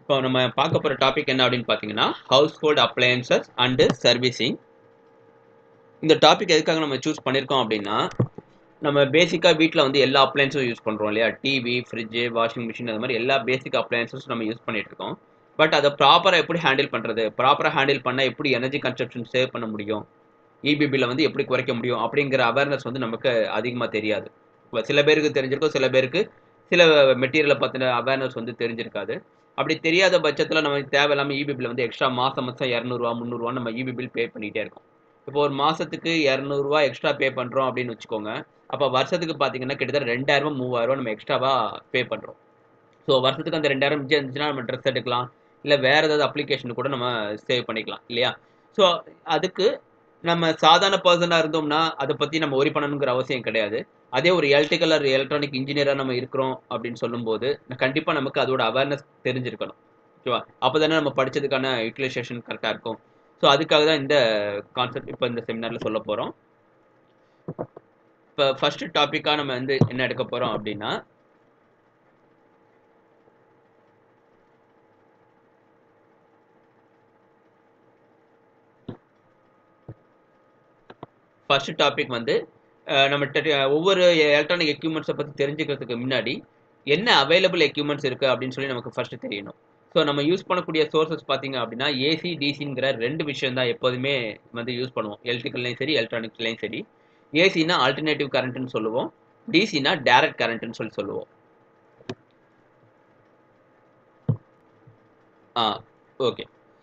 இப்போ நம்ம பார்க்க போகிற டாபிக் என்ன அப்படின்னு பார்த்தீங்கன்னா household appliances and servicing இந்த டாபிக் எதுக்காக நம்ம சூஸ் பண்ணியிருக்கோம் அப்படின்னா நம்ம பேசிக்காக வீட்டில் வந்து எல்லா அப்ளையன்ஸும் யூஸ் பண்ணுறோம் இல்லையா டிவி ஃப்ரிட்ஜு வாஷிங் மிஷின் அது மாதிரி எல்லா பேசிக் அப்ளையன்ஸஸும் நம்ம யூஸ் பண்ணிட்டு இருக்கோம் பட் அதை ப்ராப்பராக எப்படி ஹேண்டில் பண்ணுறது ப்ராப்பராக ஹேண்டில் பண்ணால் எப்படி எனர்ஜி கன்சப்ஷன் சேவ் பண்ண முடியும் இபி பில்லை வந்து எப்படி குறைக்க முடியும் அப்படிங்கிற அவேர்னஸ் வந்து நமக்கு அதிகமாக தெரியாது இப்போ சில பேருக்கு தெரிஞ்சிருக்கும் சில பேருக்கு சில மெட்டீரியலை பற்றின அவேர்னஸ் வந்து தெரிஞ்சிருக்காது அப்படி தெரியாத பட்சத்தில் நமக்கு தேவையில்லாமல் இபி பில் வந்து எக்ஸ்ட்ரா மாதம் மாதம் இரநூறுவா முந்நூறுவா நம்ம இபி பில் பே பண்ணிகிட்டே இருக்கோம் இப்போ ஒரு மாதத்துக்கு இரநூறுவா எக்ஸ்ட்ரா பே பண்ணுறோம் அப்படின்னு வச்சுக்கோங்க அப்போ வருஷத்துக்கு பார்த்தீங்கன்னா கிட்டத்தட்ட ரெண்டாயிரம் மூவாயிரம் நம்ம எக்ஸ்ட்ராவாக பே பண்ணுறோம் ஸோ வருஷத்துக்கு அந்த ரெண்டாயிரம் மிச்சம் இருந்துச்சுன்னா நம்ம ட்ரெஸ் எடுக்கலாம் இல்லை வேறு ஏதாவது அப்ளிகேஷன் கூட நம்ம சேவ் பண்ணிக்கலாம் இல்லையா ஸோ அதுக்கு நம்ம சாதாரண பர்சனாக இருந்தோம்னா அதை பற்றி நம்ம ஒரி பண்ணணுங்கிற அவசியம் கிடையாது அதே ஒரு எலக்ட்ரிக்கல் ஆர் எலக்ட்ரானிக் இன்ஜினியராக நம்ம இருக்கிறோம் அப்படின்னு சொல்லும்போது கண்டிப்பாக நமக்கு அதோட அவேர்னஸ் தெரிஞ்சிருக்கணும் ஓகேவா அப்போ தானே நம்ம படித்ததுக்கான யூட்டிலைசேஷன் கரெக்டாக இருக்கும் ஸோ அதுக்காக தான் இந்த கான்செப்ட் இப்போ இந்த செமினாரில் சொல்ல போகிறோம் இப்போ ஃபர்ஸ்ட் டாப்பிக்காக நம்ம வந்து என்ன எடுக்க போகிறோம் அப்படின்னா ஃபர்ஸ்ட் டாபிக் வந்து நம்ம ஒவ்வொரு எலக்ட்ரானிக் எக்யூப்மெண்ட்ஸை பற்றி தெரிஞ்சுக்கிறதுக்கு முன்னாடி என்ன அவைலபிள் எக்யூப்மெண்ட்ஸ் இருக்குது அப்படின்னு சொல்லி நமக்கு ஃபர்ஸ்ட் தெரியணும் ஸோ நம்ம யூஸ் பண்ணக்கூடிய சோர்சஸ் பார்த்தீங்க அப்படின்னா ஏசி டிசிங்கிற ரெண்டு விஷயம் தான் எப்போதுமே வந்து யூஸ் பண்ணுவோம் எலக்ட்ரிக்கல்லையும் சரி எலக்ட்ரானிக்ஸ்லையும் சரி ஏசினா ஆல்டர்னேட்டிவ் கரண்ட்னு சொல்லுவோம் டிசினா டைரக்ட் கரண்ட்னு சொல்லி சொல்லுவோம் ஆ ஓகே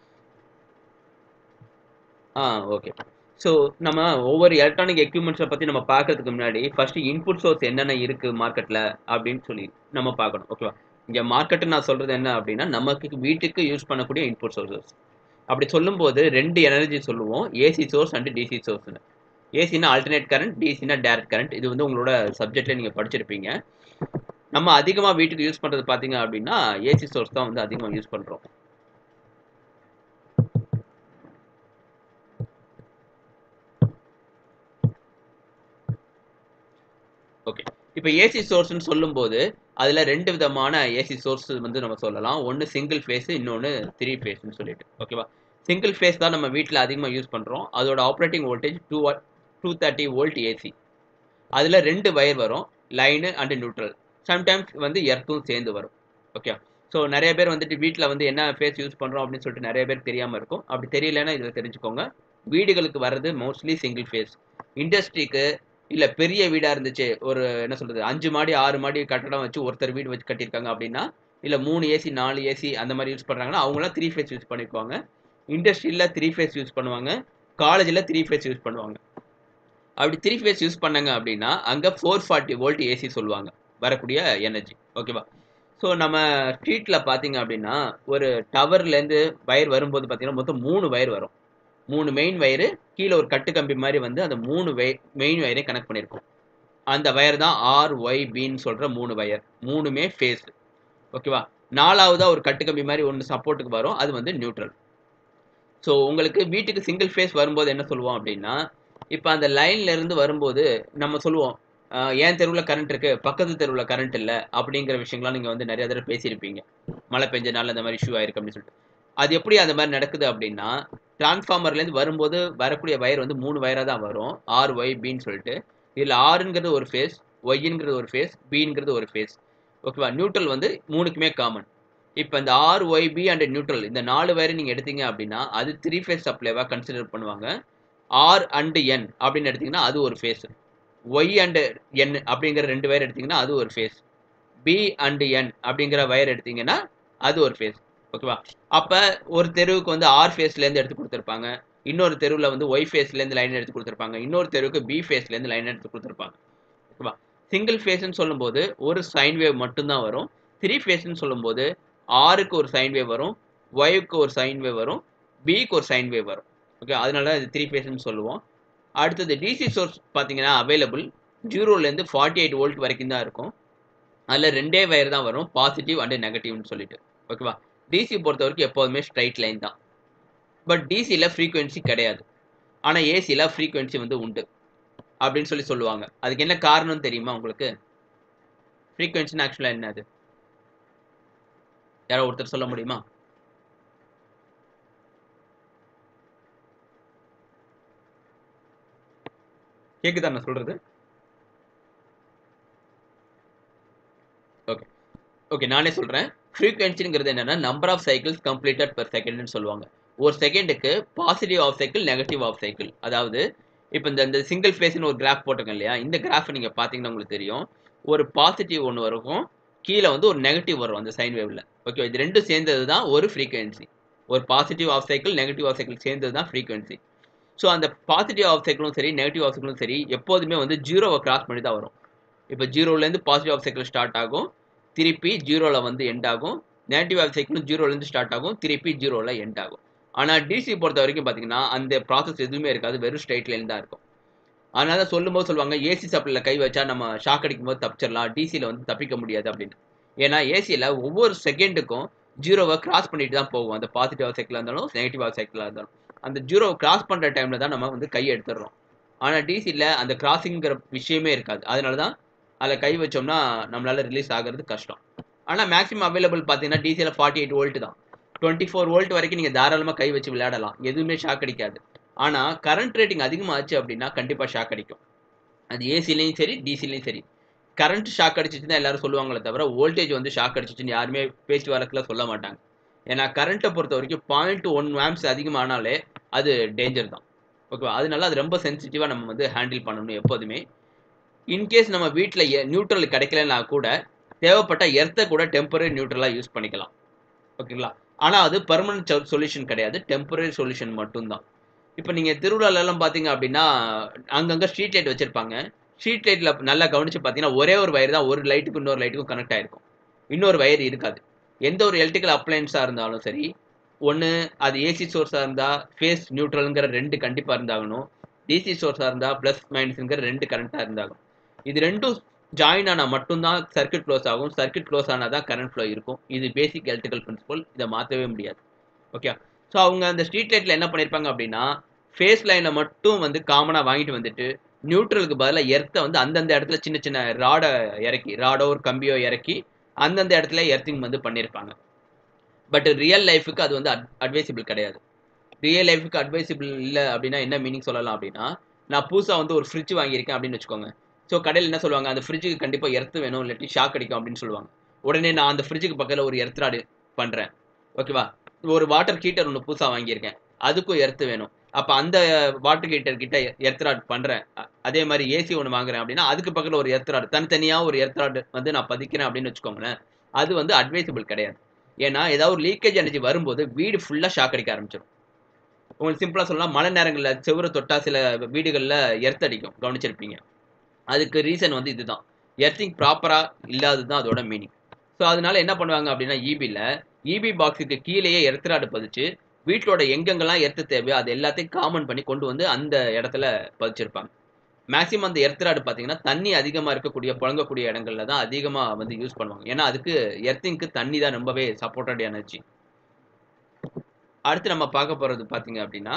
ஆ ஓகே ஸோ நம்ம ஒவ்வொரு எலக்ட்ரானிக் எக்யூப்மெண்ட்ஸை பற்றி நம்ம பார்க்கறதுக்கு முன்னாடி ஃபர்ஸ்ட் இன்புட் சோர்ஸ் என்னென்ன இருக்குது மார்க்கெட்டில் அப்படின்னு சொல்லி நம்ம பார்க்கணும் ஓகேவா இங்கே மார்க்கெட்டு நான் சொல்கிறது என்ன அப்படின்னா நமக்கு வீட்டுக்கு யூஸ் பண்ணக்கூடிய இன்புட் சோர்சஸ் அப்படி சொல்லும்போது ரெண்டு எனர்ஜி சொல்லுவோம் ஏசி சோர்ஸ் அண்ட் டிசி சோர்ஸ்னு ஏசினா ஆல்டர்னேட் கரண்ட் டிசினா டேரக்ட் கரண்ட் இது வந்து உங்களோட சப்ஜெக்டில் நீங்கள் படிச்சிருப்பீங்க நம்ம அதிகமாக வீட்டுக்கு யூஸ் பண்ணுறது பார்த்தீங்க அப்படின்னா ஏசி சோர்ஸ் தான் வந்து அதிகமாக யூஸ் பண்ணுறோம் ஓகே இப்போ ஏசி சோர்ஸ்னு சொல்லும்போது அதில் ரெண்டு விதமான ஏசி சோர்ஸ் வந்து நம்ம சொல்லலாம் ஒன்று சிங்கிள் ஃபேஸ் இன்னொன்று த்ரீ ஃபேஸ்னு சொல்லிட்டு ஓகேவா சிங்கிள் ஃபேஸ் தான் நம்ம வீட்டில் அதிகமாக யூஸ் பண்ணுறோம் அதோட operating voltage two two thirty volt AC அதில் ரெண்டு வயர் வரும் லைனு அண்டு நியூட்ரல் சம்டைம்ஸ் வந்து எர்த்தும் சேர்ந்து வரும் ஓகே ஸோ நிறைய பேர் வந்துட்டு வீட்டில் வந்து என்ன ஃபேஸ் யூஸ் பண்ணுறோம் அப்படின்னு சொல்லிட்டு நிறைய பேர் தெரியாமல் இருக்கும் அப்படி தெரியலன்னா இதில் தெரிஞ்சுக்கோங்க வீடுகளுக்கு வர்றது மோஸ்ட்லி சிங்கிள் ஃபேஸ் இண்டஸ்ட்ரிக்கு இல்லை பெரிய வீடாக இருந்துச்சு ஒரு என்ன சொல்கிறது அஞ்சு மாடி ஆறு மாடி கட்டடம் வச்சு ஒருத்தர் வீடு வச்சு கட்டியிருக்காங்க அப்படின்னா இல்லை மூணு ஏசி நாலு ஏசி அந்த மாதிரி யூஸ் பண்ணுறாங்கன்னா அவங்களாம் த்ரீ ஃபேஸ் யூஸ் பண்ணிக்குவாங்க இண்டஸ்ட்ரியில் த்ரீ ஃபேஸ் யூஸ் பண்ணுவாங்க காலேஜில் த்ரீ ஃபேஸ் யூஸ் பண்ணுவாங்க அப்படி த்ரீ ஃபேஸ் யூஸ் பண்ணாங்க அப்படின்னா அங்கே ஃபோர் ஃபார்ட்டி வோல்ட் ஏசி சொல்லுவாங்க வரக்கூடிய எனர்ஜி ஓகேவா ஸோ நம்ம ஸ்ட்ரீட்டில் பார்த்தீங்க அப்படின்னா ஒரு டவர்லேருந்து வயர் வரும்போது பார்த்தீங்கன்னா மொத்தம் மூணு வயர் வரும் மூணு மெயின் வயரு கீழே ஒரு கட்டு கம்பி மாதிரி வந்து அந்த மூணு வய மெயின் வயரை கனெக்ட் பண்ணியிருக்கோம் அந்த வயர் தான் ஆர் ஒய் பின்னு சொல்கிற மூணு வயர் மூணுமே ஃபேஸ் ஓகேவா நாலாவதாக ஒரு கட்டு கம்பி மாதிரி ஒன்று சப்போர்ட்டுக்கு வரும் அது வந்து நியூட்ரல் ஸோ உங்களுக்கு வீட்டுக்கு சிங்கிள் ஃபேஸ் வரும்போது என்ன சொல்லுவோம் அப்படின்னா இப்போ அந்த லைன்ல இருந்து வரும்போது நம்ம சொல்லுவோம் ஏன் தெருவில் கரண்ட் இருக்கு பக்கத்து தெருவில் கரண்ட் இல்லை அப்படிங்கிற விஷயங்கள்லாம் நீங்கள் வந்து நிறைய தடவை பேசியிருப்பீங்க மழை பெஞ்சனால அந்த மாதிரி இஷ்யூ ஆயிருக்கு அப்படின்னு சொல்லிட்டு அது எப்படி அந்த மாதிரி நடக்குது அப்படின்னா டிரான்ஸ்ஃபார்மர்லேருந்து வரும்போது வரக்கூடிய வயர் வந்து மூணு வயராக தான் வரும் ஆர் ஒய் பின்னு சொல்லிட்டு இதில் ஆறுங்கிறது ஒரு ஃபேஸ் ஒய்ங்கிறது ஒரு ஃபேஸ் பிங்கிறது ஒரு ஃபேஸ் ஓகேவா நியூட்ரல் வந்து மூணுக்குமே காமன் இப்போ இந்த R Y B and neutral இந்த நாலு வயரை நீங்கள் எடுத்தீங்க அப்படின்னா அது த்ரீ ஃபேஸ் சப்ளைவாக கன்சிடர் பண்ணுவாங்க ஆர் அண்டு என் அப்படின்னு எடுத்தீங்கன்னா அது ஒரு ஃபேஸ் ஒய் அண்டு என் அப்படிங்கிற ரெண்டு வயர் எடுத்தீங்கன்னா அது ஒரு ஃபேஸ் பி அண்டு என் அப்படிங்கிற வயர் எடுத்தீங்கன்னா அது ஒரு ஃபேஸ் ஓகேவா அப்போ ஒரு தெருவுக்கு வந்து ஆர் ஃபேஸ்லேருந்து எடுத்து கொடுத்துருப்பாங்க இன்னொரு தெருவில் வந்து ஒய் ஃபேஸ்லேருந்து லைன் எடுத்து கொடுத்துருப்பாங்க இன்னொரு தெருவுக்கு பி ஃபேஸ்லேருந்து லைன் எடுத்து கொடுத்துருப்பாங்க ஓகேவா சிங்கிள் ஃபேஸ்ன்னு சொல்லும்போது ஒரு சைன் வேவ் மட்டும்தான் வரும் த்ரீ ஃபேஸ்ன்னு சொல்லும்போது ஆருக்கு ஒரு சைன் வேவ் வரும் ஒய்க்கு ஒரு சைன் வேவ் வரும் பிக்கு ஒரு சைன் வேவ் வரும் ஓகே அதனால இது த்ரீ ஃபேஸ்ன்னு சொல்லுவோம் அடுத்தது டிசி சோர்ஸ் பார்த்தீங்கன்னா அவைலபிள் ஜீரோலேருந்து ஃபார்ட்டி எயிட் வோல்ட் வரைக்கும் தான் இருக்கும் அதில் ரெண்டே வயர் தான் வரும் பாசிட்டிவ் அண்ட் நெகட்டிவ்னு சொல்லிட்டு ஓகேவா டிசி பொறுத்த வரைக்கும் எப்போதுமே ஸ்ட்ரைட் லைன் தான் பட் டிசியில் ஃப்ரீக்குவென்சி கிடையாது ஆனால் ஏசியில் ஃப்ரீக்குவென்சி வந்து உண்டு அப்படின்னு சொல்லி சொல்லுவாங்க அதுக்கு என்ன காரணம் தெரியுமா உங்களுக்கு ஃப்ரீக்குவென்சின்னு ஆக்சுவலாக என்ன அது யாரோ ஒருத்தர் சொல்ல முடியுமா கேக்குதா நான் சொல்றது ஓகே ஓகே நானே சொல்றேன் ஃப்ரீக்வன்சிங்கிறது என்னன்னா number of cycles completed per செகண்ட்னு சொல்லுவாங்க ஒரு செகண்டுக்கு positive half cycle negative half cycle அதாவது இப்போ இந்த இந்த சிங்கிள் ஃபேஸ்னு ஒரு கிராஃப் போட்டிருக்கேன் இல்லையா இந்த கிராஃப் நீங்கள் பார்த்தீங்கன்னா உங்களுக்கு தெரியும் ஒரு பாசிட்டிவ் ஒன்று இருக்கும் கீழே வந்து ஒரு நெகட்டிவ் வரும் அந்த சைன் வேவ்ல ஓகே இது ரெண்டும் சேர்ந்தது தான் ஒரு ஃப்ரீக்வன்சி ஒரு positive half cycle negative half cycle சேர்ந்தது தான் ஃப்ரீக்வன்சி ஸோ அந்த பாசிட்டிவ் ஆஃப் சைக்கிளும் சரி நெகட்டிவ் ஆஃப் சைக்கிளும் சரி எப்போதுமே வந்து ஜீரோவை கிராஸ் பண்ணி தான் வரும் இப்போ ஜீரோலேருந்து பாசிட்டிவ் ஆஃப் சைக்கிள் ஸ்டார்ட் ஆகும் திருப்பி ஜீரோவில் வந்து எண்ட் ஆகும் நெகட்டிவ் ஆஃப் சைக்கிளும் ஜீரோலேருந்து ஸ்டார்ட் ஆகும் திருப்பி ஜீரோவில் எண்ட் ஆகும் ஆனால் டிசி பொறுத்த வரைக்கும் பார்த்தீங்கன்னா அந்த ப்ராசஸ் எதுவுமே இருக்காது வெறும் ஸ்ட்ரைட் லைன் தான் இருக்கும் அதனால தான் சொல்லும்போது சொல்லுவாங்க ஏசி சப்ளைல கை வச்சா நம்ம ஷாக் அடிக்கும் போது தப்பிச்சிடலாம் டிசியில் வந்து தப்பிக்க முடியாது அப்படின்னு ஏன்னா ஏசியில் ஒவ்வொரு செகண்டுக்கும் ஜீரோவை கிராஸ் பண்ணிட்டு தான் போகும் அந்த பாசிட்டிவ் ஆஃப் சைக்கிளாக இருந்தாலும் நெகட்டிவ் ஆஃப் சைக்கிளாக இருந்தாலும் அந்த ஜீரோவை கிராஸ் பண்ணுற டைமில் தான் நம்ம வந்து கை எடுத்துடுறோம் ஆனால் டிசியில் அந்த கிராசிங்கிற விஷயமே இருக்காது அதனால தான் அதில் கை வச்சோம்னா நம்மளால ரிலீஸ் ஆகிறது கஷ்டம் ஆனால் மேக்ஸிமம் அவைலபிள் பார்த்தீங்கன்னா டிசியில் ஃபார்ட்டி எயிட் வோல்ட் தான் டுவெண்ட்டி ஃபோர் வோல்ட் வரைக்கும் நீங்கள் தாராளமாக கை வச்சு விளையாடலாம் எதுவுமே ஷாக் அடிக்காது ஆனால் கரண்ட் ரேட்டிங் அதிகமாச்சு அப்படின்னா கண்டிப்பாக ஷாக் அடிக்கும் அது ஏசிலையும் சரி டிசிலையும் சரி கரண்ட் ஷாக் அடிச்சிச்சுன்னு எல்லாரும் சொல்லுவாங்களே தவிர வோல்டேஜ் வந்து ஷாக் அடிச்சிச்சுன்னு யாருமே பேச்சு வரக்கில் சொல்ல மாட்டாங்க ஏன்னா கரண்ட்டை பொறுத்த வரைக்கும் பாயிண்ட் ஒன் ஆம்ஸ் அதிகமானாலே அது டேஞ்சர் தான் ஓகேவா அதனால அது ரொம்ப சென்சிட்டிவாக நம்ம வந்து ஹேண்டில் பண்ணணும் எப்போதுமே இன்கேஸ் நம்ம வீட்டில் நியூட்ரல் கிடைக்கலனா கூட தேவைப்பட்ட எர்த்தை கூட டெம்பரரி நியூட்ரலாக யூஸ் பண்ணிக்கலாம் ஓகேங்களா ஆனால் அது பர்மனன்ட் சொல்யூஷன் கிடையாது டெம்பரரி சொல்யூஷன் மட்டும்தான் இப்போ நீங்கள் திருவிழாலெல்லாம் பார்த்தீங்க அப்படின்னா அங்கங்கே ஸ்ட்ரீட் லைட் வச்சுருப்பாங்க ஸ்ட்ரீட் லைட்டில் நல்லா கவனித்து பார்த்தீங்கன்னா ஒரே ஒரு வயர் தான் ஒரு லைட்டுக்கும் இன்னொரு லைட்டுக்கும் கனெக்ட் ஆகிருக்கும் இன்னொரு வயர் இருக்காது எந்த ஒரு எலக்ட்ரிக்கல் அப்ளைன்ஸாக இருந்தாலும் சரி ஒன்று அது ஏசி சோர்ஸாக இருந்தால் ஃபேஸ் நியூட்ரலுங்கிற ரெண்டு கண்டிப்பாக இருந்தாகணும் டிசி சோர்ஸாக இருந்தால் ப்ளஸ் மைனஸுங்கிற ரெண்டு கரண்ட்டாக இருந்தாகும் இது ரெண்டும் ஜாயின் ஆனால் மட்டும்தான் சர்க்கியூட் க்ளோஸ் ஆகும் சர்க்கியூட் க்ளோஸ் ஆனால் தான் கரண்ட் ஃப்ளோ இருக்கும் இது பேசிக் எலக்ட்ரிக்கல் பிரின்சிபல் இதை மாற்றவே முடியாது ஓகே ஸோ அவங்க அந்த ஸ்ட்ரீட் லைட்டில் என்ன பண்ணியிருப்பாங்க அப்படின்னா ஃபேஸ் லைனை மட்டும் வந்து காமனாக வாங்கிட்டு வந்துட்டு நியூட்ரலுக்கு பதிலாக எர்த்தை வந்து அந்தந்த இடத்துல சின்ன சின்ன ராடை இறக்கி ராடோ ஒரு கம்பியோ இறக்கி அந்தந்த இடத்துல எர்த்திங் வந்து பண்ணியிருப்பாங்க பட் ரியல் லைஃபுக்கு அது வந்து அட்வைசபிள் கிடையாது ரியல் லைஃபுக்கு அட்வைசபிள் இல்லை அப்படின்னா என்ன மீனிங் சொல்லலாம் அப்படின்னா நான் புதுசாக வந்து ஒரு ஃப்ரிட்ஜ் வாங்கியிருக்கேன் அப்படின்னு வச்சுக்கோங்க ஸோ கடையில் என்ன சொல்லுவாங்க அந்த ஃப்ரிட்ஜுக்கு கண்டிப்பாக எர்த்து வேணும் இல்லாட்டி ஷாக் அடிக்கும் அப்படின்னு சொல்லுவாங்க உடனே நான் அந்த ஃப்ரிட்ஜுக்கு பக்கத்தில் ஒரு எர்த்ராடு பண்ணுறேன் ஓகேவா ஒரு வாட்டர் ஹீட்டர் ஒன்று புதுசாக வாங்கியிருக்கேன் அதுக்கும் எர்த்து வேணும் அப்போ அந்த வாட்டர் ஹீட்டர் கிட்ட எர்த்ராட் பண்ணுறேன் அதே மாதிரி ஏசி ஒன்று வாங்குறேன் அப்படின்னா அதுக்கு பக்கத்தில் ஒரு எர்த்ராடு தனித்தனியாக ஒரு எர்த்ராடு வந்து நான் பதிக்கிறேன் அப்படின்னு வச்சுக்கோங்களேன் அது வந்து அட்வைசபிள் கிடையாது ஏன்னா ஏதாவது ஒரு லீக்கேஜ் எனர்ஜி வரும்போது வீடு ஃபுல்லாக ஷாக் அடிக்க ஆரம்பிச்சிடும் உங்களுக்கு சிம்பிளாக சொல்லலாம் மழை நேரங்களில் செவ்வறு தொட்டா சில வீடுகளில் எர்த் அடிக்கும் கவனிச்சிருப்பீங்க அதுக்கு ரீசன் வந்து இதுதான் எர்த்திங் ப்ராப்பராக இல்லாதது தான் அதோட மீனிங் ஸோ அதனால என்ன பண்ணுவாங்க அப்படின்னா இபியில் இபி பாக்ஸுக்கு கீழேயே எர்த்ராடு பதிச்சு வீட்டோட எங்கெங்கெல்லாம் எர்த்து தேவையோ அது எல்லாத்தையும் காமன் பண்ணி கொண்டு வந்து அந்த இடத்துல பதிச்சிருப்பாங்க மேக்ஸிமம் அந்த எர்த்ராடு பார்த்தீங்கன்னா தண்ணி அதிகமாக இருக்கக்கூடிய புழங்கக்கூடிய இடங்கள்ல தான் அதிகமாக வந்து யூஸ் பண்ணுவாங்க ஏன்னா அதுக்கு எர்த்திங்க்கு தண்ணி தான் ரொம்பவே சப்போர்ட்டட் எனர்ஜி அடுத்து நம்ம பார்க்க போகிறது பார்த்தீங்க அப்படின்னா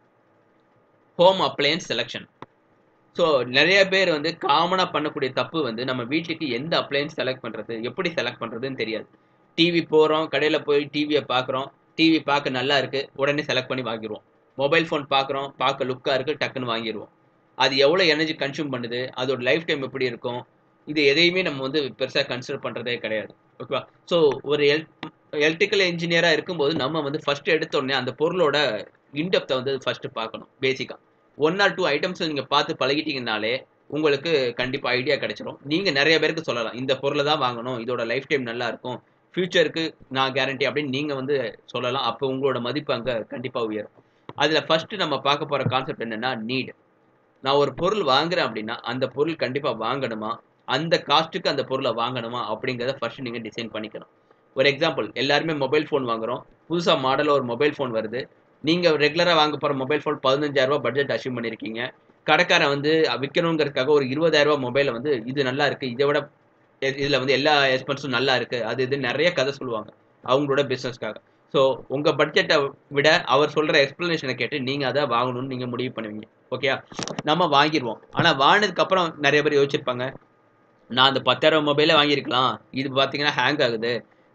ஹோம் அப்ளையன்ஸ் செலெக்ஷன் ஸோ நிறைய பேர் வந்து காமனாக பண்ணக்கூடிய தப்பு வந்து நம்ம வீட்டுக்கு எந்த அப்ளையன்ஸ் செலக்ட் பண்ணுறது எப்படி செலக்ட் பண்ணுறதுன்னு தெரியாது டிவி போகிறோம் கடையில் போய் டிவியை பார்க்குறோம் டிவி பார்க்க நல்லா இருக்குது உடனே செலக்ட் பண்ணி வாங்கிடுவோம் மொபைல் ஃபோன் பார்க்குறோம் பார்க்க லுக்காக இருக்குது டக்குன்னு வாங்கிடுவோம் அது எவ்வளோ எனர்ஜி கன்சியூம் பண்ணுது அதோட லைஃப் டைம் எப்படி இருக்கும் இது எதையுமே நம்ம வந்து பெருசாக கன்சிடர் பண்ணுறதே கிடையாது ஓகேவா ஸோ ஒரு எல் எலக்ட்ரிக்கல் இன்ஜினியராக இருக்கும்போது நம்ம வந்து ஃபஸ்ட்டு எடுத்த உடனே அந்த பொருளோட இன்டெப்த்தை வந்து ஃபஸ்ட்டு பார்க்கணும் பேசிக்காக ஒன் ஆர் டூ ஐட்டம்ஸ் நீங்கள் பார்த்து பழகிட்டீங்கனாலே உங்களுக்கு கண்டிப்பாக ஐடியா கிடைச்சிரும் நீங்கள் நிறைய பேருக்கு சொல்லலாம் இந்த பொருளை தான் வாங்கணும் இதோட லைஃப் டைம் நல்லா இருக்கும் ஃபியூச்சருக்கு நான் கேரண்டி அப்படின்னு நீங்கள் வந்து சொல்லலாம் அப்போ உங்களோட மதிப்பு அங்கே கண்டிப்பாக உயரும் அதில் ஃபஸ்ட்டு நம்ம பார்க்க போகிற கான்செப்ட் என்னென்னா நீட் நான் ஒரு பொருள் வாங்குறேன் அப்படின்னா அந்த பொருள் கண்டிப்பாக வாங்கணுமா அந்த காஸ்ட்டுக்கு அந்த பொருளை வாங்கணுமா அப்படிங்கிறத ஃபர்ஸ்ட் நீங்கள் டிசைன் பண்ணிக்கணும் ஒரு எக்ஸாம்பிள் எல்லாருமே மொபைல் ஃபோன் வாங்குறோம் புதுசாக மாடலில் ஒரு மொபைல் ஃபோன் வருது நீங்கள் ரெகுலராக வாங்க போகிற மொபைல் ஃபோன் பதினஞ்சாயிரரூபா பட்ஜெட் அச்சீவ் பண்ணியிருக்கீங்க கடைக்காரன் வந்து விற்கணுங்கிறதுக்காக ஒரு இருபதாயிரரூபா மொபைலை வந்து இது நல்லா இருக்குது இதை விட இதில் வந்து எல்லா எக்ஸ்பென்ஸும் நல்லா இருக்குது அது இது நிறைய கதை சொல்லுவாங்க அவங்களோட பிஸ்னஸ்க்காக ஸோ உங்கள் பட்ஜெட்டை விட அவர் சொல்கிற எக்ஸ்ப்ளனேஷனை கேட்டு நீங்கள் அதை வாங்கணும்னு நீங்கள் முடிவு பண்ணுவீங்க ஓகே நம்ம வாங்கிடுவோம் ஆனால் வாங்கினதுக்கப்புறம் நிறைய பேர் யோசிச்சிருப்பாங்க நான் அந்த பத்தாயிரம் மொபைலே வாங்கியிருக்கலாம் இது பார்த்தீங்கன்னா ஹேங் ஆகுது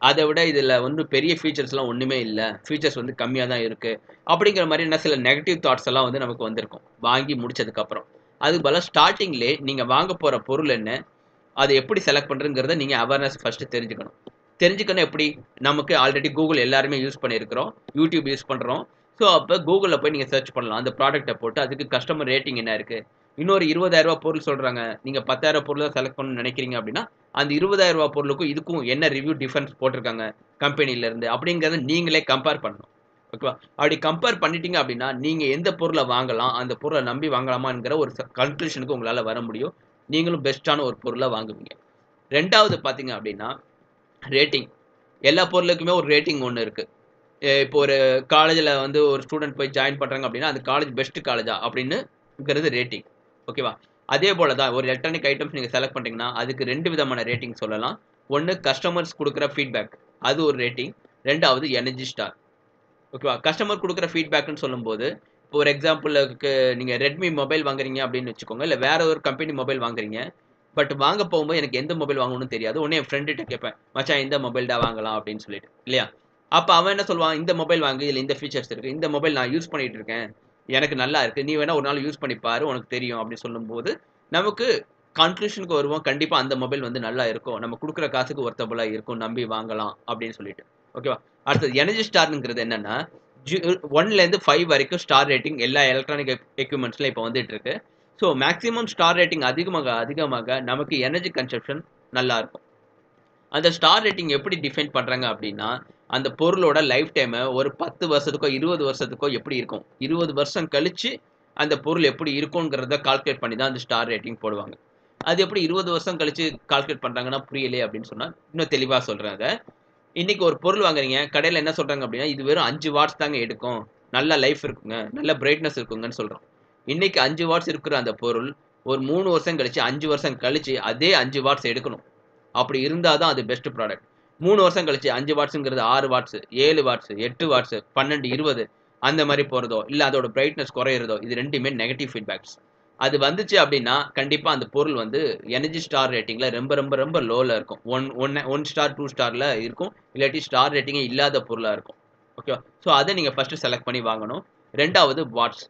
அதை விட இதில் வந்து பெரிய ஃபீச்சர்ஸ்லாம் ஒன்றுமே இல்லை ஃபீச்சர்ஸ் வந்து கம்மியாக தான் இருக்குது அப்படிங்கிற மாதிரி என்ன சில நெகட்டிவ் தாட்ஸ் எல்லாம் வந்து நமக்கு வந்திருக்கும் வாங்கி முடிச்சதுக்கப்புறம் அதுக்கு பதிலாக ஸ்டார்டிங்லேயே நீங்கள் வாங்க போகிற பொருள் என்ன அதை எப்படி செலக்ட் பண்ணுறதுங்கிறத நீங்கள் அவேர்னஸ் ஃபஸ்ட்டு தெரிஞ்சுக்கணும் தெரிஞ்சுக்கணும் எப்படி நமக்கு ஆல்ரெடி கூகுள் எல்லாருமே யூஸ் பண்ணியிருக்கிறோம் யூடியூப் யூஸ் பண்ணுறோம் ஸோ அப்போ கூகுளில் போய் நீங்கள் சர்ச் பண்ணலாம் அந்த ப்ராடக்ட்டை போட்டு அதுக்கு கஸ்டமர் ரேட்டிங் என்ன இருக்குது இன்னொரு இருபதாயிரரூபா பொருள் சொல்கிறாங்க நீங்கள் பத்தாயிரம் பொருள் தான் செலக்ட் பண்ணணும்னு நினைக்கிறீங்க அப்படின்னா அந்த இருபதாயிரம் ரூபா பொருளுக்கும் இதுக்கும் என்ன ரிவ்யூ டிஃபரன்ஸ் போட்டிருக்காங்க கம்பெனிலேருந்து அப்படிங்கிறத நீங்களே கம்பேர் பண்ணணும் ஓகேவா அப்படி கம்பேர் பண்ணிட்டீங்க அப்படின்னா நீங்கள் எந்த பொருளை வாங்கலாம் அந்த பொருளை நம்பி வாங்கலாமாங்கிற ஒரு கன்க்ளூஷனுக்கு உங்களால் வர முடியும் நீங்களும் பெஸ்ட்டான ஒரு பொருளை வாங்குவீங்க ரெண்டாவது பார்த்தீங்க அப்படின்னா ரேட்டிங் எல்லா பொருளுக்குமே ஒரு ரேட்டிங் ஒன்று இருக்குது இப்போ ஒரு காலேஜில் வந்து ஒரு ஸ்டூடெண்ட் போய் ஜாயின் பண்ணுறாங்க அப்படின்னா அந்த காலேஜ் பெஸ்ட் காலேஜா அப்படின்னுங்கிறது ரேட்டிங் ஓகேவா அதே போல தான் ஒரு எலக்ட்ரானிக் ஐட்டம்ஸ் நீங்கள் செலக்ட் பண்ணுறீங்கன்னா அதுக்கு ரெண்டு விதமான ரேட்டிங் சொல்லலாம் ஒன்று கஸ்டமர்ஸ் கொடுக்குற ஃபீட்பேக் அது ஒரு ரேட்டிங் ரெண்டாவது எனர்ஜி ஸ்டார் ஓகேவா கஸ்டமர் கொடுக்குற ஃபீட்பேக்னு சொல்லும்போது இப்போ ஒரு எக்ஸாம்பிளுக்கு நீங்கள் ரெட்மி மொபைல் வாங்குறீங்க அப்படின்னு வச்சுக்கோங்க இல்லை வேற ஒரு கம்பெனி மொபைல் வாங்குறீங்க பட் வாங்க போகும்போது எனக்கு எந்த மொபைல் வாங்கணும்னு தெரியாது உடனே என் ஃப்ரெண்டுகிட்ட கேட்பேன் மச்சான் இந்த மொபைல் தான் வாங்கலாம் அப்படின்னு சொல்லிட்டு இல்லையா அப்போ அவன் என்ன சொல்லுவான் இந்த மொபைல் வாங்கு இதில் இந்த ஃபீச்சர்ஸ் இருக்குது இந்த மொபைல் நான் யூஸ் பண்ணிட்டு இருக்கேன் எனக்கு நல்லா இருக்குது நீ வேணா ஒரு நாள் யூஸ் பண்ணி பாரு உனக்கு தெரியும் அப்படின்னு சொல்லும்போது நமக்கு கன்க்ளூஷனுக்கு வருவோம் கண்டிப்பாக அந்த மொபைல் வந்து நல்லா இருக்கும் நம்ம கொடுக்குற காசுக்கு ஒர்த்தபுளாக இருக்கும் நம்பி வாங்கலாம் அப்படின்னு சொல்லிட்டு ஓகேவா அடுத்தது எனர்ஜி ஸ்டார்னுங்கிறது என்னன்னா ஒன்லேருந்து ஃபைவ் வரைக்கும் ஸ்டார் ரேட்டிங் எல்லா எலக்ட்ரானிக் எக்யூப்மெண்ட்ஸில் இப்போ வந்துட்டு இருக்கு ஸோ மேக்ஸிமம் ஸ்டார் ரேட்டிங் அதிகமாக அதிகமாக நமக்கு எனர்ஜி கன்சப்ஷன் நல்லா இருக்கும் அந்த ஸ்டார் ரேட்டிங் எப்படி டிஃபைன் பண்ணுறாங்க அப்படின்னா அந்த பொருளோட லைஃப் டைமை ஒரு பத்து வருஷத்துக்கோ இருபது வருஷத்துக்கோ எப்படி இருக்கும் இருபது வருஷம் கழிச்சு அந்த பொருள் எப்படி இருக்குங்கிறத கால்குலேட் பண்ணி தான் அந்த ஸ்டார் ரேட்டிங் போடுவாங்க அது எப்படி இருபது வருஷம் கழிச்சு கால்குலேட் பண்ணுறாங்கன்னா புரியலையே அப்படின்னு சொன்னால் இன்னும் தெளிவாக சொல்கிறேன் அதை இன்னைக்கு ஒரு பொருள் வாங்குறீங்க கடையில் என்ன சொல்கிறாங்க அப்படின்னா இது வெறும் அஞ்சு வாட்ஸ் தாங்க எடுக்கும் நல்ல லைஃப் இருக்குங்க நல்ல பிரைட்னஸ் இருக்குங்கன்னு சொல்கிறோம் இன்னைக்கு அஞ்சு வாட்ஸ் இருக்கிற அந்த பொருள் ஒரு மூணு வருஷம் கழிச்சு அஞ்சு வருஷம் கழிச்சு அதே அஞ்சு வாட்ஸ் எடுக்கணும் அப்படி இருந்தால் தான் அது பெஸ்ட் ப்ராடக்ட் மூணு வருஷம் கழிச்சு அஞ்சு வாட்ஸுங்கிறது ஆறு வாட்ஸ் ஏழு வாட்ஸ் எட்டு வாட்ஸ் பன்னெண்டு இருபது அந்த மாதிரி போகிறதோ இல்லை அதோட பிரைட்னஸ் குறையிறதோ இது ரெண்டுமே நெகட்டிவ் ஃபீட்பேக்ஸ் அது வந்துச்சு அப்படின்னா கண்டிப்பாக அந்த பொருள் வந்து எனர்ஜி ஸ்டார் ரேட்டிங்கில் ரொம்ப ரொம்ப ரொம்ப லோவில் இருக்கும் one one one star two ஸ்டாரில் இருக்கும் இல்லாட்டி ஸ்டார் ரேட்டிங்கே இல்லாத பொருளாக இருக்கும் ஓகேவா ஸோ அதை நீங்கள் ஃபஸ்ட்டு செலக்ட் பண்ணி வாங்கணும் ரெண்டாவது வாட்ஸ்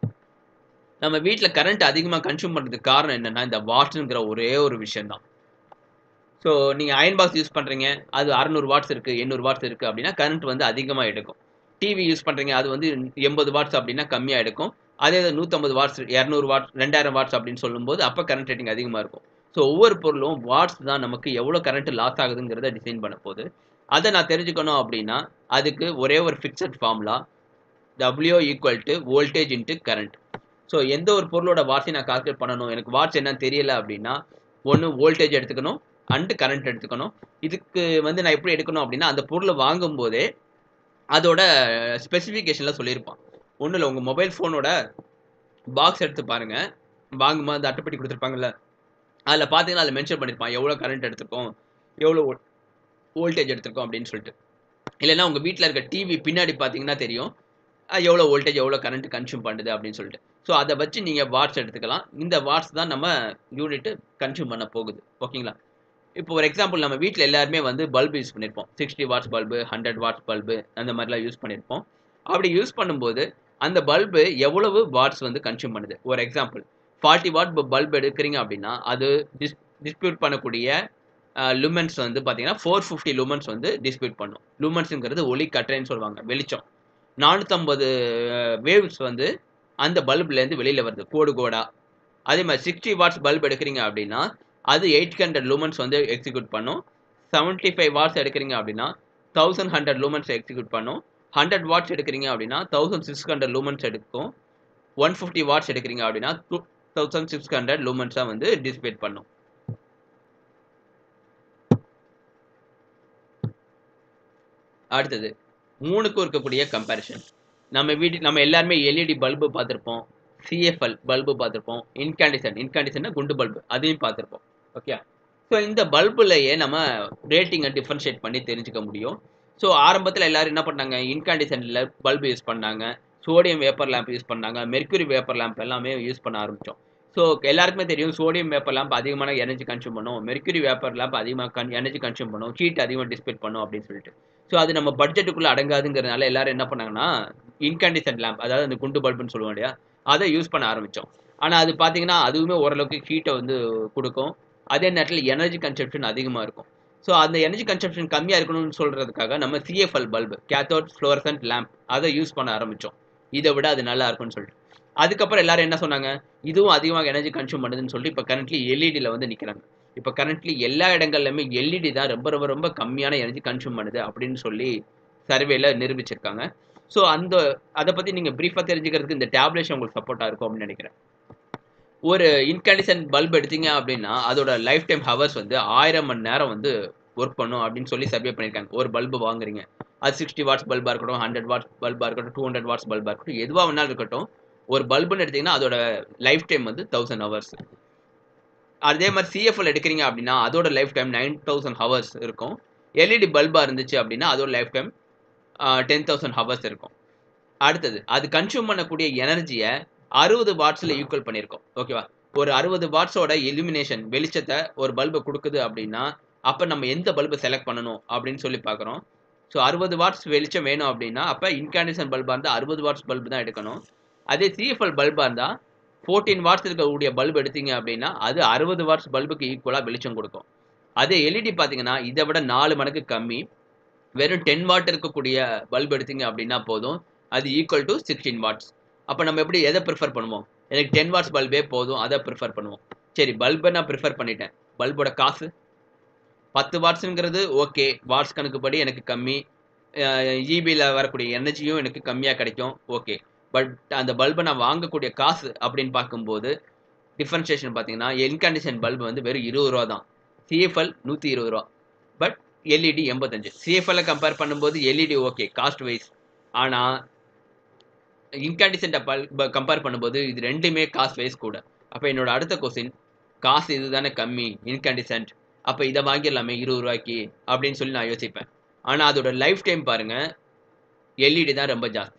நம்ம வீட்டில் கரண்ட் அதிகமாக கன்சியூம் பண்ணுறதுக்கு காரணம் என்னென்னா இந்த வாட்ஸுங்கிற ஒரே ஒரு விஷயம்தான் ஸோ நீங்கள் அயன் பாக்ஸ் யூஸ் பண்ணுறீங்க அது அறநூறு வாட்ஸ் இருக்குது எண்ணூறு வாட்ஸ் இருக்குது அப்படின்னா கரண்ட் வந்து அதிகமாக எடுக்கும் டிவி யூஸ் பண்ணுறீங்க அது வந்து எண்பது வாட்ஸ் அப்படின்னா கம்மியாக எடுக்கும் அதே நூற்றம்பது வாட்ஸ் இரநூறு வாட்ஸ் ரெண்டாயிரம் வாட்ஸ் அப்படின்னு சொல்லும்போது அப்போ கரண்ட் ரேட்டிங் அதிகமாக இருக்கும் ஸோ ஒவ்வொரு பொருளும் வாட்ஸ் தான் நமக்கு எவ்வளோ கரண்ட் லாஸ் ஆகுதுங்கிறத டிசைன் பண்ண போகுது அதை நான் தெரிஞ்சுக்கணும் அப்படின்னா அதுக்கு ஒரே ஒரு fixed formula W equal to voltage into current so எந்த ஒரு பொருளோட வாட்ஸை நான் கால்குலேட் பண்ணணும் எனக்கு வாட்ஸ் என்னன்னு தெரியல அப்படின்னா ஒன்று வோல்டேஜ் எடுத்துக்கணும் அண்டு கரண்ட் எடுத்துக்கணும் இதுக்கு வந்து நான் எப்படி எடுக்கணும் அப்படின்னா அந்த பொருளை வாங்கும் போதே அதோட ஸ்பெசிஃபிகேஷனில் சொல்லியிருப்பான் ஒன்றும் இல்லை உங்கள் மொபைல் ஃபோனோட பாக்ஸ் எடுத்து பாருங்கள் வாங்கும்போது அந்த அட்டைப்பட்டி கொடுத்துருப்பாங்கல்ல அதில் பார்த்தீங்கன்னா அதில் மென்ஷன் பண்ணியிருப்பான் எவ்வளோ கரண்ட் எடுத்திருக்கோம் எவ்வளோ வோல்டேஜ் எடுத்திருக்கோம் அப்படின்னு சொல்லிட்டு இல்லைன்னா உங்கள் வீட்டில் இருக்க டிவி பின்னாடி பார்த்தீங்கன்னா தெரியும் எவ்வளோ வோல்டேஜ் எவ்வளோ கரண்ட் கன்சியூம் பண்ணுது அப்படின்னு சொல்லிட்டு ஸோ அதை வச்சு நீங்கள் வாட்ஸ் எடுத்துக்கலாம் இந்த வாட்ஸ் தான் நம்ம யூனிட்டு கன்சியூம் பண்ண போகுது ஓகேங்களா இப்போ ஒரு எக்ஸாம்பிள் நம்ம வீட்டில் எல்லாருமே வந்து பல்பு யூஸ் பண்ணியிருப்போம் sixty watts bulb hundred watts bulb அந்த மாதிரிலாம் யூஸ் பண்ணியிருப்போம் அப்படி யூஸ் பண்ணும்போது அந்த பல்பு எவ்வளவு வாட்ஸ் வந்து கன்சியூம் பண்ணுது ஒரு எக்ஸாம்பிள் ஃபார்ட்டி வாட் பல்ப் எடுக்கிறீங்க அப்படின்னா அது டிஸ் டிஸ்பியூட் பண்ணக்கூடிய லுமென்ஸ் வந்து பார்த்தீங்கன்னா ஃபோர் ஃபிஃப்டி லுமென்ஸ் வந்து டிஸ்பியூட் பண்ணும் லுமென்ஸுங்கிறது ஒளி கட்டுறேன்னு சொல்லுவாங்க வெளிச்சம் நானூற்றம்பது வேவ்ஸ் வந்து அந்த பல்ப்லேருந்து வெளியில் வருது கோடு கோடா அதே மாதிரி சிக்ஸ்டி வாட்ஸ் பல்ப் எடுக்கிறீங்க அப்படின்னா அது எயிட் ஹண்ட்ரட் லூமன்ஸ் வந்து எக்ஸிக்யூட் பண்ணும் செவன்ட்டி ஃபைவ் வாட்ஸ் எடுக்கிறீங்க அப்படின்னா தௌசண்ட் ஹண்ட்ரட் லூமன்ஸ் எக்ஸிக்யூட் பண்ணும் ஹண்ட்ரட் வாட்ஸ் எடுக்கிறீங்க அப்படின்னா தௌசண்ட் சிக்ஸ் ஹண்ட்ரட் லூமன்ஸ் எடுக்கும் ஒன் ஃபிஃப்டி வாட்ஸ் எடுக்கிறீங்க அப்படின்னா டூ தௌசண்ட் சிக்ஸ் ஹண்ட்ரட் லூமன்ஸாக வந்து டிஸ்பிளேட் பண்ணும் அடுத்தது மூணுக்கும் இருக்கக்கூடிய கம்பேரிஷன் நம்ம வீட்டு நம்ம எல்லாருமே எல்இடி பல்பு பார்த்துருப்போம் சிஎஃப்எல் பல்பு பார்த்துருப்போம் இன்காண்டிசன் இன்காண்டிசன்னா குண்டு பல்பு அதையும் பார்த்துருப்போம் ஓகே ஸோ இந்த பல்புலையே நம்ம ரேட்டிங்கை டிஃப்ரென்ஷியேட் பண்ணி தெரிஞ்சுக்க முடியும் ஸோ ஆரம்பத்தில் எல்லாரும் என்ன பண்ணாங்க இன்காண்டிசனில் பல்பு யூஸ் பண்ணாங்க சோடியம் வேப்பர் லேம்ப் யூஸ் பண்ணாங்க மெர்க்குரி வேப்பர் லேம்ப் எல்லாமே யூஸ் பண்ண ஆரம்பித்தோம் ஸோ எல்லாருக்குமே தெரியும் சோடியம் வேப்பர் லேம்ப் அதிகமான எனர்ஜி கன்சியூம் பண்ணும் மெர்க்குரி வேப்பர் லேம்ப் அதிகமாக எனர்ஜி கன்சியூம் பண்ணும் ஹீட் அதிகமாக டிஸ்பேட் பண்ணும் அப்படின்னு சொல்லிட்டு ஸோ அது நம்ம பட்ஜெட்டுக்குள்ளே அடங்காதுங்கிறதுனால எல்லாரும் என்ன பண்ணாங்கன்னா இன்கண்டிசன்ட் லேம்ப் அதாவது அந்த குண்டு பல்புன்னு சொல்லுவோம் இல்லையா அதை யூஸ் பண்ண ஆரம்பித்தோம் ஆனால் அது பார்த்தீங்கன்னா அதுவுமே ஓரளவுக்கு ஹீட்டை வந்து கொடுக்கும் அதே நேரத்தில் எனர்ஜி கன்சப்ஷன் அதிகமாக இருக்கும் ஸோ அந்த எனர்ஜி கன்சப்ஷன் கம்மியாக இருக்கணும்னு சொல்கிறதுக்காக நம்ம CFL bulb cathode fluorescent lamp அதை யூஸ் பண்ண ஆரம்பித்தோம் இதை விட அது நல்லா இருக்கும்னு சொல்லிட்டு அதுக்கப்புறம் எல்லாரும் என்ன சொன்னாங்க இதுவும் அதிகமாக எனர்ஜி கன்சியூம் பண்ணுதுன்னு சொல்லிட்டு இப்போ கரண்ட்லி எல்இடியில் வந்து நிற்கிறாங்க இப்போ கரண்ட்லி எல்லா இடங்கள்லையுமே எல்இடி தான் ரொம்ப ரொம்ப ரொம்ப கம்மியான எனர்ஜி கன்சியூம் பண்ணுது அப்படின்னு சொல்லி சர்வேல நிரூபிச்சிருக்காங்க ஸோ அந்த அதை பற்றி நீங்கள் ப்ரீஃபாக தெரிஞ்சுக்கிறதுக்கு இந்த டேப்லெட்ஸ் உங்களுக்கு சப்போர்ட்டாக இருக்கும் அப்படின்னு நினைக்கிறேன் ஒரு இன்கண்டிசன் பல்ப் எடுத்தீங்க அப்படின்னா அதோட லைஃப் டைம் ஹவர்ஸ் வந்து ஆயிரம் மணி நேரம் வந்து ஒர்க் பண்ணும் அப்படின்னு சொல்லி சர்வே பண்ணியிருக்காங்க ஒரு பல்பு வாங்குறீங்க அது சிக்ஸ்டி வாட்ஸ் பல்பாக இருக்கட்டும் ஹண்ட்ரட் வாட்ஸ் பல்பாக இருக்கட்டும் டூ ஹண்ட்ரட் வாட்ஸ் பல்பாக இருக்கட்டும் எதுவாக வேணாலும் இருக்கட்டும் ஒரு பல்புன்னு எடுத்தீங்கன்னா அதோட லைஃப் டைம் வந்து தௌசண்ட் ஹவர்ஸ் அதே மாதிரி சிஎஃப்எல் எடுக்கிறீங்க அப்படின்னா அதோட life time nine thousand hours இருக்கும் எல்இடி பல்பாக இருந்துச்சு அப்படின்னா அதோட life time ten thousand hours இருக்கும் அடுத்தது அது கன்சியூம் பண்ணக்கூடிய எனர்ஜியை அறுபது வாட்ஸில் ஈக்குவல் பண்ணியிருக்கோம் ஓகேவா ஒரு அறுபது வாட்ஸோட எலிமினேஷன் வெளிச்சத்தை ஒரு பல்பு கொடுக்குது அப்படின்னா அப்போ நம்ம எந்த பல்பை செலக்ட் பண்ணணும் அப்படின்னு சொல்லி பார்க்குறோம் ஸோ அறுபது வாட்ஸ் வெளிச்சம் வேணும் அப்படின்னா அப்போ இன்காண்டிசன் பல்பாக இருந்தால் அறுபது வாட்ஸ் பல்பு தான் எடுக்கணும் அதே சிஎஃப்எல் பல்பாக இருந்தால் ஃபோர்டீன் வாட்ஸ் இருக்கக்கூடிய பல்ப் எடுத்தீங்க அப்படின்னா அது அறுபது வாட்ஸ் பல்புக்கு ஈக்குவலாக வெளிச்சம் கொடுக்கும் அதே எல்இடி பார்த்தீங்கன்னா இதை விட நாலு மடங்கு கம்மி வெறும் டென் வாட் இருக்கக்கூடிய பல்ப் எடுத்தீங்க அப்படின்னா போதும் அது ஈக்குவல் டு சிக்ஸ்டீன் வாட்ஸ் அப்போ நம்ம எப்படி எதை ப்ரிஃபர் பண்ணுவோம் எனக்கு டென் வாட்ஸ் பல்பே போதும் அதை ப்ரிஃபர் பண்ணுவோம் சரி பல்பை நான் ப்ரிஃபர் பண்ணிட்டேன் பல்போட காசு பத்து வாட்ஸுங்கிறது ஓகே வாட்ஸ் கணக்குப்படி எனக்கு கம்மி இபியில் வரக்கூடிய எனர்ஜியும் எனக்கு கம்மியாக கிடைக்கும் ஓகே பட் அந்த பல்பை நான் வாங்கக்கூடிய காசு அப்படின்னு பார்க்கும்போது டிஃப்ரென்ஷியேஷன் பார்த்தீங்கன்னா என்கண்டிஷன் பல்பு வந்து வெறும் இருபது ரூபா தான் சிஎஃப்எல் நூற்றி இருபது ரூபா பட் எல்இடி எண்பத்தஞ்சு சிஎஃப்எல்லை கம்பேர் பண்ணும்போது எல்இடி ஓகே காஸ்ட் வைஸ் ஆனால் இன்கண்டிசன்ட்டை பல் கம்பேர் பண்ணும்போது இது ரெண்டுமே காஸ்ட் வைஸ் கூட அப்போ என்னோட அடுத்த கொஸ்டின் காசு இதுதானே கம்மி இன்கண்டிசன்ட் அப்போ இதை வாங்கிடலாமே இருபது ரூபாய்க்கு அப்படின்னு சொல்லி நான் யோசிப்பேன் ஆனால் அதோட லைஃப் டைம் பாருங்கள் எல்இடி தான் ரொம்ப ஜாஸ்தி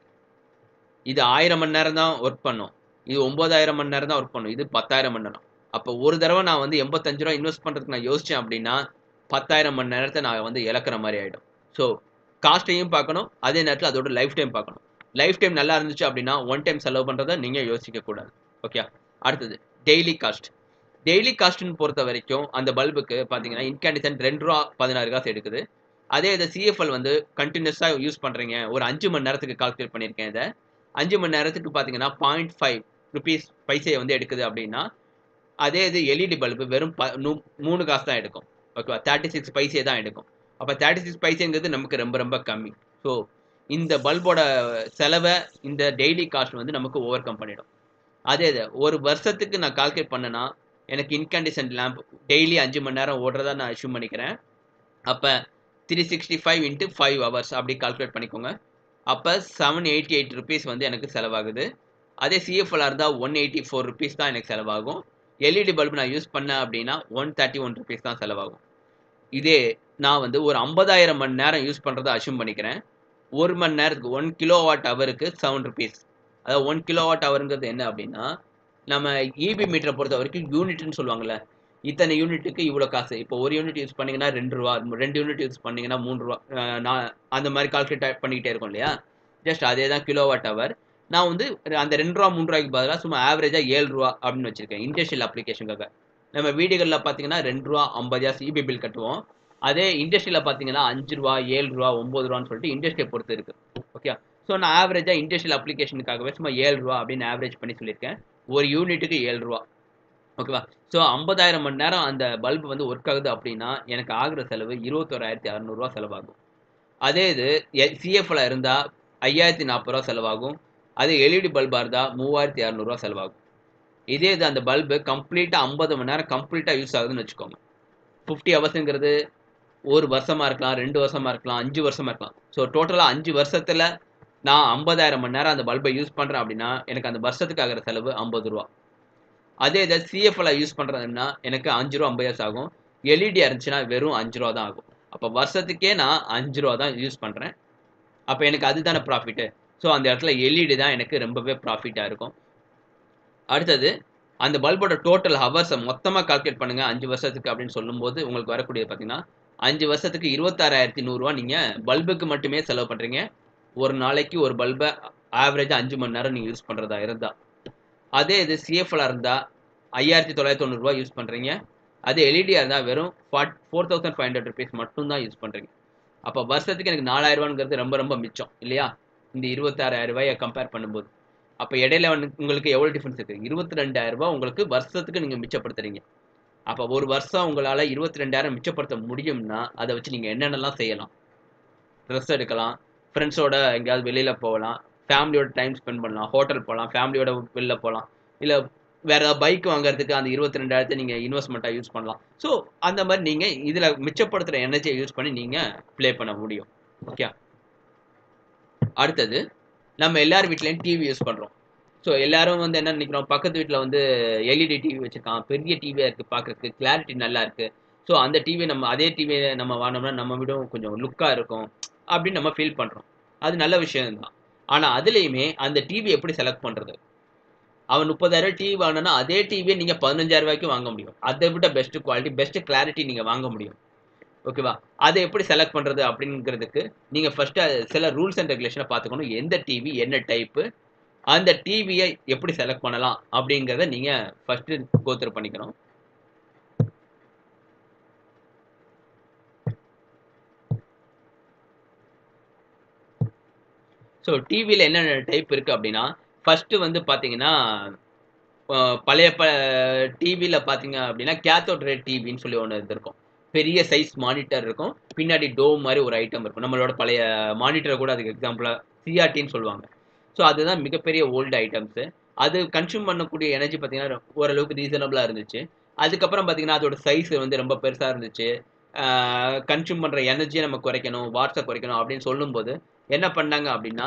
இது ஆயிரம் மணி நேரம் தான் ஒர்க் பண்ணும் இது ஒம்பதாயிரம் மணி நேரம் தான் ஒர்க் பண்ணும் இது பத்தாயிரம் மணி நேரம் அப்போ ஒரு தடவை நான் வந்து எண்பத்தஞ்சு ரூபா இன்வெஸ்ட் பண்ணுறதுக்கு நான் யோசித்தேன் அப்படின்னா பத்தாயிரம் மணி நேரத்தை நான் வந்து இழக்கிற மாதிரி ஆகிடும் ஸோ காஸ்ட்டையும் பார்க்கணும் அதே நேரத்தில் அதோட லைஃப் டைம் பார்க்கணும் லைஃப் டைம் நல்லா இருந்துச்சு அப்படின்னா ஒன் டைம் செலவு பண்ணுறதை நீங்கள் யோசிக்கக்கூடாது ஓகே அடுத்தது டெய்லி காஸ்ட் டெய்லி காஸ்ட்னு பொறுத்த வரைக்கும் அந்த பல்புக்கு பார்த்தீங்கன்னா இன்கண்டிசன் ரெண்டு ரூபா பதினாறு காசு எடுக்குது அதே இதை சிஎஃப்எல் வந்து கண்டினியூஸாக யூஸ் பண்ணுறீங்க ஒரு அஞ்சு மணி நேரத்துக்கு கால்குலேட் பண்ணியிருக்கேன் இதை அஞ்சு மணி நேரத்துக்கு பார்த்தீங்கன்னா பாயிண்ட் ஃபைவ் ருபீஸ் பைசையை வந்து எடுக்குது அப்படின்னா அதே இது எல்இடி பல்பு வெறும் ப மூணு காசு தான் எடுக்கும் ஓகேவா தேர்ட்டி சிக்ஸ் பைசே தான் எடுக்கும் அப்போ தேர்ட்டி சிக்ஸ் பைசேங்கிறது நமக்கு ரொம்ப ரொம்ப கம்மி ஸோ இந்த பல்போட செலவை இந்த டெய்லி காஸ்ட் வந்து நமக்கு ஓவர் கம் பண்ணிடும் அதே இது ஒரு வருஷத்துக்கு நான் கால்குலேட் பண்ணேன்னா எனக்கு இன்கண்டிஷன் லேம்ப் டெய்லி அஞ்சு மணி நேரம் ஓடுறதா நான் அஷ்யூம் பண்ணிக்கிறேன் அப்போ three sixty five into five hours அப்படி கால்குலேட் பண்ணிக்கோங்க அப்போ செவன் எயிட்டி எயிட் ருபீஸ் வந்து எனக்கு செலவாகுது அதே சிஎஃப்எல்லாக இருந்தால் ஒன் எயிட்டி ஃபோர் ருபீஸ் தான் எனக்கு செலவாகும் எல்இடி பல்பு நான் யூஸ் பண்ணேன் அப்படின்னா ஒன் தேர்ட்டி ஒன் ருபீஸ் தான் செலவாகும் இதே நான் வந்து ஒரு ஐம்பதாயிரம் மணி நேரம் யூஸ் பண்ணுறதை அஷ்யூம் பண்ணிக்கிறேன் ஒரு மணி நேரத்துக்கு ஒன் கிலோ வாட் ஹவருக்கு செவன் ருபீஸ் அதாவது ஒன் கிலோ வாட் ஹவருங்கிறது என்ன அப்படின்னா நம்ம இபி மீட்டரை பொறுத்த வரைக்கும் யூனிட்னு சொல்லுவாங்கள்ல இத்தனை யூனிட்டுக்கு இவ்வளோ காசு இப்போ ஒரு யூனிட் யூஸ் பண்ணிங்கன்னா ரெண்டு ரூபா ரெண்டு யூனிட் யூஸ் பண்ணிங்கன்னா மூணு ரூபா நான் அந்த மாதிரி கால்குலேட் பண்ணிக்கிட்டே இருக்கோம் இல்லையா ஜஸ்ட் அதே தான் கிலோ வாட் ஹவர் நான் வந்து அந்த ரெண்டு ரூபா மூணு ரூபாய்க்கு பதிலாக சும்மா ஆவரேஜாக ஏழு ரூபா அப்படின்னு வச்சிருக்கேன் இண்டஸ்ட்ரியல் அப்ளிகேஷனுக்காக நம்ம வீடுகளில் பார்த்தீங்கன்னா ரெண்டு ரூபா ஐம்பது ஜாஸ்தி இபி பில் கட்டுவோம் அதே இண்டஸ்ட்ரியில் பார்த்தீங்கன்னா அஞ்சு ரூபா ஏழு ரூபா ஒம்பது ரூபான்னு சொல்லிட்டு இண்டஸ்ட்ரியை பொறுத்து இருக்குது ஓகே ஸோ நான் ஆவரேஜாக இண்டஸ்ட்ரியல் அப்ளிகேஷனுக்காகவே சும்மா ஏழு ரூபா அப்படின்னு ஆவரேஜ் பண்ணி சொல்லியிருக்கேன் ஒரு யூனிட்டுக்கு ஏழு ரூபா ஓகேவா ஸோ ஐம்பதாயிரம் மணி நேரம் அந்த பல்பு வந்து ஒர்க் ஆகுது அப்படின்னா எனக்கு ஆகிற செலவு இருபத்தோராயிரத்தி அறநூறுவா செலவாகும் அதே இது சிஎஃப்ல இருந்தால் ஐயாயிரத்தி நாற்பது ரூபா செலவாகும் அதே எல்இடி பல்பாக இருந்தால் மூவாயிரத்தி இரநூறுவா செலவாகும் இதே இது அந்த பல்பு கம்ப்ளீட்டாக ஐம்பது மணி நேரம் கம்ப்ளீட்டாக யூஸ் ஆகுதுன்னு வச்சுக்கோங்க ஃபிஃப்டி ஹவர்ஸுங்கிறது ஒரு வருஷமாக இருக்கலாம் ரெண்டு வருஷமாக இருக்கலாம் அஞ்சு வருஷமாக இருக்கலாம் ஸோ டோட்டலாக அஞ்சு வருஷத்தில் நான் ஐம்பதாயிரம் மணி நேரம் அந்த பல்பை யூஸ் பண்ணுறேன் அப்படின்னா எனக்கு அந்த வருஷத்துக்கு ஆகிற செலவு ஐம்பது ரூபா அதே இதை சிஎஃப்எல் யூஸ் பண்ணுறதுன்னா எனக்கு அஞ்சு ரூபா ஐம்பது ஆகும் எல்இடி இருந்துச்சுன்னா வெறும் அஞ்சு ரூபா தான் ஆகும் அப்போ வருஷத்துக்கே நான் அஞ்சு ரூபா தான் யூஸ் பண்ணுறேன் அப்போ எனக்கு அதுதானே ப்ராஃபிட்டு ஸோ அந்த இடத்துல எல்இடி தான் எனக்கு ரொம்பவே ப்ராஃபிட்டாக இருக்கும் அடுத்தது அந்த பல்போட டோட்டல் ஹவர்ஸை மொத்தமாக கால்குலேட் பண்ணுங்க அஞ்சு வருஷத்துக்கு அப்படின்னு சொல்லும்போது உங்களுக்கு வரக்கூடியது பார்த்தீங்கன்னா அஞ்சு வருஷத்துக்கு இருபத்தாறாயிரத்தி நூறுரூவா நீங்கள் பல்புக்கு மட்டுமே செலவு பண்ணுறீங்க ஒரு நாளைக்கு ஒரு பல்பை ஆவரேஜாக அஞ்சு மணி நேரம் நீங்கள் யூஸ் பண்ணுறதா இருந்தால் அதே இது சிஎஃப்எல் இருந்தால் ஐயாயிரத்தி தொள்ளாயிரத்தி தொண்ணூறுரூவா யூஸ் பண்ணுறீங்க அதே எல்இடியாக இருந்தால் வெறும் forty four thousand five hundred rupees மட்டும் தான் யூஸ் பண்ணுறீங்க அப்போ வருஷத்துக்கு எனக்கு நாலாயிரரூவாங்கிறது ரொம்ப ரொம்ப மிச்சம் இல்லையா இந்த இருபத்தாறாயிரம் ரூபாயை கம்பேர் பண்ணும்போது அப்போ இடையில வந்து உங்களுக்கு எவ்வளோ டிஃப்ரென்ஸ் இருக்குது இருபத்தி ரெண்டாயிரம் ரூபாய் உங்களுக்கு வருஷத்துக்கு நீங்கள் மிச்சப்படுத்துறீங்க அப்போ ஒரு வருஷம் உங்களால் இருபத்தி ரெண்டாயிரம் மிச்சப்படுத்த முடியும்னா அதை வச்சு நீங்கள் என்னென்னலாம் செய்யலாம் ட்ரெஸ் எடுக்கலாம் ஃப்ரெண்ட்ஸோட எங்கேயாவது வெளியில் போகலாம் ஃபேமிலியோட டைம் ஸ்பெண்ட் பண்ணலாம் ஹோட்டல் போகலாம் ஃபேமிலியோட வெளில போகலாம் இல்லை வேற ஏதாவது பைக் வாங்குறதுக்கு அந்த இருபத்தி ரெண்டாயிரத்தை நீங்கள் இன்வெஸ்ட்மெண்ட்டாக யூஸ் பண்ணலாம் ஸோ அந்த மாதிரி நீங்கள் இதில் மிச்சப்படுத்துகிற எனர்ஜியை யூஸ் பண்ணி நீங்கள் ப்ளே பண்ண முடியும் ஓகே அடுத்தது நம்ம எல்லார் வீட்லேயும் டிவி யூஸ் பண்ணுறோம் ஸோ எல்லாரும் வந்து என்ன நினைக்கிறோம் பக்கத்து வீட்டில் வந்து எல்இடி டிவி வச்சுருக்கான் பெரிய டிவியாக இருக்குது பார்க்குறதுக்கு கிளாரிட்டி நல்லா இருக்குது ஸோ அந்த டிவி நம்ம அதே டிவியை நம்ம வாங்கினோம்னா நம்ம விடும் கொஞ்சம் லுக்காக இருக்கும் அப்படின்னு நம்ம ஃபீல் பண்ணுறோம் அது நல்ல விஷயம் தான் ஆனால் அதுலேயுமே அந்த டிவி எப்படி செலக்ட் பண்ணுறது அவன் முப்பதாயிரம் டிவி வாங்கினா அதே டிவியை நீங்கள் பதினஞ்சாயிரம் ரூபாய்க்கு வாங்க முடியும் அதை விட பெஸ்ட் குவாலிட்டி பெஸ்ட் கிளாரிட்டி நீங்கள் வாங்க முடியும் ஓகேவா அதை எப்படி செலக்ட் பண்ணுறது அப்படிங்கிறதுக்கு நீங்கள் ஃபஸ்ட்டு சில ரூல்ஸ் அண்ட் ரெகுலேஷனை பார்த்துக்கணும் எந்த டிவி என்ன டைப்பு அந்த டிவியை எப்படி செலக்ட் பண்ணலாம் அப்படிங்கிறத நீங்கள் ஃபஸ்ட்டு கோத்ரு பண்ணிக்கணும் ஸோ டிவியில் என்னென்ன டைப் இருக்குது அப்படின்னா ஃபஸ்ட்டு வந்து பார்த்தீங்கன்னா பழைய ப டிவியில் பார்த்தீங்க அப்படின்னா கேத்தோட் ரேட் டிவின்னு சொல்லி ஒன்று இருக்கும் பெரிய சைஸ் மானிட்டர் இருக்கும் பின்னாடி டோம் மாதிரி ஒரு ஐட்டம் இருக்கும் நம்மளோட பழைய மானிட்டரை கூட அதுக்கு எக்ஸாம்பிளாக சிஆர்டின்னு சொல்லுவாங்க ஸோ அதுதான் மிகப்பெரிய ஓல்டு ஐட்டம்ஸு அது கன்சியூம் பண்ணக்கூடிய எனர்ஜி பார்த்தீங்கன்னா ஓரளவுக்கு ரீசனபிளாக இருந்துச்சு அதுக்கப்புறம் பார்த்தீங்கன்னா அதோட சைஸ் வந்து ரொம்ப பெருசாக இருந்துச்சு கன்சியூம் பண்ணுற எனர்ஜியை நம்ம குறைக்கணும் வாட்ஸை குறைக்கணும் அப்படின்னு சொல்லும்போது என்ன பண்ணாங்க அப்படின்னா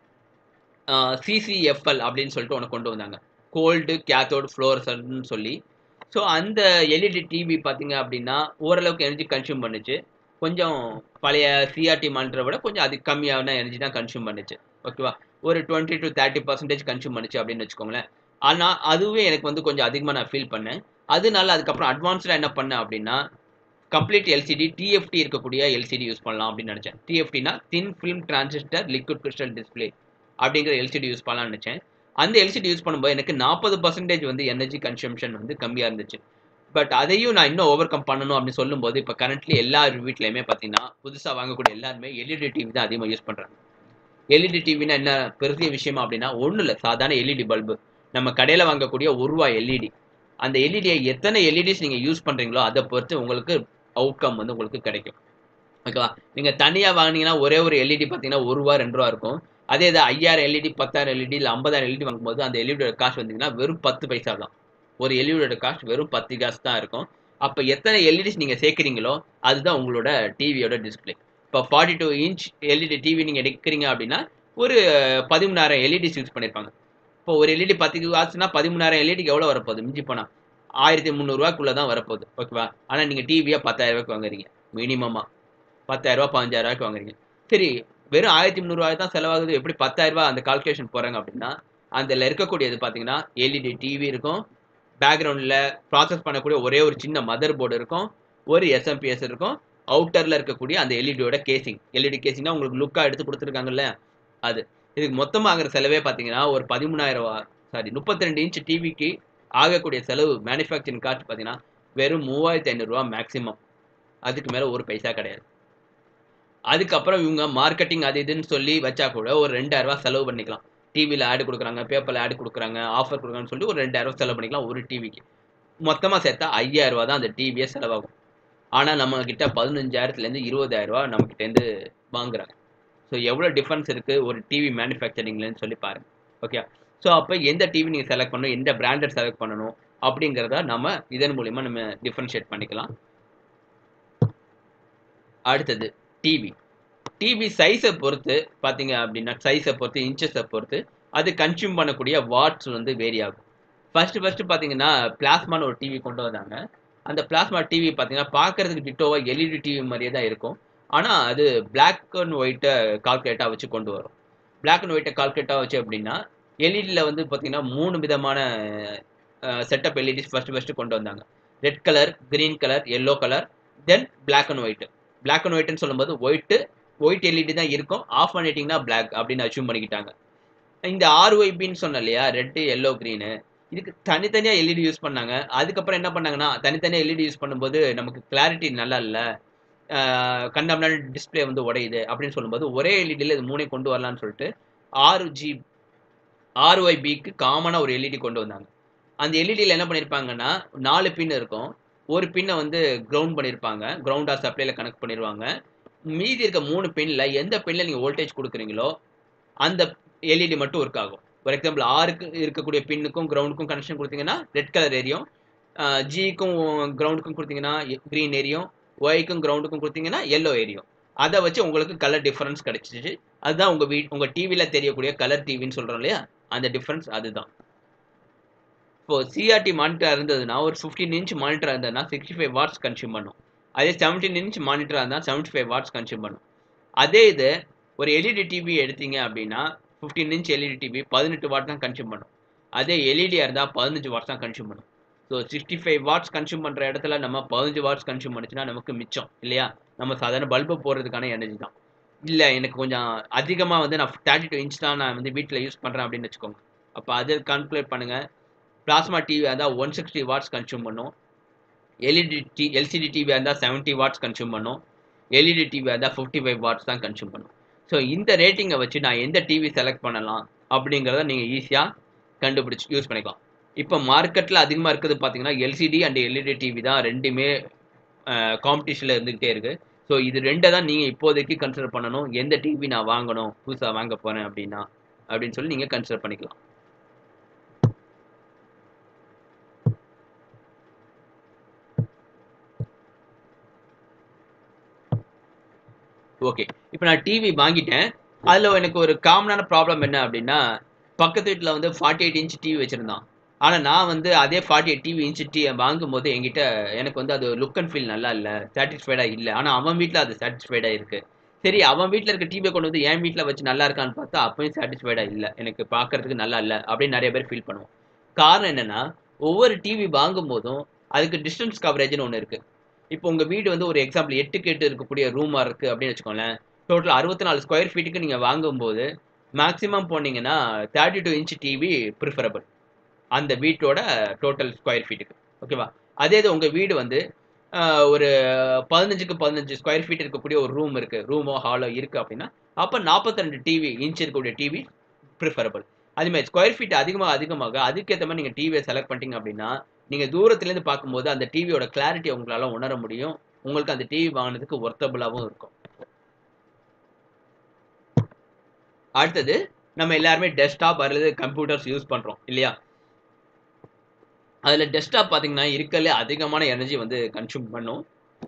சிசிஎஃப்எல் அப்படின்னு சொல்லிட்டு ஒன்று கொண்டு வந்தாங்க கோல்டு கேத்தோடு ஃப்ளோரசன்னு சொல்லி ஸோ அந்த எல்இடி டிவி பார்த்தீங்க அப்படின்னா ஓரளவுக்கு எனர்ஜி கன்சியூம் பண்ணுச்சு கொஞ்சம் பழைய சிஆர்டி மானிட்டரை விட கொஞ்சம் அது கம்மியான எனர்ஜி தான் கன்சியூம் பண்ணுச்சு ஓகேவா ஒரு twenty to thirty percentage consume பண்ணுச்சு அப்படின்னு வச்சுக்கோங்களேன் ஆனால் அதுவே எனக்கு வந்து கொஞ்சம் அதிகமாக நான் ஃபீல் பண்ணேன் அதனால அதுக்கப்புறம் அட்வான்ஸ்டாக என்ன பண்ணேன் அப்படின்னா கம்ப்ளீட் எல்சிடி டிஎஃப்டி இருக்கக்கூடிய எல்சிடி யூஸ் பண்ணலாம் அப்படின்னு நினச்சேன் டிஎஃப்டினா thin film transistor liquid crystal display அப்படிங்கிற எல்சிடி யூஸ் பண்ணலாம்னு நினச்சேன் அந்த எல்சிடி யூஸ் பண்ணும்போது எனக்கு நாற்பது பர்சன்டேஜ் வந்து எனர்ஜி கன்சம்ஷன் வந்து கம்மியாக இருந்துச்சு பட் அதையும் நான் இன்னும் ஓவர் கம் பண்ணணும் அப்படின்னு சொல்லும்போது இப்போ கரண்ட்லி எல்லா வீட்லையுமே பார்த்தீங்கன்னா புதுசாக வாங்கக்கூடிய எல்லாருமே எல்இடி டிவி தான் அதிகமாக யூஸ் பண்ணுறாங்க எல்இடி டிவினா என்ன பெரிய விஷயமா அப்படின்னா ஒன்றும் இல்லை சாதாரண எல்இடி பல்பு நம்ம கடையில் வாங்கக்கூடிய ஒரு ரூபா எல்இடி அந்த எல்இடியை எத்தனை எல்இடிஸ் நீங்கள் யூஸ் பண்ணுறீங்களோ அதை பொறுத்து உங்களுக்கு அவுட்கம் வந்து உங்களுக்கு கிடைக்கும் ஓகேவா நீங்கள் தனியாக வாங்கினீங்கன்னா ஒரே ஒரு எல்இடி பார்த்தீங்கன்னா ஒரு ரூபா ரெண்டு ரூபா இருக்கும் அதே இது ஐயாயிரம் எல்இடி பத்தாயிரம் எல்இடி இல்லை ஐம்பதாயிரம் எல்இடி வாங்கும்போது அந்த எல்இடியோட காஸ்ட் வந்தீங்கன்னா வெறும் பத்து பைசா தான் ஒரு எல்இடியோட காஸ்ட் வெறும் பத்து காசு தான் இருக்கும் அப்போ எத்தனை எல்இடிஸ் நீங்கள் சேர்க்குறீங்களோ அதுதான் உங்களோட டிவியோட டிஸ்பிளே இப்போ forty two inch LED TV நீங்கள் எடுக்கிறீங்க அப்படின்னா ஒரு பதிமூணாயிரம் எல்இடிஸ் யூஸ் பண்ணியிருப்பாங்க இப்போ ஒரு எல்இடி பத்து காசுனா பதிமூணாயிரம் எல்இடிக்கு எவ்வளோ வரப்போகுது மிஞ்சி போனால் ஆயிரத்தி முந்நூறுரூவாக்குள்ளே தான் வரப்போகுது ஓகேவா ஆனால் நீங்கள் டிவியாக பத்தாயிரம் ரூபாய்க்கு வாங்குறீங்க மினிமமாக பத்தாயிரரூபா பதினஞ்சாயிரம் ரூபாய்க்கு வாங்குறீங்க சரி வெறும் ஆயிரத்தி முந்நூறுவாய் தான் செலவாகுது எப்படி பத்தாயிரம் ரூபாய் அந்த கால்குலேஷன் போகிறாங்க அப்படின்னா அதில் இருக்கக்கூடியது பார்த்தீங்கன்னா எல்இடி டிவி இருக்கும் பேக்ரவுண்டில் ப்ராசஸ் பண்ணக்கூடிய ஒரே ஒரு சின்ன மதர் போர்டு இருக்கும் ஒரு எஸ்எம்பிஎஸ் இருக்கும் அவுட்டரில் இருக்கக்கூடிய அந்த எல்இடியோட கேசிங் எல்இடி கேசிங்னா உங்களுக்கு லுக்காக எடுத்து கொடுத்துருக்காங்கல்ல அது இதுக்கு மொத்தமாக ஆகிற செலவே பார்த்தீங்கன்னா ஒரு பதிமூணாயிரம் ரூபா சாரி முப்பத்தி ரெண்டு இன்ச் டிவிக்கு ஆகக்கூடிய செலவு மேனுஃபேக்சரிங் காஸ்ட் பார்த்தீங்கன்னா வெறும் மூவாயிரத்தி ஐநூறுரூவா மேக்ஸிமம் அதுக்கு மேலே ஒரு பைசா கிடையாது அதுக்கப்புறம் இவங்க மார்க்கெட்டிங் அது இதுன்னு சொல்லி வச்சா கூட ஒரு ரெண்டாயிரரூவா செலவு பண்ணிக்கலாம் டிவியில் ஆடு கொடுக்குறாங்க பேப்பரில் ஆடு கொடுக்குறாங்க ஆஃபர் கொடுக்குறாங்கன்னு சொல்லி ஒரு ரெண்டாயிரரூவா செலவு பண்ணிக்கலாம் ஒரு டிவிக்கு மொத்தமாக சேர்த்தா ஐயாயிரரூவா தான் அந்த டிவியே செலவாகும் ஆனால் நம்ம கிட்ட பதினஞ்சாயிரத்துலேருந்து இருபதாயிரரூவா நம்மக்கிட்டேருந்து வாங்குறாங்க ஸோ எவ்வளோ டிஃப்ரென்ஸ் இருக்குது ஒரு டிவி மேனுஃபேக்சரிங்லன்னு சொல்லி பாருங்கள் ஓகே ஸோ அப்போ எந்த டிவி நீங்கள் செலக்ட் பண்ணணும் எந்த பிராண்டட் செலக்ட் பண்ணணும் அப்படிங்கிறத நம்ம இதன் மூலிமா நம்ம டிஃப்ரென்ஷியேட் பண்ணிக்கலாம் அடுத்தது டிவி டிவி சைஸை பொறுத்து பார்த்தீங்க அப்படின்னா சைஸை பொறுத்து இன்ச்சஸை பொறுத்து அது கன்சியூம் பண்ணக்கூடிய வாட்ஸ் வந்து வேரி ஆகும் ஃபர்ஸ்ட் ஃபர்ஸ்ட் பார்த்தீங்கன்னா பிளாஸ்மான்னு ஒரு டிவி கொண்டு வந்தாங்க அந்த பிளாஸ்மா டிவி பார்த்தீங்கன்னா பார்க்கறதுக்கு டிட்டோவாக எல்இடி டிவி மாதிரியே தான் இருக்கும் ஆனால் அது பிளாக் அண்ட் ஒயிட்டை கால்குலேட்டாக வச்சு கொண்டு வரும் பிளாக் அண்ட் ஒயிட்டை கால்குலேட்டாக வச்சு அப்படின்னா எல்இடியில் வந்து பார்த்தீங்கன்னா மூணு விதமான செட்டப் எல்இடிஸ் ஃபர்ஸ்ட் ஃபர்ஸ்ட் கொண்டு வந்தாங்க red colour green colour yellow colour then black and white black and ஒயிட்னு சொல்லும்போது ஒயிட்டு ஒயிட் எல்இடி தான் இருக்கும் ஆஃப் பண்ணிட்டீங்கன்னா பிளாக் அப்படின்னு அச்சீவ் பண்ணிக்கிட்டாங்க இந்த ஆர்ஒய்பின்னு சொன்ன இல்லையா ரெட்டு எல்லோ க்ரீனு இதுக்கு தனித்தனியாக எல்இடி யூஸ் பண்ணாங்க அதுக்கப்புறம் என்ன பண்ணாங்கன்னா தனித்தனியாக எல்இடி யூஸ் பண்ணும்போது நமக்கு கிளாரிட்டி நல்லா இல்லை கண்டம்னால் டிஸ்பிளே வந்து உடையுது அப்படின்னு சொல்லும்போது ஒரே எல்இடியில் இது மூணே கொண்டு வரலான்னு சொல்லிட்டு ஆறு ஜி ஆர்ஒய்பிக்கு காமனாக ஒரு எல்இடி கொண்டு வந்தாங்க அந்த எல்இடியில் என்ன பண்ணியிருப்பாங்கன்னா நாலு பின் இருக்கும் ஒரு பின்னை வந்து கிரவுண்ட் பண்ணியிருப்பாங்க கிரவுண்டாக சப்ளைல கனெக்ட் பண்ணிடுவாங்க மீதி இருக்க மூணு பின்னில் எந்த பின்னில் நீங்கள் வோல்டேஜ் கொடுக்குறீங்களோ அந்த எல்இடி மட்டும் ஒர்க் ஆகும் ஃபார் எக்ஸாம்பிள் ஆருக்கு இருக்கக்கூடிய பின்னுக்கும் கிரவுண்டுக்கும் கனெக்ஷன் கொடுத்தீங்கன்னா ரெட் கலர் எரியும் ஜிக்கும் கிரவுண்டுக்கும் கொடுத்தீங்கன்னா க்ரீன் எரியும் ஒய்க்கும் கிரவுண்டுக்கும் கொடுத்தீங்கன்னா எல்லோ எரியும் அதை வச்சு உங்களுக்கு கலர் டிஃபரன்ஸ் கிடைச்சிச்சு அதுதான் உங்கள் வீட் உங்கள் டிவியில் தெரியக்கூடிய கலர் டிவின்னு சொல்கிறோம் இல்லையா அந்த டிஃப்ரென்ஸ் அதுதான் இப்போ சிஆர்டி மானிட்டர் இருந்ததுன்னா ஒரு ஃபிஃப்டீன் இன்ச் மானிட்டர் இருந்ததுன்னா சிக்ஸ்டி ஃபைவ் வாட்ஸ் கன்சியூம் பண்ணும் அதே செவன்டீன் இன்ச் மானிட்டராக இருந்தால் செவன்ட்டி ஃபைவ் வாட்ஸ் கன்சியூம் பண்ணும் அதே இது ஒரு எல்இடி டிவி எடுத்தீங்க அப்படின்னா ஃபிஃப்டீன் இன்ச் எல்இடி டிவி பதினெட்டு வாட் தான் கன்சியூம் பண்ணும் அதே எல்இடியாக இருந்தால் பதினஞ்சு வாட்ஸ் தான் கன்சியூம் பண்ணும் so sixty five watts consume பண்ணுற இடத்துல நம்ம பதினஞ்சு வாட்ஸ் கன்சியூம் பண்ணுச்சுன்னா நமக்கு மிச்சம் இல்லையா நம்ம சாதாரண பல்பு போடுறதுக்கான எனர்ஜி தான் இல்லை எனக்கு கொஞ்சம் அதிகமாக வந்து நான் தேர்ட்டி டூ இன்ச் தான் நான் வந்து வீட்டில் யூஸ் பண்ணுறேன் அப்படின்னு வச்சுக்கோங்க அப்போ அது கால்குலேட் பண்ணுங்கள் பிளாஸ்மா டிவி இருந்தால் ஒன் சிக்ஸ்டி வாட்ஸ் கன்சியூம் பண்ணும் எல்இடி டி எல்சிடி டிவியாக இருந்தால் செவன்ட்டி வாட்ஸ் கன்சியூம் பண்ணும் எல்இடி டிவியாக இருந்தால் ஃபிஃப்டி ஃபைவ் வாட்ஸ் தான் கன்சியூம் பண்ணும் ஸோ இந்த ரேட்டிங்கை வச்சு நான் எந்த டிவி செலக்ட் பண்ணலாம் அப்படிங்கிறத நீங்கள் ஈஸியாக கண்டுபிடிச்சி யூஸ் பண்ணிக்கலாம் இப்போ மார்க்கெட்டில் அதிகமாக இருக்கிறது பார்த்தீங்கன்னா எல்சிடி அண்ட் எல்இடி டிவி தான் ரெண்டுமே காம்படிஷனில் இருந்துகிட்டே இருக்குது ஸோ இது ரெண்டை தான் நீங்கள் இப்போதைக்கு கன்சிடர் பண்ணணும் எந்த டிவி நான் வாங்கணும் புதுசாக வாங்க போகிறேன் அப்படின்னா அப்படின்னு சொல்லி நீங்கள் கன்சிடர் பண்ணிக்கலாம் ஓகே இப்போ நான் டிவி வாங்கிட்டேன் அதில் எனக்கு ஒரு காமனான ப்ராப்ளம் என்ன அப்படின்னா பக்கத்து வீட்டில் வந்து ஃபார்ட்டி எயிட் இன்ச் டிவி வச்சுருந்தான் ஆனால் நான் வந்து அதே forty eight TV inch TV வாங்கும் போது என்கிட்ட எனக்கு வந்து அது லுக் அண்ட் ஃபீல் நல்லா இல்லை சாட்டிஸ்ஃபைடாக இல்லை ஆனால் அவன் வீட்டில் அது சாட்டிஸ்ஃபைடாக இருக்குது சரி அவன் வீட்டில் இருக்க டிவியை கொண்டு வந்து என் வீட்டில் வச்சு நல்லா இருக்கான்னு பார்த்தா அப்பயும் சாட்டிஸ்ஃபைடாக இல்லை எனக்கு பார்க்கறதுக்கு நல்லா இல்லை அப்படின்னு நிறைய பேர் ஃபீல் பண்ணுவோம் காரணம் என்னென்னா ஒவ்வொரு டிவி வாங்கும் போதும் அதுக்கு டிஸ்டன்ஸ் கவரேஜ்னு ஒன்று இருக்குது இப்போ உங்கள் வீடு வந்து ஒரு எக்ஸாம்பிள் எட்டுக்கு எட்டு இருக்கக்கூடிய ரூமாக இருக்குது அப்படின்னு வச்சுக்கோங்களேன் டோட்டல் அறுபத்தி நாலு ஸ்கொயர் ஃபீட்டுக்கு நீங்கள் வாங்கும்போது மேக்ஸிமம் போனீங்கன்னா thirty two inch TV preferable அந்த வீட்டோட டோட்டல் ஸ்கொயர் ஃபீட்டுக்கு ஓகேவா அதே இது உங்கள் வீடு வந்து ஒரு பதினஞ்சுக்கு பதினஞ்சு ஸ்கொயர் ஃபீட் இருக்கக்கூடிய ஒரு ரூம் இருக்குது ரூமோ ஹாலோ இருக்குது அப்படின்னா அப்போ நாற்பத்தி ரெண்டு டிவி இன்ச் இருக்கக்கூடிய டிவி ப்ரிஃபரபிள் அதுமாதிரி ஸ்கொயர் ஃபீட் அதிகமாக அதிகமாக அதுக்கேற்ற மாதிரி நீங்கள் டிவியை செலக்ட் பண்ணிட்டீங்க அப்படின்னா நீங்கள் தூரத்துலேருந்து பார்க்கும்போது அந்த டிவியோட கிளாரிட்டி உங்களால் உணர முடியும் உங்களுக்கு அந்த டிவி வாங்கினதுக்கு ஒர்த்தபுளாகவும் இருக்கும் அடுத்தது நம்ம எல்லாருமே டெஸ்க்டாப் அல்லது கம்ப்யூட்டர்ஸ் யூஸ் பண்ணுறோம் இல்லையா அதில் டெஸ்க்டாப் பார்த்தீங்கன்னா இருக்கல அதிகமான எனர்ஜி வந்து கன்சியூம் பண்ணும்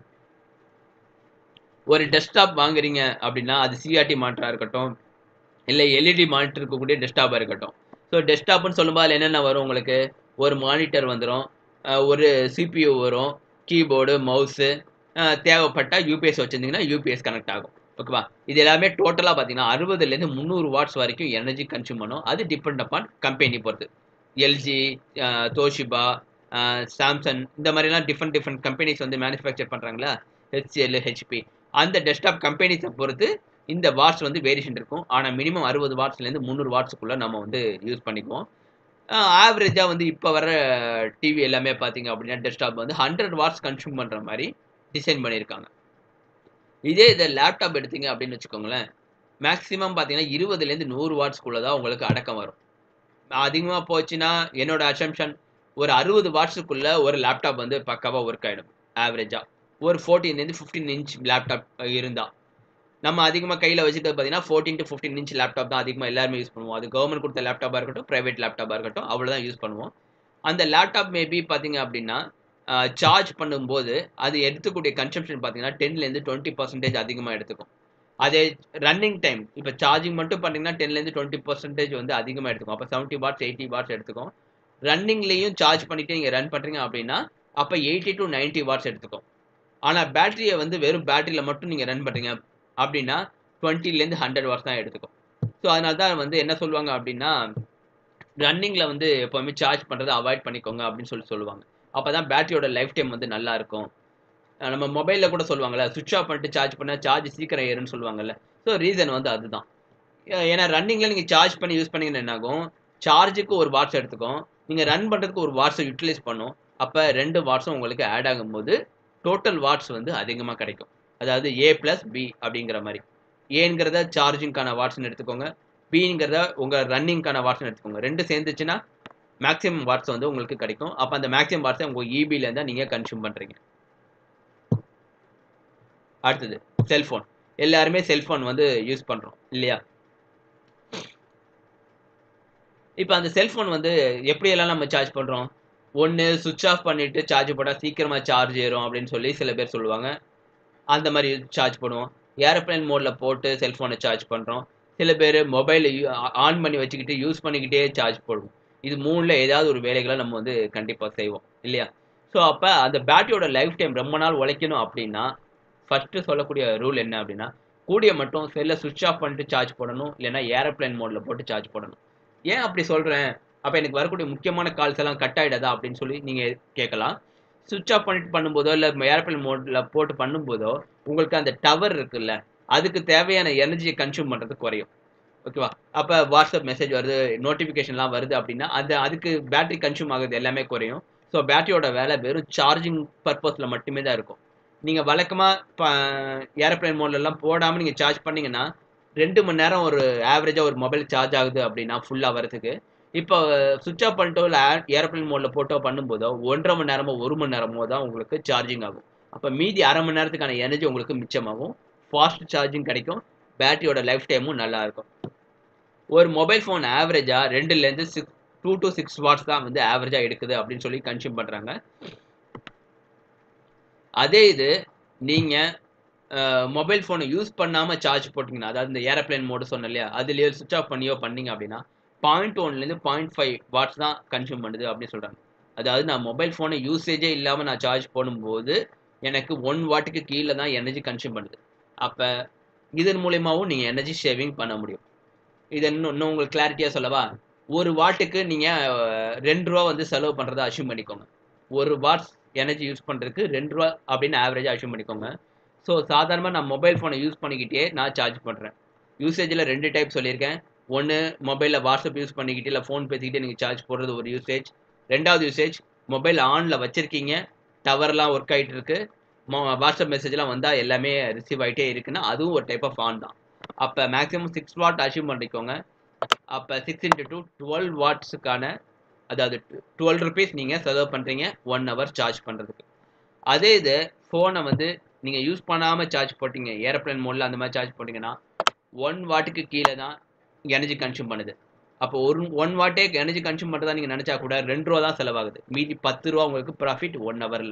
ஒரு டெஸ்க்டாப் வாங்குறீங்க அப்படின்னா அது சிஆர்டி மானிட்டராக இருக்கட்டும் இல்லை எல்இடி மானிட்டர் இருக்கக்கூடிய டெஸ்க்டாப்பாக இருக்கட்டும் ஸோ டெஸ்க்டாப்னு சொல்லும்போது அதில் என்னென்ன வரும் உங்களுக்கு ஒரு மானிட்டர் வந்துடும் ஒரு சிபியூ வரும் கீபோர்டு மவுஸு தேவைப்பட்டால் யூபிஎஸ் வச்சுருந்தீங்கன்னா யூபிஎஸ் கனெக்ட் ஆகும் ஓகேவா இது எல்லாமே டோட்டலாக பார்த்தீங்கன்னா அறுபதுலேருந்து முந்நூறு வாட்ஸ் வரைக்கும் எனர்ஜி கன்சியூம் பண்ணும் அது டிபெண்ட் அப்பான் கம்பெனி பொறுத்து எல்ஜி தோஷிபா சாம்சங் இந்த மாதிரிலாம் டிஃப்ரெண்ட் டிஃப்ரெண்ட் கம்பெனிஸ் வந்து மேனுஃபேக்சர் பண்ணுறாங்களா ஹெச்எல் ஹெச்பி அந்த டெஸ்க்டாப் கம்பெனிஸை பொறுத்து இந்த வாட்ஸ் வந்து வேரியேஷன் இருக்கும் ஆனால் மினிமம் அறுபது வாட்ஸ்லேருந்து முந்நூறு வாட்ஸுக்குள்ளே நம்ம வந்து யூஸ் பண்ணிக்குவோம் ஆவரேஜாக வந்து இப்போ வர டிவி எல்லாமே பார்த்தீங்க அப்படின்னா டெஸ்க்டாப் வந்து ஹண்ட்ரட் வாட்ஸ் கன்சியூம் பண்ணுற மாதிரி டிசைன் பண்ணியிருக்காங்க இதே இதை லேப்டாப் எடுத்தீங்க அப்படின்னு வச்சுக்கோங்களேன் மேக்ஸிமம் பார்த்தீங்கன்னா இருபதுலேருந்து நூறு வாட்ஸ்க்குள்ளே தான் உங்களுக்கு அடக்கம் வரும் அதிகமாக போச்சுன்னா என்னோட அசம்ஷன் ஒரு அறுபது வாட்ஸுக்குள்ளே ஒரு லேப்டாப் வந்து பக்காவாக ஒர்க் ஆகிடும் ஆவரேஜாக ஒரு ஃபோர்டீன்லேருந்து ஃபிஃப்டீன் இன்ச் லேப்டாப் இருந்தால் நம்ம அதிகமாக கையில் வச்சுட்டு பார்த்தீங்கன்னா fourteen to fifteen inch laptop தான் அதிகமாக எல்லாருமே யூஸ் பண்ணுவோம் அது கவர்மெண்ட் கொடுத்த லேப்டாப்பாக இருக்கட்டும் ப்ரைவேட் லேப்டாப்பாக இருக்கட்டும் அவ்வளோ தான் யூஸ் பண்ணுவோம் அந்த லேப்டாப் மேபி பார்த்தீங்க அப்படின்னா சார்ஜ் பண்ணும்போது அது எடுத்துக்கூடிய கன்சம்ஷன் பார்த்தீங்கன்னா டென்லேருந்து டுவெண்ட்டி பர்சன்டேஜ் அதிகமாக எடுத்துக்கும் அதே ரன்னிங் டைம் இப்போ சார்ஜிங் மட்டும் பார்த்தீங்கன்னா டென்லேருந்து டுவெண்ட்டி பர்சன்டேஜ் வந்து அதிகமாக எடுத்துக்கும் அப்போ செவன்ட்டி வாட்ஸ் எயிட்டி வாட்ஸ் எடுத்துக்கும் ரன்னிங்லேயும் சார்ஜ் பண்ணிட்டு நீங்கள் ரன் பண்ணுறீங்க அப்படின்னா அப்போ எயிட்டி டு நைன்ட்டி வாட்ஸ் எடுத்துக்கும் ஆனால் பேட்டரியை வந்து வெறும் பேட்டரியில் மட்டும் நீங்கள் ரன் பண்ணுறீங்க அப்படின்னா டுவெண்ட்டிலேருந்து ஹண்ட்ரட் வாட்ஸ் தான் எடுத்துக்கும் ஸோ அதனால தான் வந்து என்ன சொல்லுவாங்க அப்படின்னா ரன்னிங்கில் வந்து எப்போவுமே சார்ஜ் பண்ணுறதை அவாய்ட் பண்ணிக்கோங்க அப்படின்னு சொல்லி சொல்லுவாங்க அப்போ தான் பேட்டரியோட லைஃப் டைம் வந்து நல்லா இருக்கும் அஹ் நம்ம மொபைலில் கூட சொல்லுவாங்கல்ல சுவிட்ச் ஆஃப் பண்ணிட்டு சார்ஜ் பண்ணால் சார்ஜ் சீக்கிரம் ஏறுன்னு சொல்லுவாங்கல்ல ஸோ ரீசன் வந்து அதுதான் ஏ- ஏன்னா ரன்னிங்கில் நீங்கள் சார்ஜ் பண்ணி யூஸ் பண்ணீங்கன்னா என்ன ஆகும் சார்ஜுக்கு ஒரு வாட்ஸ் எடுத்துக்கும் நீங்கள் ரன் பண்ணுறதுக்கு ஒரு வாட்ஸை யூட்டிலைஸ் பண்ணும் அப்போ ரெண்டு வாட்ஸும் உங்களுக்கு ஆட் ஆகும்போது டோட்டல் வாட்ஸ் வந்து அதிகமாக கிடைக்கும் அதாவது ஏ ப்ளஸ் பி அப்படிங்கிற மாதிரி ஏங்கிறத சார்ஜிங்க்கான வாட்ஸ்னு எடுத்துக்கோங்க பிங்கிறத உங்கள் ரன்னிங்க்கான வாட்ஸ்னு எடுத்துக்கோங்க ரெண்டு சேர்ந்துச்சுன்னா மேக்ஸிமம் வாட்ஸ் வந்து உங்களுக்கு கிடைக்கும் அப்போ அந்த மேக்ஸிமம் வாட்ஸை உங்கள் இபிலேருந்து தான் நீங்கள் கன்சியூம் பண்ணுறீங்க அடுத்தது செல்ஃபோன் எல்லாருமே செல்ஃபோன் வந்து யூஸ் பண்ணுறோம் இல்லையா இப்போ அந்த செல்ஃபோன் வந்து எப்படியெல்லாம் நம்ம சார்ஜ் பண்ணுறோம் ஒன்று சுவிட்ச் ஆஃப் பண்ணிவிட்டு சார்ஜ் போட்டால் சீக்கிரமாக சார்ஜ் ஏறும் அப்படின்னு சொல்லி சில பேர் சொல்லுவாங்க அந்த மாதிரி சார்ஜ் பண்ணுவோம் ஏரோப்ளேன் மோடில் போட்டு செல்ஃபோனை சார்ஜ் பண்ணுறோம் சில பேர் மொபைலை ஆன் பண்ணி வச்சுக்கிட்டு யூஸ் பண்ணிக்கிட்டே சார்ஜ் போடுவோம் இது மூணில் ஏதாவது ஒரு வேலைகளை நம்ம வந்து கண்டிப்பாக செய்வோம் இல்லையா ஸோ அப்போ அந்த பேட்டரியோட லைஃப் டைம் ரொம்ப நாள் உழைக்கணும் அப்படின்னா ஃபஸ்ட்டு சொல்லக்கூடிய ரூல் என்ன அப்படின்னா கூடிய மட்டும் செல்லை சுவிட்ச் ஆஃப் பண்ணிட்டு சார்ஜ் போடணும் இல்லைன்னா ஏரோப்ளேன் மோடில் போட்டு சார்ஜ் போடணும் ஏன் அப்படி சொல்கிறேன் அப்போ எனக்கு வரக்கூடிய முக்கியமான கால்ஸ் எல்லாம் கட் ஆகிடாதா அப்படின்னு சொல்லி நீங்கள் கேட்கலாம் சுவிட்ச் ஆஃப் பண்ணிட்டு பண்ணும்போதோ இல்லை ஏரோப்ளேன் மோடில் போட்டு பண்ணும்போதோ உங்களுக்கு அந்த டவர் இருக்குல்ல அதுக்கு தேவையான எனர்ஜியை கன்சியூம் பண்ணுறது குறையும் ஓகேவா அப்போ வாட்ஸ்அப் மெசேஜ் வருது நோட்டிஃபிகேஷன்லாம் வருது அப்படின்னா அது அதுக்கு பேட்டரி கன்சியூம் ஆகுது எல்லாமே குறையும் ஸோ பேட்டரியோட வேலை வெறும் சார்ஜிங் பர்பஸில் மட்டுமே தான் இருக்கும் நீங்கள் வழக்கமாக ஏரோப்ளேன் மோட்லலாம் போடாமல் நீங்கள் சார்ஜ் பண்ணீங்கன்னா ரெண்டு மணி நேரம் ஒரு ஆவரேஜாக ஒரு மொபைல் சார்ஜ் ஆகுது அப்படின்னா ஃபுல்லாக வரதுக்கு இப்போ சுவிட்ச் ஆஃப் பண்ணிட்டோ இல்லை ஏரோப்ளேன் மோடில் போட்டோ பண்ணும்போதோ ஒன்றரை மணி நேரமோ ஒரு மணி நேரமோ தான் உங்களுக்கு சார்ஜிங் ஆகும் அப்போ மீதி அரை மணி நேரத்துக்கான எனர்ஜி உங்களுக்கு மிச்சமாகும் ஃபாஸ்ட் சார்ஜிங் கிடைக்கும் பேட்டரியோட லைஃப் டைமும் நல்லா இருக்கும் ஒரு மொபைல் ஃபோன் ஆவரேஜாக ரெண்டுலேருந்து six two to six watts தான் வந்து ஆவரேஜாக எடுக்குது அப்படின்னு சொல்லி கன்சியூம் பண்ணுறாங்க அதே இது நீங்கள் மொபைல் ஃபோனை யூஸ் பண்ணாமல் சார்ஜ் போட்டிங்கன்னா அதாவது இந்த ஏரோப்ளேன் மோடு சொன்னேன் இல்லையா அதுலேயே சுவிச் ஆஃப் பண்ணியோ பண்ணீங்க அப்படின்னா பாயிண்ட் ஒன்லேருந்து பாயிண்ட் ஃபைவ் வாட்ஸ் தான் கன்சியூம் பண்ணுது அப்படின்னு சொல்கிறாங்க அதாவது நான் மொபைல் ஃபோனை யூசேஜே இல்லாமல் நான் சார்ஜ் போடும்போது எனக்கு ஒன் வாட்டுக்கு கீழே தான் எனர்ஜி கன்சியூம் பண்ணுது அப்போ இதன் மூலியமாகவும் நீங்கள் எனர்ஜி சேவிங் பண்ண முடியும் இதை இன்னும் இன்னும் உங்களுக்கு கிளாரிட்டியாக சொல்லவா ஒரு வாட்டுக்கு நீங்கள் ரெண்டு ரூபா வந்து செலவு பண்ணுறதா அஷ்யூம் பண்ணிக்கோங்க ஒரு வாட்ஸ் எனர்ஜி யூஸ் பண்ணுறதுக்கு ரெண்டு ரூபா அப்படின்னு ஆவரேஜாக அஷ்யூம் பண்ணிக்கோங்க ஸோ சாதாரணமாக நான் மொபைல் ஃபோனை யூஸ் பண்ணிக்கிட்டே நான் சார்ஜ் பண்ணுறேன் யூசேஜில் ரெண்டு டைப் சொல்லியிருக்கேன் ஒன்று மொபைலில் வாட்ஸ்அப் யூஸ் பண்ணிக்கிட்டு இல்லை ஃபோன் பேசிக்கிட்டே நீங்கள் சார்ஜ் போடுறது ஒரு யூசேஜ் ரெண்டாவது யூசேஜ் மொபைல் ஆனில் வச்சுருக்கீங்க டவர்லாம் ஒர்க் ஆகிட்டு இருக்கு வாட்ஸ்அப் மெசேஜ்லாம் வந்தால் எல்லாமே ரிசீவ் ஆகிட்டே இருக்குன்னா அதுவும் ஒரு டைப் ஆஃப் ஆன் தான் அப்போ மேக்ஸிமம் சிக்ஸ் வாட் அச்சீவ் பண்ணிக்கோங்க அப்போ சிக்ஸ் இன்ட்டு டூ டுவெல் வாட்ஸுக்கான அதாவது டுவெல் ருபீஸ் நீங்கள் செலவு பண்ணுறீங்க ஒன் ஹவர் சார்ஜ் பண்ணுறதுக்கு அதே இது ஃபோனை வந்து நீங்கள் யூஸ் பண்ணாமல் சார்ஜ் போட்டிங்க ஏரோப்ளேன் மோடில் அந்த மாதிரி சார்ஜ் போட்டிங்கன்னா ஒன் வாட்டுக்கு கீழே தான் எனர்ஜி கன்சியூம் பண்ணுது அப்போ ஒரு ஒன் வாட்டே எனர்ஜி கன்சியூம் பண்ணுறதா நீங்கள் நினச்சா கூட ரெண்டு ரூபா தான் செலவாகுது மீதி பத்து ரூபா உங்களுக்கு ப்ராஃபிட் ஒன் ஹவரில்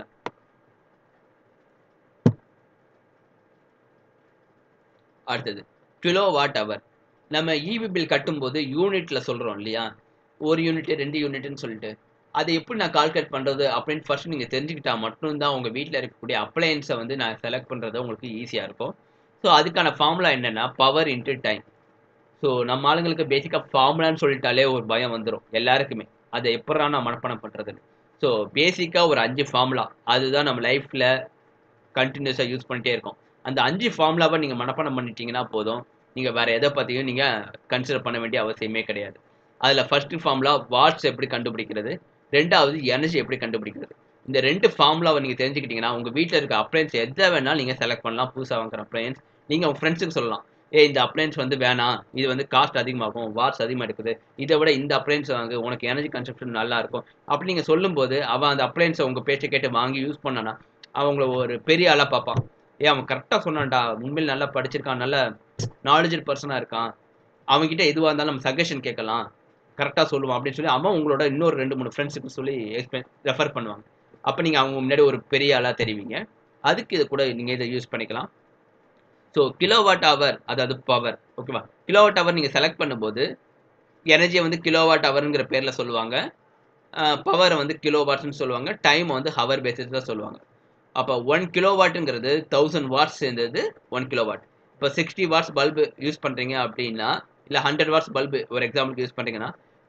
அடுத்தது கிலோ வாட் ஹவர் நம்ம இபி பில் கட்டும்போது யூனிட்டில் சொல்கிறோம் இல்லையா ஒரு யூனிட் ரெண்டு யூனிட்னு சொல்லிட்டு அதை எப்படி நான் கால்குலேட் பண்ணுறது அப்படின்னு ஃபர்ஸ்ட் நீங்கள் தெரிஞ்சுக்கிட்டா மட்டும்தான் உங்கள் வீட்டில் இருக்கக்கூடிய அப்ளையன்ஸை வந்து நான் செலக்ட் பண்ணுறது உங்களுக்கு ஈஸியாக இருக்கும் ஸோ அதுக்கான ஃபார்முலா என்னென்னா பவர் இன்ட்டு டைம் ஸோ நம்ம ஆளுங்களுக்கு பேசிக்காக ஃபார்முலான்னு சொல்லிட்டாலே ஒரு பயம் வந்துடும் எல்லாருக்குமே அதை எப்படா நான் மனப்பாடம் பண்ணுறதுன்னு ஸோ பேசிக்காக ஒரு அஞ்சு ஃபார்முலா அதுதான் நம்ம லைஃப்பில் கண்டினியூஸாக யூஸ் பண்ணிட்டே இருக்கோம் அந்த அஞ்சு ஃபார்முலாவை நீங்கள் மனப்பாடம் பண்ணிட்டீங்கன்னா போதும் நீங்கள் வேறு எதை பற்றியும் நீங்கள் கன்சிடர் பண்ண வேண்டிய அவசியமே கிடையாது அதில் ஃபர்ஸ்ட் ஃபார்முலா வாட்ஸ் எப்படி கண்டுபிடிக்கிறது ரெண்டாவது எனர்ஜி எப்படி கண்டுபிடிக்கிறது இந்த ரெண்டு ஃபார்முலாவை நீங்கள் தெரிஞ்சுக்கிட்டீங்கன்னா உங்கள் வீட்டில் இருக்க அப்ளையன்ஸ் எதை வேணாலும் நீங்கள் செலக்ட் பண்ணலாம் புதுசாக வாங்குற அப்ளையன்ஸ் நீங்கள் உங்கள் ஃப்ரெண்ட்ஸுக்கு சொல்லலாம் ஏ இந்த அப்ளையன்ஸ் வந்து வேணாம் இது வந்து காஸ்ட் அதிகமாகும் வாட்ஸ் அதிகமாக இருக்குது இதை விட இந்த அப்ளையன்ஸ் வாங்கு உனக்கு எனர்ஜி கன்சப்ஷன் நல்லா இருக்கும் அப்படி நீங்கள் சொல்லும்போது அவன் அந்த அப்ளையன்ஸை உங்கள் பேச்சை கேட்டு வாங்கி யூஸ் பண்ணானா அவங்கள ஒரு பெரிய ஆளாக பார்ப்பான் ஏ அவன் கரெக்டாக சொன்னான்டா உண்மையில் நல்லா படிச்சிருக்கான் நல்ல நாலேஜபிள் பர்சனாக இருக்கான் அவன்கிட்ட எதுவாக இருந்தாலும் நம்ம சஜஷன் கேட்கலாம் கரெக்டாக சொல்லுவான் அப்படின்னு சொல்லி அவன் உங்களோட இன்னொரு ரெண்டு மூணு ஃப்ரெண்ட்ஸுக்கு சொல்லி எக்ஸ்பிளைன் ரெஃபர் பண்ணுவாங்க அப்போ நீங்கள் அவங்க முன்னாடி ஒரு பெரிய ஆளாக தெரிவிங்க அதுக்கு இதை கூட நீங்கள் இதை யூஸ் பண்ணிக்கலாம் ஸோ கிலோவாட் ஹவர் அதாவது பவர் ஓகேவா கிலோவாட் ஹவர் நீங்கள் செலக்ட் பண்ணும்போது எனர்ஜியை வந்து கிலோவாட் ஹவருங்கிற பேரில் சொல்லுவாங்க பவரை வந்து கிலோ வாட்ஸ்னு சொல்லுவாங்க டைம் வந்து ஹவர் பேசிஸ் தான் சொல்லுவாங்க அப்போ ஒன் கிலோ வாட்டுங்கிறது தௌசண்ட் வாட்ஸ் சேர்ந்தது ஒன் கிலோ வாட் இப்போ சிக்ஸ்டி வாட்ஸ் பல்பு யூஸ் பண்ணுறீங்க அப்படின்னா இல்லை ஹண்ட்ரட் வாட்ஸ் பல்பு ஒரு எக்ஸாம்பிளுக்கு யூஸ் பண்ணுறீங்கன்னா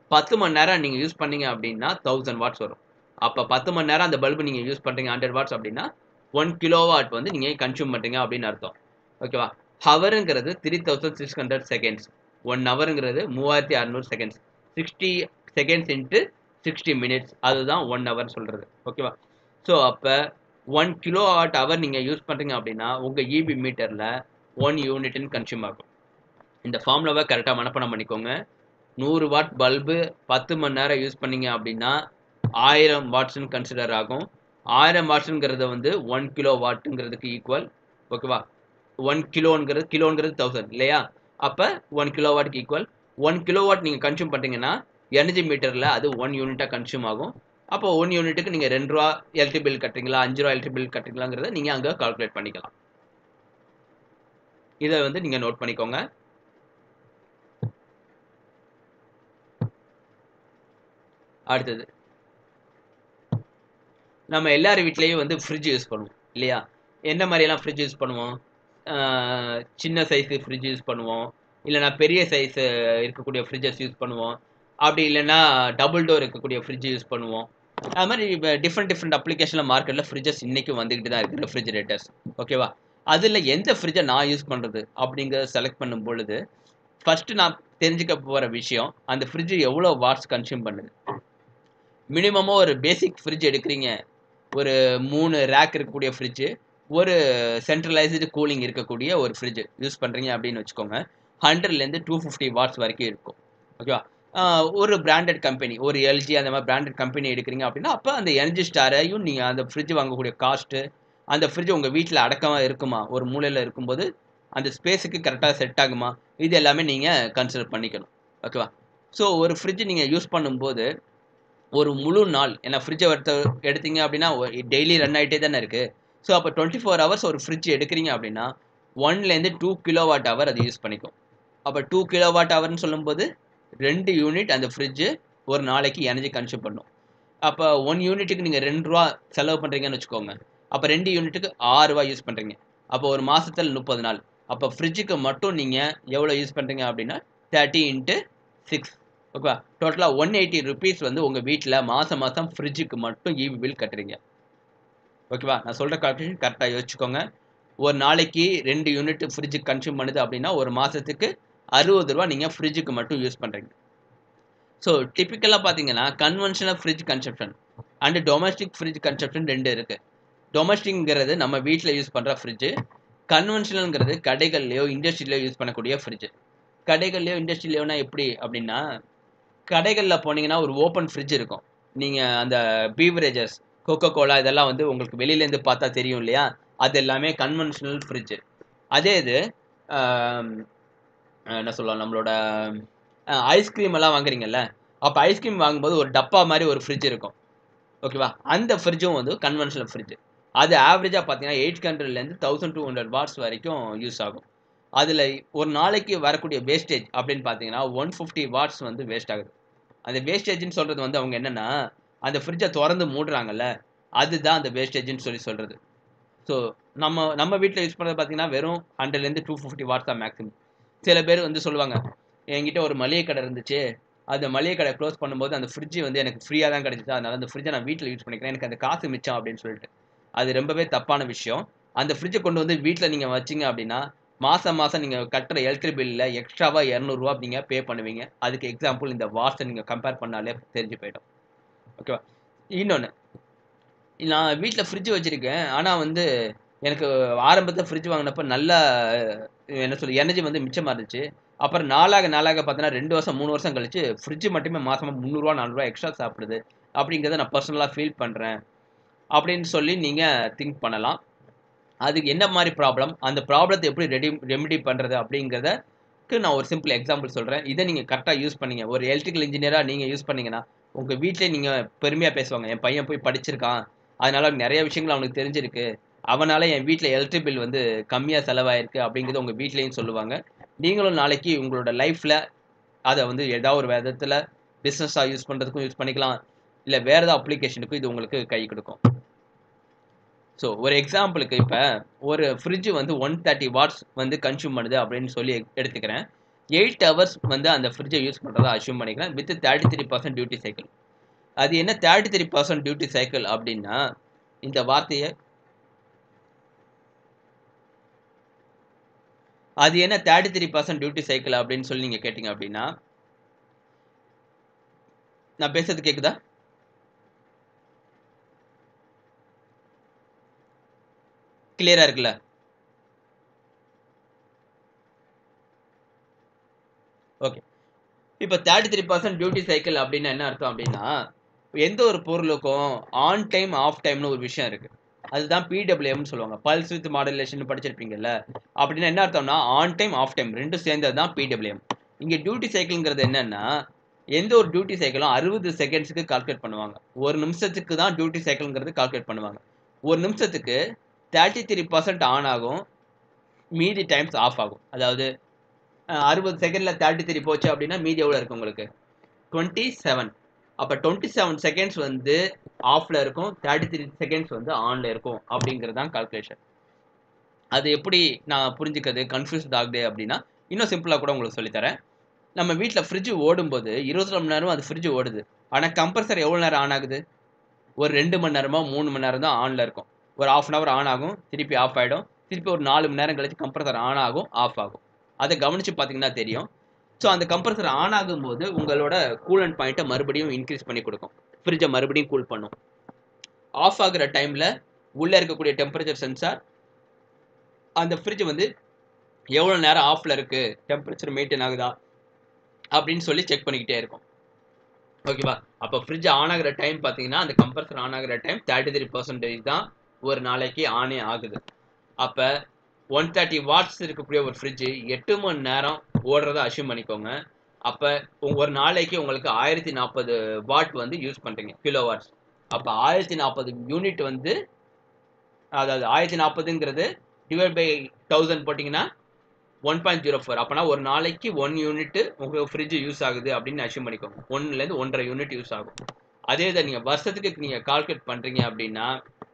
பத்து மணி நேரம் நீங்கள் யூஸ் பண்ணீங்க அப்படின்னா தௌசண்ட் வாட்ஸ் வரும் அப்போ பத்து மணி நேரம் அந்த பல்பு நீங்கள் யூஸ் பண்ணுறீங்க ஹண்ட்ரட் வாட்ஸ் அப்படின்னா ஒன் கிலோ வாட் வந்து நீங்கள் கன்சியூம் பண்ணுறீங்க அப்படின்னு அர்த்தம் ஓகேவா ஹவருங்கிறது three thousand six hundred seconds one ஹவருங்கிறது மூவாயிரத்தி அறநூறு seconds sixty seconds into sixty minutes அதுதான் ஒன் ஹவர் சொல்கிறது ஓகேவா ஸோ அப்போ ஒன் கிலோ வாட் ஹவர் நீங்கள் யூஸ் பண்ணுறீங்க அப்படின்னா உங்கள் இபி மீட்டரில் ஒன் யூனிட்னு கன்சியூம் ஆகும் இந்த ஃபார்முலாவை கரெக்டாக மனப்பாடம் பண்ணிக்கோங்க நூறு வாட் பல்பு பத்து மணி நேரம் யூஸ் பண்ணீங்க அப்படின்னா ஆயிரம் வாட்ஸ்னு கன்சிடர் ஆகும் ஆயிரம் வாட்ஸுங்கிறது வந்து ஒன் கிலோ வாட்டுங்கிறதுக்கு ஈக்குவல் ஓகேவா ஒன் கிலோங்கிறது கிலோங்கிறது தௌசண்ட் இல்லையா அப்போ ஒன் கிலோ வாட்டுக்கு ஈக்குவல் ஒன் கிலோ வாட் நீங்கள் கன்சியூம் பண்ணிட்டீங்கன்னா எனர்ஜி மீட்டரில் அது ஒன் யூனிட்டாக கன்சியூம் ஆகும் அப்போ ஒன் யூனிட்டுக்கு நீங்கள் ரெண்டு ரூபா எலக்ட்ரிக் பில் கட்டுறீங்களா அஞ்சு ரூபா எலக்ட்ரிக் பில் கட்டுறீங்களாங்கிறத நீங்கள் அங்கே கால்குலேட் பண்ணிக்கலாம் இதை வந்து நீங்கள் நோட் பண்ணிக்கோங்க அடுத்தது நம்ம எல்லார் வீட்லேயும் வந்து ஃப்ரிட்ஜ் யூஸ் பண்ணுவோம் இல்லையா என்ன மாதிரியெல்லாம் ஃப்ரிட்ஜ் யூஸ் பண்ணுவோம் ஆஹ் சின்ன சைஸு ஃப்ரிட்ஜ் யூஸ் பண்ணுவோம் இல்லைனா பெரிய சைஸு இருக்கக்கூடிய ஃப்ரிட்ஜஸ் யூஸ் பண்ணுவோம் அப்படி இல்லைன்னா டபுள் டோர் இருக்கக்கூடிய ஃப்ரிட்ஜ் யூஸ் பண்ணுவோம் அது மாதிரி இப்போ டிஃப்ரெண்ட் டிஃப்ரெண்ட் அப்ளிகேஷனில் மார்க்கெட்டில் ஃப்ரிட்ஜஸ் இன்றைக்கும் வந்துக்கிட்டு தான் இருக்குது ரெஃப்ரிஜரேட்டர்ஸ் ஓகேவா அதில் எந்த ஃப்ரிட்ஜை நான் யூஸ் பண்ணுறது அப்படிங்கிறத செலக்ட் பண்ணும் பொழுது ஃபஸ்ட்டு நான் தெரிஞ்சுக்க போகிற விஷயம் அந்த ஃப்ரிட்ஜ் எவ்வளோ வாட்ஸ் கன்சியூம் பண்ணுது மினிமமாக ஒரு பேசிக் ஃப்ரிட்ஜ் எடுக்கிறீங்க ஒரு மூணு ரேக் இருக்கக்கூடிய ஃப்ரிட்ஜு ஒரு சென்ட்ரலைஸ்டு கூலிங் இருக்கக்கூடிய ஒரு ஃப்ரிட்ஜ் யூஸ் பண்ணுறீங்க அப்படின்னு வச்சுக்கோங்க ஹண்ட்ரட்லேருந்து டூ ஃபிஃப்டி வாட்ஸ் வரைக்கும் இருக்கும் ஓகேவா ஒரு பிராண்டட் கம்பெனி ஒரு எல்ஜி அந்த மாதிரி பிராண்டட் கம்பெனி எடுக்கிறீங்க அப்படின்னா அப்போ அந்த எனர்ஜி ஸ்டாரையும் நீங்கள் அந்த ஃப்ரிட்ஜ் வாங்கக்கூடிய காஸ்ட்டு அந்த ஃப்ரிட்ஜ் உங்கள் வீட்டில் அடக்கமாக இருக்குமா ஒரு மூலையில் இருக்கும்போது அந்த ஸ்பேஸுக்கு கரெக்டாக செட் ஆகுமா இது எல்லாமே நீங்கள் கன்சிடர் பண்ணிக்கணும் ஓகேவா ஸோ ஒரு ஃப்ரிட்ஜ் நீங்கள் யூஸ் பண்ணும்போது ஒரு முழு நாள் ஏன்னா ஃப்ரிட்ஜை எடுத்த எடுத்தீங்க அப்படின்னா டெய்லி ரன் ஆகிட்டே தானே இருக்குது ஸோ அப்போ டுவெண்ட்டி ஃபோர் ஹவர்ஸ் ஒரு ஃப்ரிட்ஜ் எடுக்கிறீங்க அப்படின்னா ஒன்லேருந்து டூ கிலோ வாட் ஹவர் அது யூஸ் பண்ணிக்கும் அப்போ டூ கிலோ வாட் ஹவர்னு சொல்லும்போது ரெண்டு யூனிட் அந்த ஃப்ரிட்ஜு ஒரு நாளைக்கு எனர்ஜி கன்சியூம் பண்ணும் அப்போ ஒன் யூனிட்டுக்கு நீங்கள் ரெண்டு ரூபா செலவு பண்ணுறீங்கன்னு வச்சுக்கோங்க அப்போ ரெண்டு யூனிட்டுக்கு ஆறு ரூபா யூஸ் பண்ணுறீங்க அப்போ ஒரு மாதத்தில் முப்பது நாள் அப்போ ஃப்ரிட்ஜுக்கு மட்டும் நீங்கள் எவ்வளோ யூஸ் பண்ணுறீங்க அப்படின்னா தேர்ட்டி இன்ட்டு சிக்ஸ் ஓகேவா டோட்டலாக ஒன் எயிட்டி ருபீஸ் வந்து உங்கள் வீட்டில் மாதம் மாதம் ஃப்ரிட்ஜுக்கு மட்டும் இபி பில் கட்டுறீங்க ஓகேவா நான் சொல்கிற கால்குலேஷன் கரெக்டாக யோசிச்சுக்கோங்க ஒரு நாளைக்கு ரெண்டு யூனிட் ஃப்ரிட்ஜுக்கு கன்சியூம் பண்ணுது அப்படின்னா ஒரு மாதத்துக்கு அறுபது ரூபா நீங்கள் ஃப்ரிட்ஜுக்கு மட்டும் யூஸ் பண்ணுறீங்க ஸோ டிப்பிக்கலாக பார்த்தீங்கன்னா conventional fridge consumption and domestic fridge consumption ரெண்டு இருக்குது டொமஸ்டிக்ங்கிறது நம்ம வீட்டில் யூஸ் பண்ணுற ஃப்ரிட்ஜு கன்வென்ஷனல்ங்கிறது கடைகள்லையோ இண்டஸ்ட்ரியிலையோ யூஸ் பண்ணக்கூடிய ஃப்ரிட்ஜு கடைகள்லையோ இண்டஸ்ட்ரியிலையோனா எப்படி அப்படின்னா கடைகளில் போனீங்கன்னா ஒரு ஓப்பன் ஃப்ரிட்ஜ் இருக்கும் நீங்கள் அந்த பீவரேஜஸ் கோகோ கோலா இதெல்லாம் வந்து உங்களுக்கு வெளியிலேருந்து பார்த்தா தெரியும் இல்லையா அது எல்லாமே கன்வென்ஷனல் ஃப்ரிட்ஜு அதே இது என்ன சொல்லலாம் நம்மளோட ஐஸ்கிரீம் எல்லாம் வாங்குறீங்கல்ல அப்போ ஐஸ்கிரீம் வாங்கும்போது ஒரு டப்பா மாதிரி ஒரு ஃப்ரிட்ஜ் இருக்கும் ஓகேவா அந்த ஃப்ரிட்ஜும் வந்து கன்வென்ஷனல் ஃப்ரிட்ஜ் அது ஆவரேஜாக பார்த்தீங்கன்னா எயிட் ஹண்ட்ரட்லேருந்து தௌசண்ட் டூ ஹண்ட்ரட் வாட்ஸ் வரைக்கும் யூஸ் ஆகும் அதில் ஒரு நாளைக்கு வரக்கூடிய வேஸ்டேஜ் அப்படின்னு பார்த்தீங்கன்னா ஒன் ஃபிஃப்டி வாட்ஸ் வந்து வேஸ்ட் ஆகுது அந்த வேஸ்டேஜ்னு சொல்கிறது வந்து அவங்க என்னென்னா அந்த ஃப்ரிட்ஜை திறந்து மூடுறாங்கல்ல அதுதான் அந்த வேஸ்டேஜ்னு சொல்லி சொல்கிறது ஸோ நம்ம நம்ம வீட்டில் யூஸ் பண்ணுறது பார்த்தீங்கன்னா வெறும் ஹண்ட்ரட்லேருந்து டூ ஃபிஃப்டி வாட்ஸ் தான் மேக்ஸிமம் சில பேர் வந்து சொல்லுவாங்க என்கிட்ட ஒரு மளிகை கடை இருந்துச்சு அந்த மளிகை கடை க்ளோஸ் பண்ணும்போது அந்த ஃப்ரிட்ஜ் வந்து எனக்கு ஃப்ரீயாக தான் கிடச்சிச்சு அதனால அந்த ஃப்ரிட்ஜை நான் வீட்டில் யூஸ் பண்ணிக்கிறேன் எனக்கு அந்த காசு மிச்சம் அப்படின்னு சொல்லிட்டு அது ரொம்பவே தப்பான விஷயம் அந்த ஃப்ரிட்ஜை கொண்டு வந்து வீட்டில் நீங்கள் வச்சிங்க அப்படின்னா மாதம் மாதம் நீங்கள் கட்டுற எலக்ட்ரிக் பில்லில் எக்ஸ்ட்ராவாக இரநூறுவா நீங்கள் பே பண்ணுவீங்க அதுக்கு எக்ஸாம்பிள் இந்த வாட்ஸை நீங்கள் கம்பேர் பண்ணாலே தெரிஞ்சு போயிடும் ஓகேவா இன்னொன்று நான் வீட்டில் ஃப்ரிட்ஜ் வச்சுருக்கேன் ஆனால் வந்து எனக்கு ஆரம்பத்தில் ஃப்ரிட்ஜ் வாங்கினப்போ நல்லா என்ன சொல்லு எனர்ஜி வந்து மிச்சமாக இருந்துச்சு அப்புறம் நாளாக நாளாக பார்த்தீங்கன்னா ரெண்டு வருஷம் மூணு வருஷம் கழிச்சு ஃப்ரிட்ஜ் மட்டுமே மாதமாக முந்நூறுரூவா நானூறுரூவா எக்ஸ்ட்ரா சாப்பிடுது அப்படிங்கிறத நான் பர்சனலாக ஃபீல் பண்ணுறேன் அப்படின்னு சொல்லி நீங்கள் திங்க் பண்ணலாம் அதுக்கு என்ன மாதிரி ப்ராப்ளம் அந்த ப்ராப்ளத்தை எப்படி ரெடி ரெமெடி பண்ணுறது அப்படிங்கிறதுக்கு நான் ஒரு சிம்பிள் எக்ஸாம்பிள் சொல்கிறேன் இதை நீங்கள் கரெக்டாக யூஸ் பண்ணீங்க ஒரு எலக்ட்ரிக்கல் இன்ஜினியராக நீங்கள் யூஸ் பண்ணீங்கன்னா உங்கள் வீட்டிலே நீங்கள் பெருமையாக பேசுவாங்க என் பையன் போய் படிச்சிருக்கான் அதனால நிறைய விஷயங்கள் அவனுக்கு தெரிஞ்சிருக்கு அவனால் என் வீட்டில் எலக்ட்ரிக் பில் வந்து கம்மியாக செலவாயிருக்கு அப்படிங்கிறது உங்கள் வீட்லேயும் சொல்லுவாங்க நீங்களும் நாளைக்கு உங்களோட லைஃப்பில் அதை வந்து ஏதாவது ஒரு விதத்தில் பிஸ்னஸாக யூஸ் பண்ணுறதுக்கும் யூஸ் பண்ணிக்கலாம் இல்லை வேறு ஏதாவது அப்ளிகேஷனுக்கும் இது உங்களுக்கு கை கொடுக்கும் ஸோ ஒரு எக்ஸாம்பிளுக்கு இப்போ ஒரு ஃப்ரிட்ஜ் வந்து ஒன் தேர்ட்டி வாட்ஸ் வந்து கன்சியூம் பண்ணுது அப்படின்னு சொல்லி எடுத்துக்கிறேன் எயிட் ஹவர்ஸ் வந்து அந்த ஃப்ரிட்ஜை யூஸ் பண்ணுறதா அஷ்யூம் பண்ணிக்கலாம் with thirty three percent duty cycle அது என்ன thirty three percent duty cycle அப்படின்னா இந்த வார்த்தையை அது என்ன thirty three percent duty cycle அப்படின்னு சொல்லி நீங்கள் கேட்டிங்க அப்படின்னா நான் பேசுறது கேக்குதா கிளியரா இருக்குல்ல ஓகே இப்போ thirty three percent duty cycle அப்படின்னா என்ன அர்த்தம் அப்படின்னா எந்த ஒரு பொருளுக்கும் ஆன் டைம் ஆஃப் டைம்னு ஒரு விஷயம் இருக்கு அதுதான் பிடபிள்யூஎம்னு சொல்லுவாங்க பல்ஸ் வித் மாடுலேஷன் படிச்சிருப்பீங்கல்ல அப்படின்னா என்ன அர்த்தம்னா ஆன் டைம் ஆஃப் டைம் ரெண்டும் சேர்ந்தது தான் பிடபிள்யூஎம் இங்கே டியூட்டி சைக்கிள்ங்கிறது என்னன்னா எந்த ஒரு டியூட்டி சைக்கிளும் அறுபது செகண்ட்ஸுக்கு கால்குலேட் பண்ணுவாங்க ஒரு நிமிஷத்துக்கு தான் டியூட்டி சைக்கிள்ங்கிறது கால்குலேட் பண்ணுவாங்க ஒரு நிமிஷத்துக்கு தேர்ட்டி த்ரீ பர்சன்ட் ஆன் ஆகும் மீதி டைம்ஸ் ஆஃப் ஆகும் அதாவது அறுபது செகண்டில் தேர்ட்டி த்ரீ போச்சு அப்படின்னா மீதி எவ்வளோ இருக்கு உங்களுக்கு டுவெண்ட்டி செவன் அப்போ டுவெண்ட்டி செவன் செகண்ட்ஸ் வந்து ஆஃப்ல இருக்கும் தேர்ட்டி த்ரீ செகண்ட்ஸ் வந்து ஆன்ல இருக்கும் அப்படிங்கிறது தான் கால்குலேஷன் அது எப்படி நான் புரிஞ்சுக்கிறது கன்ஃபியூஸ் ஆகுது அப்படின்னா இன்னும் சிம்பிளாக கூட உங்களுக்கு சொல்லித்தரேன் நம்ம வீட்டில் ஃப்ரிட்ஜ் ஓடும்போது இருபத்தி மணி நேரம் அது ஃப்ரிட்ஜ் ஓடுது ஆனால் கம்ப்ரஸர் எவ்வளோ நேரம் ஆன் ஆகுது ஒரு ரெண்டு மணி நேரமோ மூணு மணி நேரம் தான் ஆனில் இருக்கும் ஒரு ஆஃப் அன் ஹவர் ஆன் ஆகும் திருப்பி ஆஃப் ஆகிடும் திருப்பி ஒரு நாலு மணி நேரம் கழிச்சு கம்ப்ரஸர் ஆன் ஆகும் ஆஃப் ஆகும் அதை கவனித்து பார்த்தீங்கன்னா தெரியும் ஸோ அந்த கம்ப்ரஸர் ஆன் ஆகும்போது உங்களோட கூலண்ட் பாயிண்ட்டை மறுபடியும் இன்க்ரீஸ் பண்ணி கொடுக்கும் ஃப்ரிட்ஜை மறுபடியும் கூல் பண்ணும் ஆஃப் ஆகுற டைமில் உள்ளே இருக்கக்கூடிய டெம்பரேச்சர் சென்சார் அந்த ஃப்ரிட்ஜ் வந்து எவ்வளோ நேரம் ஆஃபில் இருக்குது டெம்பரேச்சர் மெயின்டைன் ஆகுதா அப்படின்னு சொல்லி செக் பண்ணிக்கிட்டே இருக்கும் ஓகேவா அப்போ ஃப்ரிட்ஜ் ஆன் ஆகிற டைம் பார்த்தீங்கன்னா அந்த கம்ப்ரஸர் ஆன் ஆகிற டைம் தேர்ட்டி த்ரீ பர்சன்டேஜ் தான் ஒரு நாளைக்கு ஆனே ஆகுது அப்போ ஒன் தேர்ட்டி வாட்ஸ் இருக்கக்கூடிய ஒரு ஃப்ரிட்ஜு எட்டு மணி நேரம் ஓடுறத அஷ்யூம் பண்ணிக்கோங்க அப்போ ஒரு நாளைக்கு உங்களுக்கு ஆயிரத்தி நாற்பது வாட் வந்து யூஸ் பண்ணுறீங்க கிலோ வாட்ஸ் அப்போ ஆயிரத்தி நாற்பது யூனிட் வந்து அதாவது ஆயிரத்தி நாற்பதுங்கிறது டிவைட் பை தௌசண்ட் போட்டிங்கன்னா ஒன் பாயிண்ட் ஜீரோ ஃபோர் அப்போனா ஒரு நாளைக்கு ஒன் யூனிட் உங்களுக்கு ஃப்ரிட்ஜ் யூஸ் ஆகுது அப்படின்னு அஷ்யூம் பண்ணிக்கோங்க ஒன்றுலேருந்து ஒன்றரை யூனிட் யூஸ் ஆகும் அதே இதை நீங்கள் வருஷத்துக்கு நீங்கள் கால்குலேட் பண்ணுறீங்க அப்படின்னா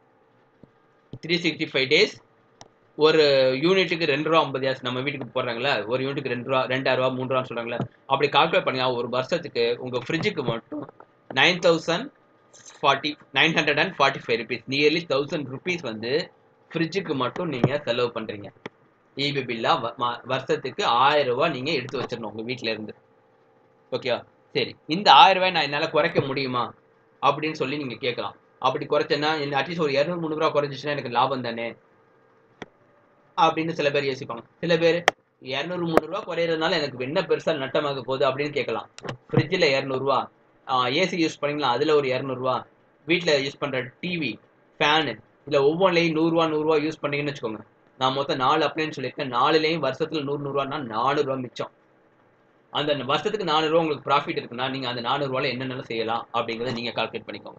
த்ரீ சிக்ஸ்டி ஃபைவ் டேஸ் ஒரு யூனிட்டுக்கு ரெண்டு ரூபா ஐம்பது காசு நம்ம வீட்டுக்கு போடுறாங்களே ஒரு யூனிட்டுக்கு ரெண்டு ரூபா ரெண்டாயிரம் ரூபா மூணு ரூபான்னு சொல்கிறாங்களே அப்படி கால்குலேட் பண்ணி ஒரு வருஷத்துக்கு உங்கள் ஃப்ரிட்ஜுக்கு மட்டும் nine thousand forty nine hundred and forty five rupees nearly thousand rupees வந்து ஃப்ரிட்ஜுக்கு மட்டும் நீங்கள் செலவு பண்ணுறீங்க இபி பில்லா வருஷத்துக்கு ஆயிரம் ரூபாய் நீங்கள் எடுத்து வச்சிடணும் உங்கள் வீட்டில இருந்து ஓகேவா சரி இந்த ஆயிரம் ரூபாய் நான் என்னால் குறைக்க முடியுமா அப்படின்னு சொல்லி நீங்கள் கேட்கலாம் அப்படி குறைச்சேன்னா அட்லீஸ்ட் ஒரு இரநூறு முந்நூறுவா குறைஞ்சிச்சுன்னா எனக்கு லாபம் தானே அப்படின்னு சில பேர் யோசிப்பாங்க சில பேர் இரநூறு முந்நூறுரூவா குறையிறதுனால எனக்கு என்ன பெருசாக நட்டமாக போகுது அப்படின்னு கேட்கலாம் ஃப்ரிட்ஜில் இரநூறுவா ஏசி யூஸ் பண்ணிங்களா அதில் ஒரு இரநூறுவா வீட்டில் யூஸ் பண்ணுற டிவி ஃபேனு இதில் ஒவ்வொன்றிலையும் நூறுரூவா நூறுரூவா யூஸ் பண்ணீங்கன்னு வச்சுக்கோங்க நான் மொத்தம் நாலு அப்ளைன்னு சொல்லியிருக்கேன் நாலுலேயும் வருஷத்தில் நூறு நூறுரூவானா நானூறுரூவா மிச்சம் அந்த வருஷத்துக்கு நானூறுரூவா உங்களுக்கு ப்ராஃபிட் இருக்குன்னா நீங்கள் அந்த நானூறுரூவால என்னென்ன செய்யலாம் அப்படிங்கிறத நீங்கள் கால்குலேட் பண்ணிக்கோங்க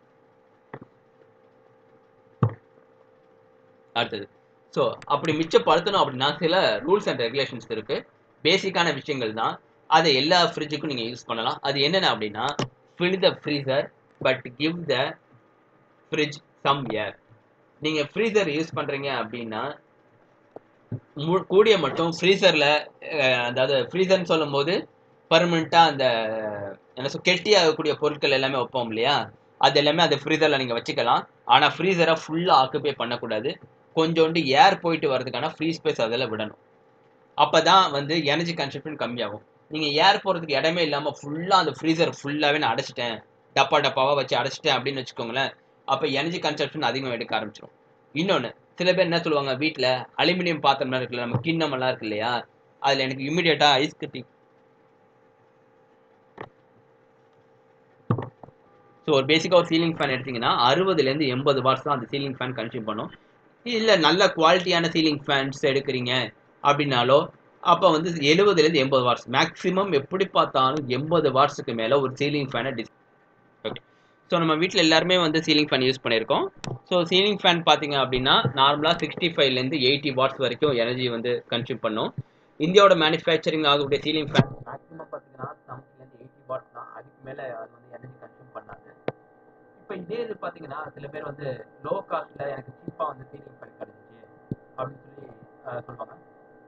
அடுத்தது ஸோ அப்படி மிச்சப்படுத்தணும் அப்படின்னா சில ரூல்ஸ் அண்ட் ரெகுலேஷன்ஸ் இருக்கு பேசிக்கான விஷயங்கள் தான் அதை எல்லா ஃப்ரிட்ஜுக்கும் நீங்கள் யூஸ் பண்ணலாம் அது என்னென்ன அப்படின்னா fill the freezer but give the fridge some air நீங்கள் ஃப்ரீசர் யூஸ் பண்ணுறீங்க அப்படின்னா கூடிய மட்டும் ஃப்ரீசரில் அதாவது ஃப்ரீசர்னு சொல்லும் போது பர்மனெண்ட்டாக அந்த என்ன சொல் கெட்டி ஆகக்கூடிய பொருட்கள் எல்லாமே வைப்போம் இல்லையா அது எல்லாமே அந்த ஃப்ரீசரில் நீங்கள் வச்சுக்கலாம் ஆனால் ஃப்ரீசரை ஃபுல்லாக ஆக்குப்பே பண்ணக்கூடாது கொஞ்சோண்டு ஏர் போயிட்டு வரதுக்கான ஃப்ரீ ஸ்பேஸ் அதில் விடணும் அப்போ தான் வந்து எனர்ஜி கன்சப்ஷன் கம்மியாகும் நீங்கள் ஏர் போகிறதுக்கு இடமே இல்லாமல் ஃபுல்லாக அந்த ஃப்ரீசர் ஃபுல்லாகவே நான் அடைச்சிட்டேன் டப்பா டப்பாவாக வச்சு அடைச்சிட்டேன் அப்படின்னு வச்சுக்கோங்களேன் அப்போ எனர்ஜி கன்சப்ஷன் அதிகமாக எடுக்க ஆரம்பிச்சிடும் இன்னொன்று சில பேர் என்ன சொல்லுவாங்க வீட்டில் அலுமினியம் பாத்திரம்லாம் இருக்குல்ல நம்ம கிண்ணமெல்லாம் இருக்கு இல்லையா அதில் எனக்கு இம்மிடியட்டாக ஐஸ் கட்டி ஸோ ஒரு பேசிக்காக ஒரு சீலிங் ஃபேன் எடுத்தீங்கன்னா அறுபதுலேருந்து எண்பது வாட்ஸ் தான் அந்த சீலிங் ஃபேன் கன்சியூம் பண்ணும் இல்லை நல்ல குவாலிட்டியான சீலிங் ஃபேன்ஸ் எடுக்கிறீங்க அப்படின்னாலோ அப்போ வந்து எழுபதுலேருந்து எண்பது வாட்ஸ் மேக்ஸிமம் எப்படி பார்த்தாலும் எண்பது வாட்ஸுக்கு மேலே ஒரு சீலிங் ஃபேனை டிஸ் ஓகே ஸோ நம்ம வீட்டில் எல்லாருமே வந்து சீலிங் ஃபேன் யூஸ் பண்ணியிருக்கோம் ஸோ சீலிங் ஃபேன் பார்த்தீங்க அப்படின்னா நார்மலாக சிக்ஸ்டி ஃபைவ்லேருந்து எயிட்டி வாட்ஸ் வரைக்கும் எனர்ஜி வந்து கன்சியூம் பண்ணும் இந்தியாவோட மேனுஃபேக்சரிங் ஆகக்கூடிய சீலிங் ஃபேன் மேக்ஸிமம் பார்த்தீங்கன்னா செவன்ட்டிலேருந்து எயிட்டி வாட்ஸ் தான் அதுக்கு மேலே அது வந்து எனர்ஜி கன்சியூம் பண்ணாது இப்போ இதே இது பார்த்தீங்கன்னா சில பேர் வந்து லோ காஸ்ட்டில் எனக்கு சீப்பாக வந்து சீலிங் ஃபேன் கிடச்சிச்சு அப்படின்னு சொல்லி சொல்லுவாங்க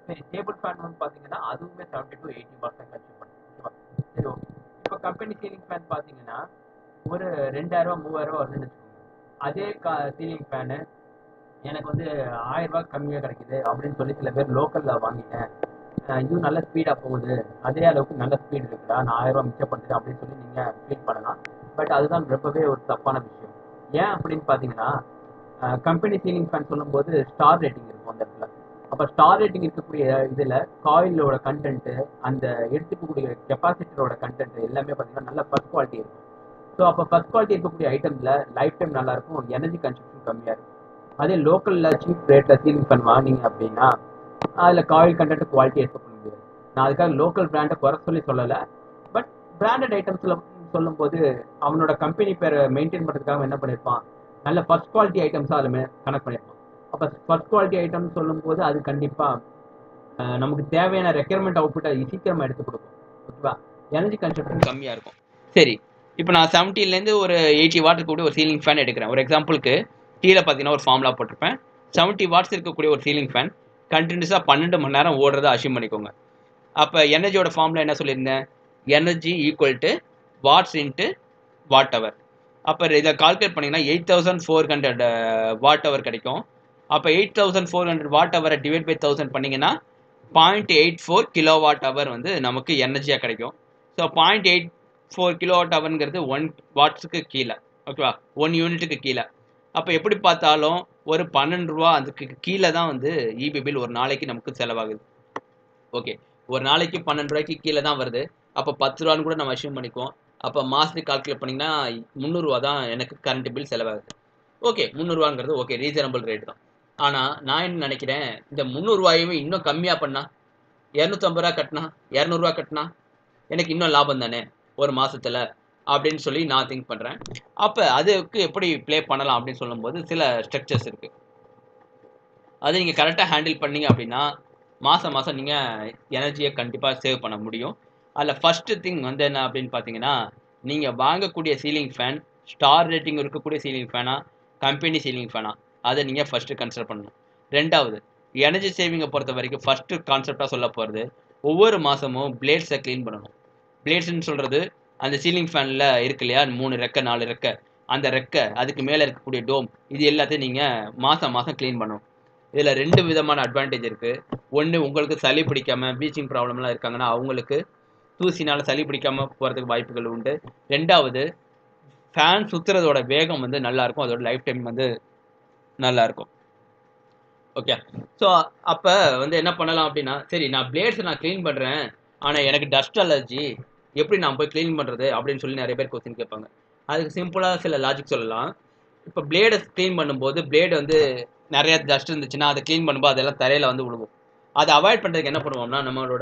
சரி டேபிள் ஃபேன் வந்து பார்த்தீங்கன்னா அதுவுமே seventy to eighty percent consume பண்ணும் ஓகேவா சரி ஓகே இப்போ கம்பெனி சீலிங் ஃபேன் பார்த்தீங்கன்னா ஒரு ரெண்டாயிரம் ரூபா மூவாயிரம் ரூபா வருதுன்னு வச்சுக்கோங்க அதே கா சீலிங் ஃபேனு எனக்கு வந்து ஆயிரம் ரூபாய் கம்மியாக கிடைக்குது அப்படின்னு சொல்லி சில பேர் லோக்கலில் வாங்கிட்டேன் அஹ் இதுவும் நல்ல ஸ்பீடாக போகுது அதே அளவுக்கு நல்ல ஸ்பீடு இருக்குடா நான் ஆயிரம் ரூபாய் மிச்சப்படுத்துறேன் அப்படின்னு சொல்லி நீங்கள் ஃபீல் பண்ணலாம் பட் அதுதான் ரொம்பவே ஒரு தப்பான விஷயம் ஏன் அப்படின்னு பார்த்தீங்கன்னா கம்பெனி சீலிங் ஃபேன் சொல்லும்போது ஸ்டார் ரேட்டிங் இருக்கும் அந்த இடத்துல அப்போ ஸ்டார் ரேட்டிங் இருக்கக்கூடிய இதில் காயிலோட கண்டென்ட்டு அந்த எடுத்துக்கக்கூடிய கெப்பாசிட்டரோட கண்டென்ட் எல்லாமே பார்த்தீங்கன்னா நல்ல ஃபஸ்ட் குவாலிட்டி இருக்கும் ஸோ அப்போ ஃபஸ்ட் குவாலிட்டி இருக்கக்கூடிய ஐட்டமில் லைஃப் டைம் நல்லா இருக்கும் எனர்ஜி கன்சம்ஷன் கம்மியாக இருக்கும் அதே லோக்கலில் சீப் ரேட்டில் சீலிங் ஃபேன் வாங்கினீங்க அப்படின்னா அதில் காயில் கண்டென்ட் குவாலிட்டி எக்ஸ்பெக்ட் பண்ண முடியாது நான் அதுக்காக லோக்கல் பிராண்டை குறை சொல்லி சொல்லலை பட் பிராண்டட் ஐட்டம்ஸில் சொல்லும்போது அவனோட கம்பெனி பேரை மெயின்டைன் பண்ணுறதுக்காக என்ன பண்ணியிருப்பான் நல்ல ஃபர்ஸ்ட் குவாலிட்டி ஐட்டம்ஸாக அதில் கனெக்ட் பண்ணியிருப்பான் அப்போ ஃபர்ஸ்ட் குவாலிட்டி ஐட்டம் சொல்லும்போது அது கண்டிப்பாக நமக்கு தேவையான ரெக்யர்மெண்ட் அவுட்புட்டை சீக்கிரமாக எடுத்து கொடுக்கும் ஓகேவா எனர்ஜி கன்சப்ஷன் கம்மியாக இருக்கும் சரி இப்போ நான் செவன்ட்டிலேருந்து ஒரு எயிட்டி வாட்டுக்கு கூட ஒரு சீலிங் ஃபேன் எடுக்கிறேன் ஒரு எக்ஸாம்பிளுக்கு கீழே பார்த்தீங்கன்னா ஒரு ஃபார்முலா போட்டிருப்பேன் செவன்ட்டி வாட்ஸ் இருக்கக்கூடிய ஒரு சீலிங் ஃபேன் கண்டினியூஸாக பன்னெண்டு மணி நேரம் ஓடுறதை அஷ்யூம் பண்ணிக்கோங்க அப்போ எனர்ஜியோட ஃபார்முலா என்ன சொல்லியிருந்தேன் energy equal to watts into watt hour அப்போ இதை கால்குலேட் பண்ணிங்கன்னா eight thousand four hundred watt hour கிடைக்கும் அப்போ eight thousand four hundred watt ஹவரை டிவைட் பை தௌசண்ட் பண்ணிங்கன்னா point eight four kilo watt hour வந்து நமக்கு எனர்ஜியாக கிடைக்கும் so point eight four kilo watt ஹவர்ங்கிறது ஒன் வாட்ஸுக்கு கீழே ஓகேவா ஒன் யூனிட்டுக்கு கீழே அப்போ எப்படி பார்த்தாலும் ஒரு பன்னெண்டு ரூபா அதுக்கு கீழே தான் வந்து இபி பில் ஒரு நாளைக்கு நமக்கு செலவாகுது ஓகே ஒரு நாளைக்கு பன்னெண்டு ரூபாய்க்கு கீழே தான் வருது அப்போ பத்து ரூபான்னு கூட நம்ம அஷ்யூம் பண்ணிக்குவோம் அப்போ மாதத்துக்கு கால்குலேட் பண்ணிங்கன்னா முந்நூறுரூவா தான் எனக்கு கரண்ட் பில் செலவாகுது ஓகே முந்நூறுவாங்கிறது ஓகே ரீசனபிள் ரேட் தான் ஆனால் நான் என்ன நினைக்கிறேன் இந்த முந்நூறுரூவாயுமே இன்னும் கம்மியாக பண்ணா இரநூத்தம்பது ரூபா கட்டினா இரநூறுவா கட்டினா எனக்கு இன்னும் லாபம் தானே ஒரு மாதத்தில் அப்படின்னு சொல்லி நான் திங்க் பண்ணுறேன் அப்போ அதுக்கு எப்படி ப்ளே பண்ணலாம் அப்படின்னு சொல்லும்போது சில ஸ்ட்ரக்சர்ஸ் இருக்குது அது நீங்கள் கரெக்டாக ஹேண்டில் பண்ணீங்க அப்படின்னா மாதம் மாதம் நீங்கள் எனர்ஜியை கண்டிப்பாக சேவ் பண்ண முடியும் அதில் ஃபஸ்ட்டு திங் வந்து என்ன அப்படின்னு பார்த்தீங்கன்னா நீங்கள் வாங்கக்கூடிய சீலிங் ஃபேன் ஸ்டார் ரேட்டிங் இருக்கக்கூடிய சீலிங் ஃபேனா கம்பெனி சீலிங் ஃபேனா அதை நீங்கள் ஃபஸ்ட்டு கன்சிடர் பண்ணணும் ரெண்டாவது எனர்ஜி சேவிங்கை பொறுத்த வரைக்கும் ஃபஸ்ட்டு கான்செப்டாக சொல்ல போகிறது ஒவ்வொரு மாதமும் பிளேட்ஸை க்ளீன் பண்ணணும் பிளேட்ஸ்னு சொல்கிறது அந்த சீலிங் ஃபேனில் இருக்கு இல்லையா மூணு ரெக்கை நாலு ரெக்கை அந்த ரெக்கை அதுக்கு மேலே இருக்கக்கூடிய டோம் இது எல்லாத்தையும் நீங்கள் மாதம் மாதம் க்ளீன் பண்ணணும் இதில் ரெண்டு விதமான அட்வான்டேஜ் இருக்குது ஒன்று உங்களுக்கு சளி பிடிக்காமல் பீச்சிங் ப்ராப்ளம்லாம் இருக்காங்கன்னா அவங்களுக்கு தூசினால் சளி பிடிக்காமல் போகிறதுக்கு வாய்ப்புகள் உண்டு ரெண்டாவது ஃபேன் சுற்றுறதோட வேகம் வந்து நல்லாயிருக்கும் அதோட லைஃப் டைம் வந்து நல்லாயிருக்கும் ஓகே ஸோ அப்போ வந்து என்ன பண்ணலாம் அப்படின்னா சரி நான் பிளேட்ஸ் நான் க்ளீன் பண்ணுறேன் ஆனால் எனக்கு டஸ்ட் அலர்ஜி எப்படி நான் போய் க்ளீன் பண்ணுறது அப்படின்னு சொல்லி நிறைய பேர் கொஸ்டின் கேட்பாங்க அதுக்கு சிம்பிளாக சில லாஜிக் சொல்லலாம் இப்போ பிளேடை க்ளீன் பண்ணும்போது பிளேடு வந்து நிறைய டஸ்ட் இருந்துச்சுன்னா அதை க்ளீன் பண்ணும்போது அதெல்லாம் தரையில் வந்து விழுவும் அதை அவாய்ட் பண்ணுறதுக்கு என்ன பண்ணுவோம்னா நம்மளோட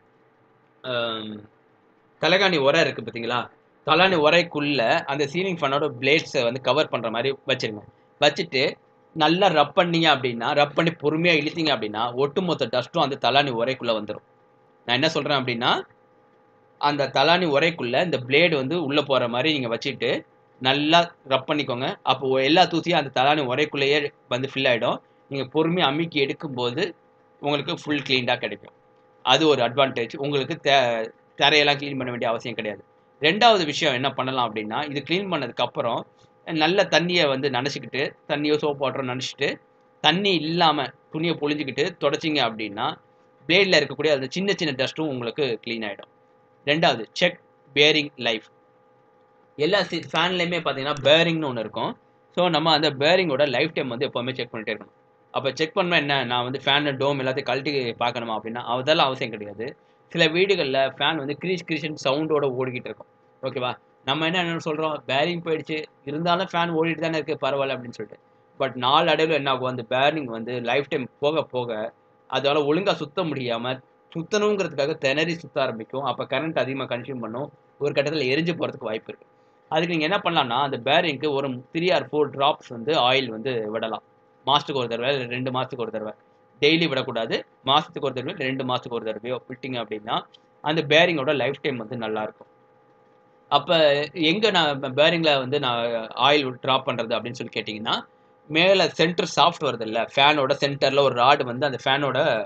தலைகாணி உரை இருக்குது பார்த்தீங்களா தலைகாணி உரைக்குள்ளே அந்த சீலிங் ஃபேனோட பிளேட்ஸை வந்து கவர் பண்ணுற மாதிரி வச்சுருங்க வச்சுட்டு நல்லா ரப் பண்ணீங்க அப்படின்னா ரப் பண்ணி பொறுமையாக இழுத்தீங்க அப்படின்னா ஒட்டுமொத்த டஸ்ட்டும் அந்த தலானி உரைக்குள்ளே வந்துடும் நான் என்ன சொல்கிறேன் அப்படின்னா அந்த தலானி உரைக்குள்ளே இந்த பிளேடு வந்து உள்ளே போகிற மாதிரி நீங்கள் வச்சுட்டு நல்லா ரப் பண்ணிக்கோங்க அப்போ எல்லா தூசியும் அந்த தலானி உரைக்குள்ளேயே வந்து ஃபில் ஆகிடும் நீங்கள் பொறுமையாக அமுக்கி எடுக்கும்போது உங்களுக்கு ஃபுல் க்ளீன்டாக கிடைக்கும் அது ஒரு அட்வான்டேஜ் உங்களுக்கு தே தரையெல்லாம் க்ளீன் பண்ண வேண்டிய அவசியம் கிடையாது ரெண்டாவது விஷயம் என்ன பண்ணலாம் அப்படின்னா இது க்ளீன் பண்ணதுக்கப்புறம் நல்ல தண்ணியை வந்து நனைச்சிக்கிட்டு தண்ணியோ சோப் வாட்டரோ நனைச்சிட்டு தண்ணி இல்லாமல் துணியை பொழிஞ்சிக்கிட்டு தொடச்சிங்க அப்படின்னா பிளேடில் இருக்கக்கூடிய அந்த சின்ன சின்ன டஸ்ட்டும் உங்களுக்கு க்ளீன் ஆகிடும் ரெண்டாவது செக் பேரிங் லைஃப் எல்லா சி ஃபேன்லேயுமே பார்த்தீங்கன்னா பேரிங்னு ஒன்று இருக்கும் ஸோ நம்ம அந்த பேரிங்கோட லைஃப் டைம் வந்து எப்போவுமே செக் பண்ணிட்டே இருக்கணும் அப்போ செக் பண்ணால் என்ன நான் வந்து ஃபேனு டோம் எல்லாத்தையும் கழட்டி பார்க்கணுமா அப்படின்னா அதெல்லாம் அவசியம் கிடையாது சில வீடுகளில் ஃபேன் வந்து கிரீஸ் கிரீஷன் சவுண்டோட ஓடிக்கிட்டு இருக்கும் ஓகேவா நம்ம என்ன என்ன சொல்கிறோம் பேரிங் போயிடுச்சு இருந்தாலும் ஃபேன் ஓடிட்டு தானே இருக்குது பரவாயில்ல அப்படின்னு சொல்லிட்டு பட் நாலு அடைவில் என்ன ஆகும் அந்த பேரிங் வந்து லைஃப் டைம் போக போக அதால் ஒழுங்காக சுத்த முடியாமல் சுத்தணுங்கிறதுக்காக திணறி சுத்த ஆரம்பிக்கும் அப்போ கரண்ட் அதிகமாக கன்சியூம் பண்ணும் ஒரு கட்டத்தில் எரிஞ்சு போகிறதுக்கு வாய்ப்பு இருக்குது அதுக்கு நீங்கள் என்ன பண்ணலாம்னா அந்த பேரிங்க்கு ஒரு த்ரீ ஆர் ஃபோர் ட்ராப்ஸ் வந்து ஆயில் வந்து விடலாம் மாதத்துக்கு ஒரு தடவை இல்லை ரெண்டு மாதத்துக்கு ஒரு தடவை டெய்லி விடக்கூடாது மாதத்துக்கு ஒரு தடவை ரெண்டு மாதத்துக்கு ஒரு தடவையோ விட்டிங்க அப்படின்னா அந்த பேரிங்கோட லைஃப் டைம் வந்து நல்லாயிருக்கும் அப்போ எங்கே நான் பேரிங்கில் வந்து நான் ஆயில் ட்ராப் பண்ணுறது அப்படின்னு சொல்லி கேட்டிங்கன்னா மேலே சென்டர் சாஃப்ட் வருது இல்லை ஃபேனோட சென்டரில் ஒரு ராடு வந்து அந்த ஃபேனோட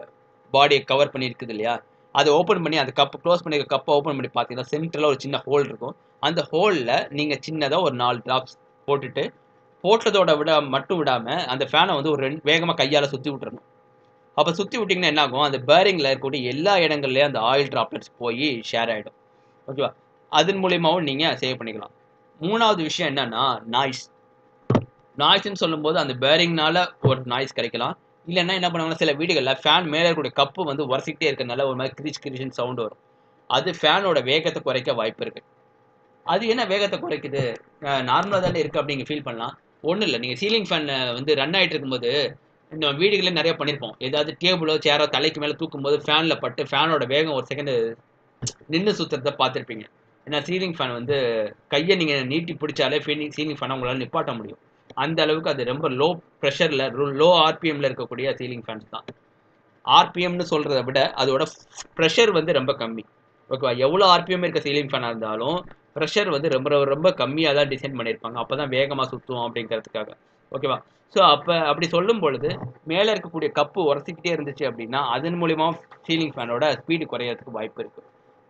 பாடியை கவர் பண்ணி இருக்குது இல்லையா அதை ஓப்பன் பண்ணி அந்த கப் க்ளோஸ் பண்ணி கப்பை ஓப்பன் பண்ணி பார்த்தீங்கன்னா சென்டரில் ஒரு சின்ன ஹோல் இருக்கும் அந்த ஹோலில் நீங்கள் சின்னதாக ஒரு நாலு ட்ராப்ஸ் போட்டுட்டு போட்டதோட விட மட்டும் விடாமல் அந்த ஃபேனை வந்து ஒரு ரெண்டு வேகமாக கையால் சுற்றி விட்டுறணும் அப்போ சுற்றி விட்டிங்கன்னா என்ன ஆகும் அந்த பேரிங்கில் இருக்கக்கூடிய எல்லா இடங்கள்லேயும் அந்த ஆயில் ட்ராப்லெட்ஸ் போய் ஷேர் ஆகிடும் ஓகேவா அதன் மூலியமாகவும் நீங்கள் சேவ் பண்ணிக்கலாம் மூணாவது விஷயம் என்னன்னா நாய்ஸ் நாய்ஸ்ன்னு சொல்லும்போது அந்த பேரிங்னால ஒரு நாய்ஸ் கிடைக்கலாம் இல்லைன்னா என்ன பண்ணுவாங்கன்னா சில வீடுகளில் ஃபேன் மேலே இருக்கக்கூடிய கப்பு வந்து உரசிக்கிட்டே இருக்கிறதுனால ஒரு மாதிரி கிரிச் கிரிச்சின்னு சவுண்டு வரும் அது ஃபேனோட வேகத்தை குறைக்க வாய்ப்பு இருக்கு அது என்ன வேகத்தை குறைக்குது நார்மலாக தானே இருக்குது அப்படி நீங்கள் ஃபீல் பண்ணலாம் ஒன்றும் இல்லை நீங்கள் சீலிங் ஃபேன் வந்து ரன் ஆகிட்டு இருக்கும்போது இந்த வீடுகளே நிறைய பண்ணியிருப்போம் ஏதாவது டேபிளோ சேரோ தலைக்கு மேலே தூக்கும்போது ஃபேனில் பட்டு ஃபேனோட வேகம் ஒரு செகண்ட் நின்று சுற்றுறத பார்த்துருப்பீங்க ஏன்னா சீலிங் ஃபேன் வந்து கையை நீங்கள் நீட்டி பிடிச்சாலே ஃபீலிங் சீலிங் ஃபேனை உங்களால் நிப்பாட்ட முடியும் அந்த அளவுக்கு அது ரொம்ப லோ ப்ரெஷரில் லோ ஆர்பிஎம்ல இருக்கக்கூடிய சீலிங் ஃபேன்ஸ் தான் ஆர்பிஎம்னு சொல்கிறத விட அதோட ப்ரெஷர் வந்து ரொம்ப கம்மி ஓகேவா எவ்வளோ ஆர்பிஎம் இருக்க சீலிங் ஃபேனாக இருந்தாலும் ப்ரெஷர் வந்து ரொம்ப ரொம்ப ரொம்ப கம்மியாக தான் டிசைன் பண்ணியிருப்பாங்க அப்போ தான் வேகமாக சுற்றுவோம் அப்படிங்கிறதுக்காக ஓகேவா ஸோ அப்போ அப்படி சொல்லும் பொழுது மேலே இருக்கக்கூடிய கப்பு உரசிக்கிட்டே இருந்துச்சு அப்படின்னா அதன் மூலிமா சீலிங் ஃபேனோட ஸ்பீடு குறையறதுக்கு வாய்ப்பு இருக்குது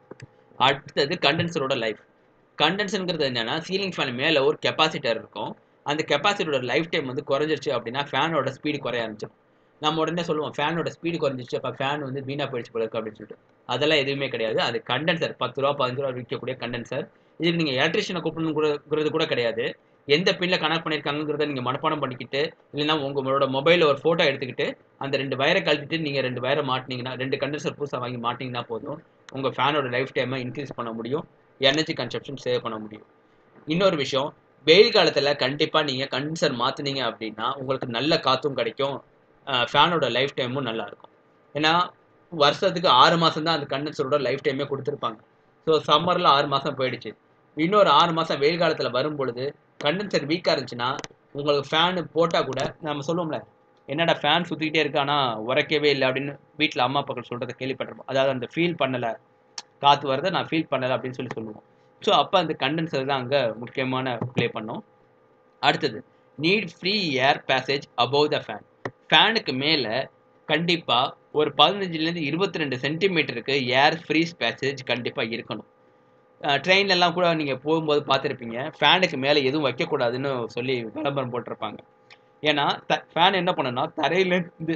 அடுத்தது கண்டென்சரோட லைஃப் கண்டென்சருங்கிறது என்னன்னா சீலிங் ஃபேன் மேலே ஒரு கெப்பாசிட்டர் இருக்கும் அந்த கெப்பாசிட்டியோட லைஃப் டைம் வந்து குறைஞ்சிருச்சு அப்படின்னா ஃபேனோட ஸ்பீடு குறைய ஆரம்பிச்சிடும் நம்ம உடனே சொல்லுவோம் ஃபேனோட ஸ்பீடு குறைஞ்சிச்சு அப்போ ஃபேன் வந்து வீணா போயிடுச்சு போல இருக்கு அப்படின்னு சொல்லிட்டு அதெல்லாம் எதுவுமே கிடையாது அது கண்டென்சர் பத்து ரூபா பதினஞ்சு ரூபா விற்கக்கூடிய கண்டென்சர் இதுக்கு நீங்கள் எலக்ட்ரிஷியனை கூப்பிடணுங்கிறது கூட கிடையாது எந்த பின்னில் கனெக்ட் பண்ணியிருக்காங்கிறத நீங்கள் மனப்பாடம் பண்ணிக்கிட்டு இல்லைன்னா உங்களோட மொபைலில் ஒரு ஃபோட்டோ எடுத்துக்கிட்டு அந்த ரெண்டு வயரை கழட்டிட்டு நீங்கள் ரெண்டு வயரை மாட்டினீங்கன்னா ரெண்டு கண்டென்சர் புதுசாக வாங்கி மாட்டிங்கன்னா போதும் உங்கள் ஃபேனோட லைஃப் டைமை இன்க்ரீஸ் பண்ண முடியும் எனர்ஜி கன்சப்ஷன் சேவ் பண்ண முடியும் இன்னொரு விஷயம் வெயில் காலத்தில் கண்டிப்பாக நீங்கள் கண்டென்சர் மாற்றினீங்க அப்படின்னா உங்களுக்கு நல்ல காற்றும் கிடைக்கும் ஃபேனோட லைஃப் டைமும் நல்லாயிருக்கும் ஏன்னா வருஷத்துக்கு ஆறு மாதம் தான் அந்த கண்டென்சரோட லைஃப் டைமே கொடுத்துருப்பாங்க ஸோ சம்மரில் ஆறு மாதம் போயிடுச்சு இன்னொரு ஆறு மாதம் வெயில் காலத்தில் வரும் பொழுது கண்டென்சர் வீக்காக இருந்துச்சுன்னா உங்களுக்கு ஃபேனு போட்டால் கூட நம்ம சொல்லுவோம்ல என்னடா ஃபேன் சுற்றிக்கிட்டே இருக்கு ஆனால் உரைக்கவே இல்லை அப்படின்னு வீட்டில் அம்மா அப்பாக்கள் சொல்கிறத கேள்விப்பட்டிருப்போம் அதாவது அந்த ஃபீல் பண்ணலை காற்று வரதை நான் ஃபீல் பண்ணலை அப்படின்னு சொல்லி சொல்லுவோம் ஸோ அப்போ அந்த கண்டென்சர் தான் அங்கே முக்கியமான ப்ளே பண்ணோம் அடுத்தது need free air passage above the fan ஃபேனுக்கு மேலே கண்டிப்பாக ஒரு பதினஞ்சுலேருந்து இருபத்தி ரெண்டு சென்டிமீட்டருக்கு ஏர் ஃப்ரீ பேசேஜ் கண்டிப்பாக இருக்கணும் ட்ரெயின்லலாம் கூட நீங்கள் போகும்போது பார்த்துருப்பீங்க ஃபேனுக்கு மேலே எதுவும் வைக்கக்கூடாதுன்னு சொல்லி விளம்பரம் போட்டிருப்பாங்க ஏன்னா த ஃபேன் என்ன பண்ணுன்னா தரையிலேருந்து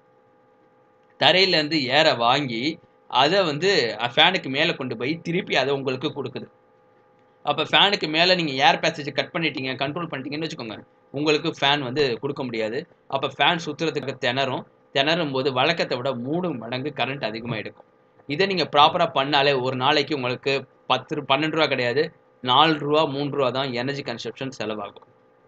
தரையிலேருந்து ஏற வாங்கி அதை வந்து ஃபேனுக்கு மேலே கொண்டு போய் திருப்பி அதை உங்களுக்கு கொடுக்குது அப்போ ஃபேனுக்கு மேலே நீங்கள் ஏர் பேசேஜ் கட் பண்ணிட்டீங்க கண்ட்ரோல் பண்ணிட்டீங்கன்னு வச்சுக்கோங்க உங்களுக்கு ஃபேன் வந்து கொடுக்க முடியாது அப்போ ஃபேன் சுற்றுறதுக்கு திணறும் திணறும் போது வழக்கத்தை விட மூணு மடங்கு கரண்ட் அதிகமாக எடுக்கும் இதை நீங்கள் ப்ராப்பராக பண்ணாலே ஒரு நாளைக்கு உங்களுக்கு பத்து பன்னெண்டு ரூபா கிடையாது நாலு ரூபா மூணு ரூபா தான் எனர்ஜி கன்சப்ஷன் செலவாகும்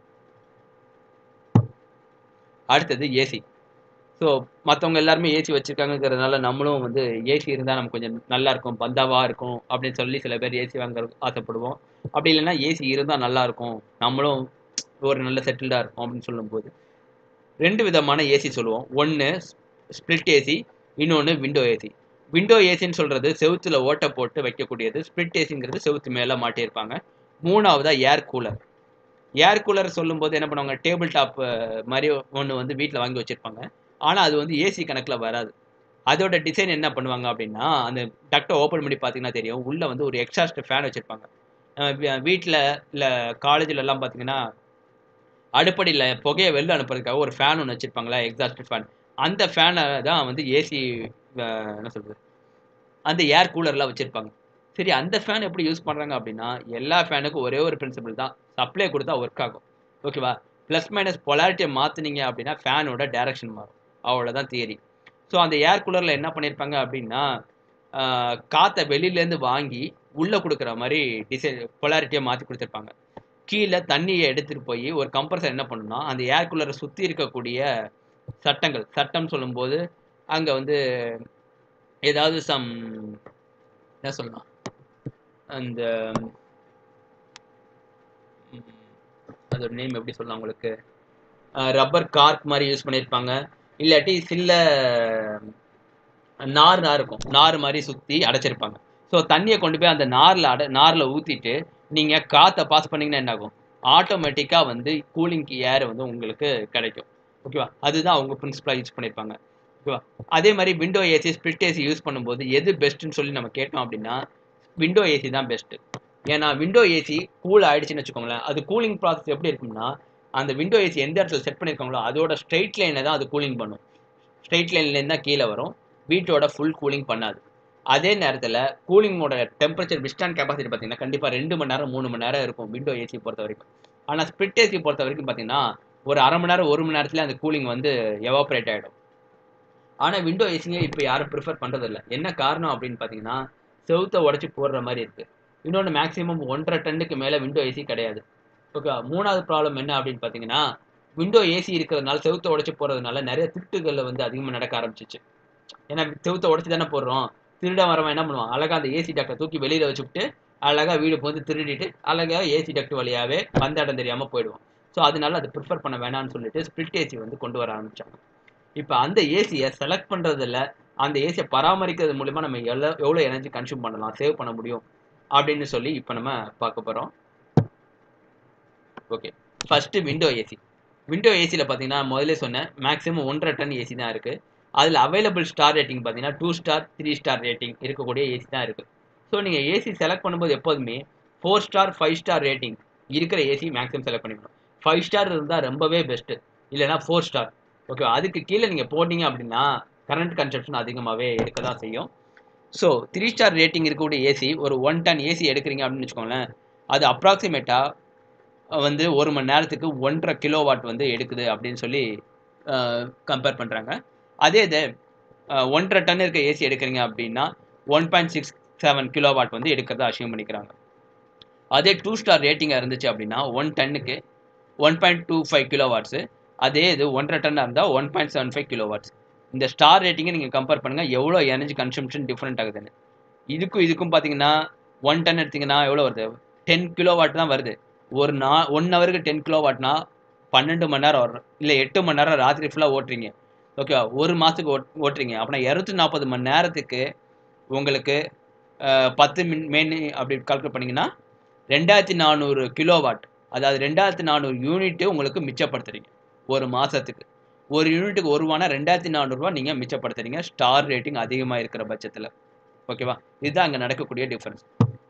அடுத்தது ஏசி ஸோ மற்றவங்க எல்லாருமே ஏசி வச்சுருக்காங்கிறதுனால நம்மளும் வந்து ஏசி இருந்தால் நமக்கு கொஞ்சம் நல்லா இருக்கும் பந்தாவாக இருக்கும் அப்படின்னு சொல்லி சில பேர் ஏசி வாங்க ஆசைப்படுவோம் அப்படி இல்லைன்னா ஏசி இருந்தால் நல்லா இருக்கும் நம்மளும் ஒரு நல்ல செட்டில்டாக இருக்கும் அப்படின்னு சொல்லும்போது ரெண்டு விதமான ஏசி சொல்லுவோம் ஒன்று ஸ்பிளிட் ஏசி இன்னொன்று விண்டோ ஏசி விண்டோ ஏசின்னு சொல்கிறது செவுத்துல ஓட்டை போட்டு வைக்கக்கூடியது ஸ்பிளிட் ஏசிங்கிறது செவுத்து மேலே மாட்டியிருப்பாங்க மூணாவதாக ஏர் கூலர் ஏர் கூலர் சொல்லும்போது என்ன பண்ணுவாங்க டேபிள் டாப் மாதிரி ஒன்று வந்து வீட்டில் வாங்கி வச்சுருப்பாங்க ஆனால் அது வந்து ஏசி கணக்கில் வராது அதோட டிசைன் என்ன பண்ணுவாங்க அப்படின்னா அந்த டக்டை ஓப்பன் பண்ணி பார்த்தீங்கன்னா தெரியும் உள்ளே வந்து ஒரு எக்ஸாஸ்ட் ஃபேன் வச்சுருப்பாங்க வீட்டில் இல்லை காலேஜில் எல்லாம் பார்த்தீங்கன்னா அடுப்படியில் புகையை வெளில அனுப்புறதுக்காக ஒரு ஃபேன் ஒன்று வச்சுருப்பாங்களா எக்ஸாஸ்ட் ஃபேன் அந்த ஃபேனை தான் வந்து ஏசி என்ன சொல்கிறது அந்த ஏர் கூலர்லாம் வச்சுருப்பாங்க சரி அந்த ஃபேன் எப்படி யூஸ் பண்ணுறாங்க அப்படின்னா எல்லா ஃபேனுக்கும் ஒரே ஒரு பிரின்சிபல் தான் சப்ளை கொடுத்தா ஒர்க் ஆகும் ஓகேவா ப்ளஸ் மைனஸ் பொலாரிட்டியை மாற்றினீங்க அப்படின்னா ஃபேனோட டைரக்ஷன் மாறும் அவ்வளோதான் தியரி ஸோ அந்த ஏர் கூலரில் என்ன பண்ணியிருப்பாங்க அப்படின்னா காற்றை வெளியிலேருந்து வாங்கி உள்ளே கொடுக்குற மாதிரி டிசைன் பொலாரிட்டியை மாற்றி கொடுத்துருப்பாங்க கீழே தண்ணியை எடுத்துகிட்டு போய் ஒரு கம்ப்ரஸர் என்ன பண்ணுன்னா அந்த ஏர் கூலரை சுற்றி இருக்கக்கூடிய சட்டங்கள் சட்டம் சொல்லும்போது அங்கே வந்து ஏதாவது சம் என்ன சொல்லலாம் அந்த அதோட நேம் எப்படி சொல்லலாம் உங்களுக்கு ரப்பர் கார்க் மாதிரி யூஸ் பண்ணியிருப்பாங்க இல்லாட்டி சில நார் நார் இருக்கும் நார் மாதிரி சுற்றி அடைச்சிருப்பாங்க ஸோ தண்ணியை கொண்டு போய் அந்த நாரில் அடை நாரில் ஊற்றிட்டு நீங்கள் காற்றை பாஸ் பண்ணிங்கன்னா என்ன ஆகும் ஆட்டோமேட்டிக்காக வந்து கூலிங்க்கு ஏர் வந்து உங்களுக்கு கிடைக்கும் ஓகேவா அதுதான் அவங்க பிரின்சிபலாக யூஸ் பண்ணியிருப்பாங்க ஓகேவா அதே மாதிரி window AC split AC use பண்ணும்போது எது பெஸ்ட்டுன்னு சொல்லி நம்ம கேட்டோம் அப்படின்னா விண்டோ ஏசி தான் பெஸ்ட்டு ஏன்னா விண்டோ ஏசி கூல் ஆயிடுச்சுன்னு வச்சுக்கோங்களேன் அது கூலிங் ப்ராசஸ் எப்படி இருக்கும்னா அந்த விண்டோ ஏசி எந்த இடத்துல செட் பண்ணியிருக்காங்களோ அதோட ஸ்ட்ரெயிட் லைனில் தான் அது கூலிங் பண்ணும் ஸ்ட்ரெயிட் லைன்லேருந்து தான் கீழே வரும் வீட்டோட ஃபுல் கூலிங் பண்ணாது அதே நேரத்தில் கூலிங்கோட டெம்பரேச்சர் விஸ்டான் கெப்பாசிட்டி பார்த்தீங்கன்னா கண்டிப்பாக ரெண்டு மணி நேரம் மூணு மணி நேரம் இருக்கும் விண்டோ ஏசி பொறுத்த வரைக்கும் ஆனால் ஸ்பிளிட் ஏசி பொறுத்த வரைக்கும் பார்த்தீங்கன்னா ஒரு அரை மணி நேரம் ஒரு மணி நேரத்துல அந்த கூலிங் வந்து எவாப்ரேட் ஆகிடும் ஆனால் விண்டோ ஏசிங்க இப்போ யாரும் ப்ரிஃபர் பண்ணுறதில்ல என்ன காரணம் அப்படின்னு பார்த்தீங்கன்னா செவுத்தை உடச்சி போடுற மாதிரி இருக்குது இன்னொன்று மேக்ஸிமம் ஒன்றரை டன்னுக்கு மேலே விண்டோ ஏசி கிடையாது ஓகே மூணாவது ப்ராப்ளம் என்ன அப்படின்னு பார்த்தீங்கன்னா விண்டோ ஏசி இருக்கிறதுனால செவுத்தை உடச்சி போகிறதுனால நிறைய திருட்டுகளில் வந்து அதிகமாக நடக்க ஆரம்பிச்சிச்சு ஏன்னா செவுத்தை உடச்சி தானே போடுறோம் திருட வரவன் என்ன பண்ணுவான் அழகாக அந்த ஏசி டாக்டரை தூக்கி வெளியில் வச்சுக்கிட்டு அழகாக வீடு போந்து திருடிட்டு அழகாக ஏசி டக்ட் வழியாகவே வந்த இடம் தெரியாமல் போயிடுவோம் ஸோ அதனால அதை ப்ரிஃபர் பண்ண வேணாம்னு சொல்லிட்டு ஸ்பிளிட் ஏசி வந்து கொண்டு வர ஆரம்பிச்சாங்க இப்போ அந்த ஏசியை செலக்ட் பண்ணுறதில்ல அந்த ஏசியை பராமரிக்கிறது மூலிமா நம்ம எவ்வளோ எவ்வளோ எனர்ஜி கன்சியூம் பண்ணலாம் சேவ் பண்ண முடியும் அப்படின்னு சொல்லி இப்போ நம்ம பார்க்க போகிறோம் okay first window AC window ஏசியில் பார்த்தீங்கன்னா முதல்ல சொன்னேன் மேக்ஸிமம் ஒன்றரை டன் ஏசி தான் இருக்குது அதில் அவைலபிள் ஸ்டார் ரேட்டிங் பார்த்தீங்கன்னா two star three star rating இருக்கக்கூடிய ஏசி தான் இருக்குது ஸோ நீங்கள் ஏசி செலக்ட் பண்ணும்போது எப்போதுமே four star five star rating இருக்கிற ஏசி மேக்ஸிமம் செலக்ட் பண்ணிக்கணும் ஃபைவ் ஸ்டார் இருந்தால் ரொம்பவே பெஸ்ட்டு இல்லைனா ஃபோர் ஸ்டார் ஓகே அதுக்கு கீழே நீங்கள் போட்டிங்க அப்படின்னா கரண்ட் கன்சப்ஷன் அதிகமாகவே இருக்க தான் செய்யும் ஸோ த்ரீ ஸ்டார் ரேட்டிங் இருக்கக்கூடிய ஏசி ஒரு ஒன் டன் ஏசி எடுக்கிறீங்க அப்படின்னு வச்சுக்கோங்களேன் அது அப்ராக்சிமேட்டாக வந்து ஒரு மணி நேரத்துக்கு ஒன்றரை கிலோ வாட் வந்து எடுக்குது அப்படின்னு சொல்லி கம்பேர் பண்ணுறாங்க அதே இது ஒன்றரை டன் இருக்க ஏசி எடுக்கிறீங்க அப்படின்னா one point six seven kilo watt வந்து எடுக்கிறதா அசியூம் பண்ணிக்கிறாங்க அதே டூ ஸ்டார் ரேட்டிங்காக இருந்துச்சு அப்படின்னா ஒன் டன்னுக்கு one point two five kilo watts அதே இது ஒன்றரை டன்னாக இருந்தால் one point seven five kilo watts இந்த ஸ்டார் ரேட்டிங்கை நீங்கள் கம்பேர் பண்ணுங்கள் எவ்வளோ எனர்ஜி கன்சம்ஷன் டிஃப்ரெண்ட் ஆகுதுன்னு இதுக்கும் இதுக்கும் பார்த்தீங்கன்னா ஒன் டன் எடுத்திங்கன்னா எவ்வளோ வருது டென் கிலோ வாட் தான் வருது ஒரு நா ஒன் ஹவருக்கு டென் கிலோ வாட்னா பன்னெண்டு மணி நேரம் வரும் இல்லை எட்டு மணி நேரம் ராத்திரி ஃபுல்லாக ஓட்டுறீங்க ஓகே ஒரு மாதத்துக்கு ஓட் ஓட்டுறீங்க அப்படின்னா இரநூத்தி நாற்பது மணி நேரத்துக்கு உங்களுக்கு பத்து மின் மெயின் அப்படி கால்குலேட் பண்ணிங்கன்னா ரெண்டாயிரத்தி நானூறு கிலோ வாட் அதாவது ரெண்டாயிரத்தி நானூறு யூனிட்டு உங்களுக்கு மிச்சப்படுத்துறீங்க ஒரு மாதத்துக்கு ஒரு யூனிட்டுக்கு ஒரு ரூபானா ரெண்டாயிரத்தி நானூறுரூவா நீங்கள் மிச்சப்படுத்துறீங்க ஸ்டார் ரேட்டிங் அதிகமாக இருக்கிற பட்சத்தில் ஓகேவா இதுதான் அங்கே நடக்கக்கூடிய டிஃப்ரென்ஸ்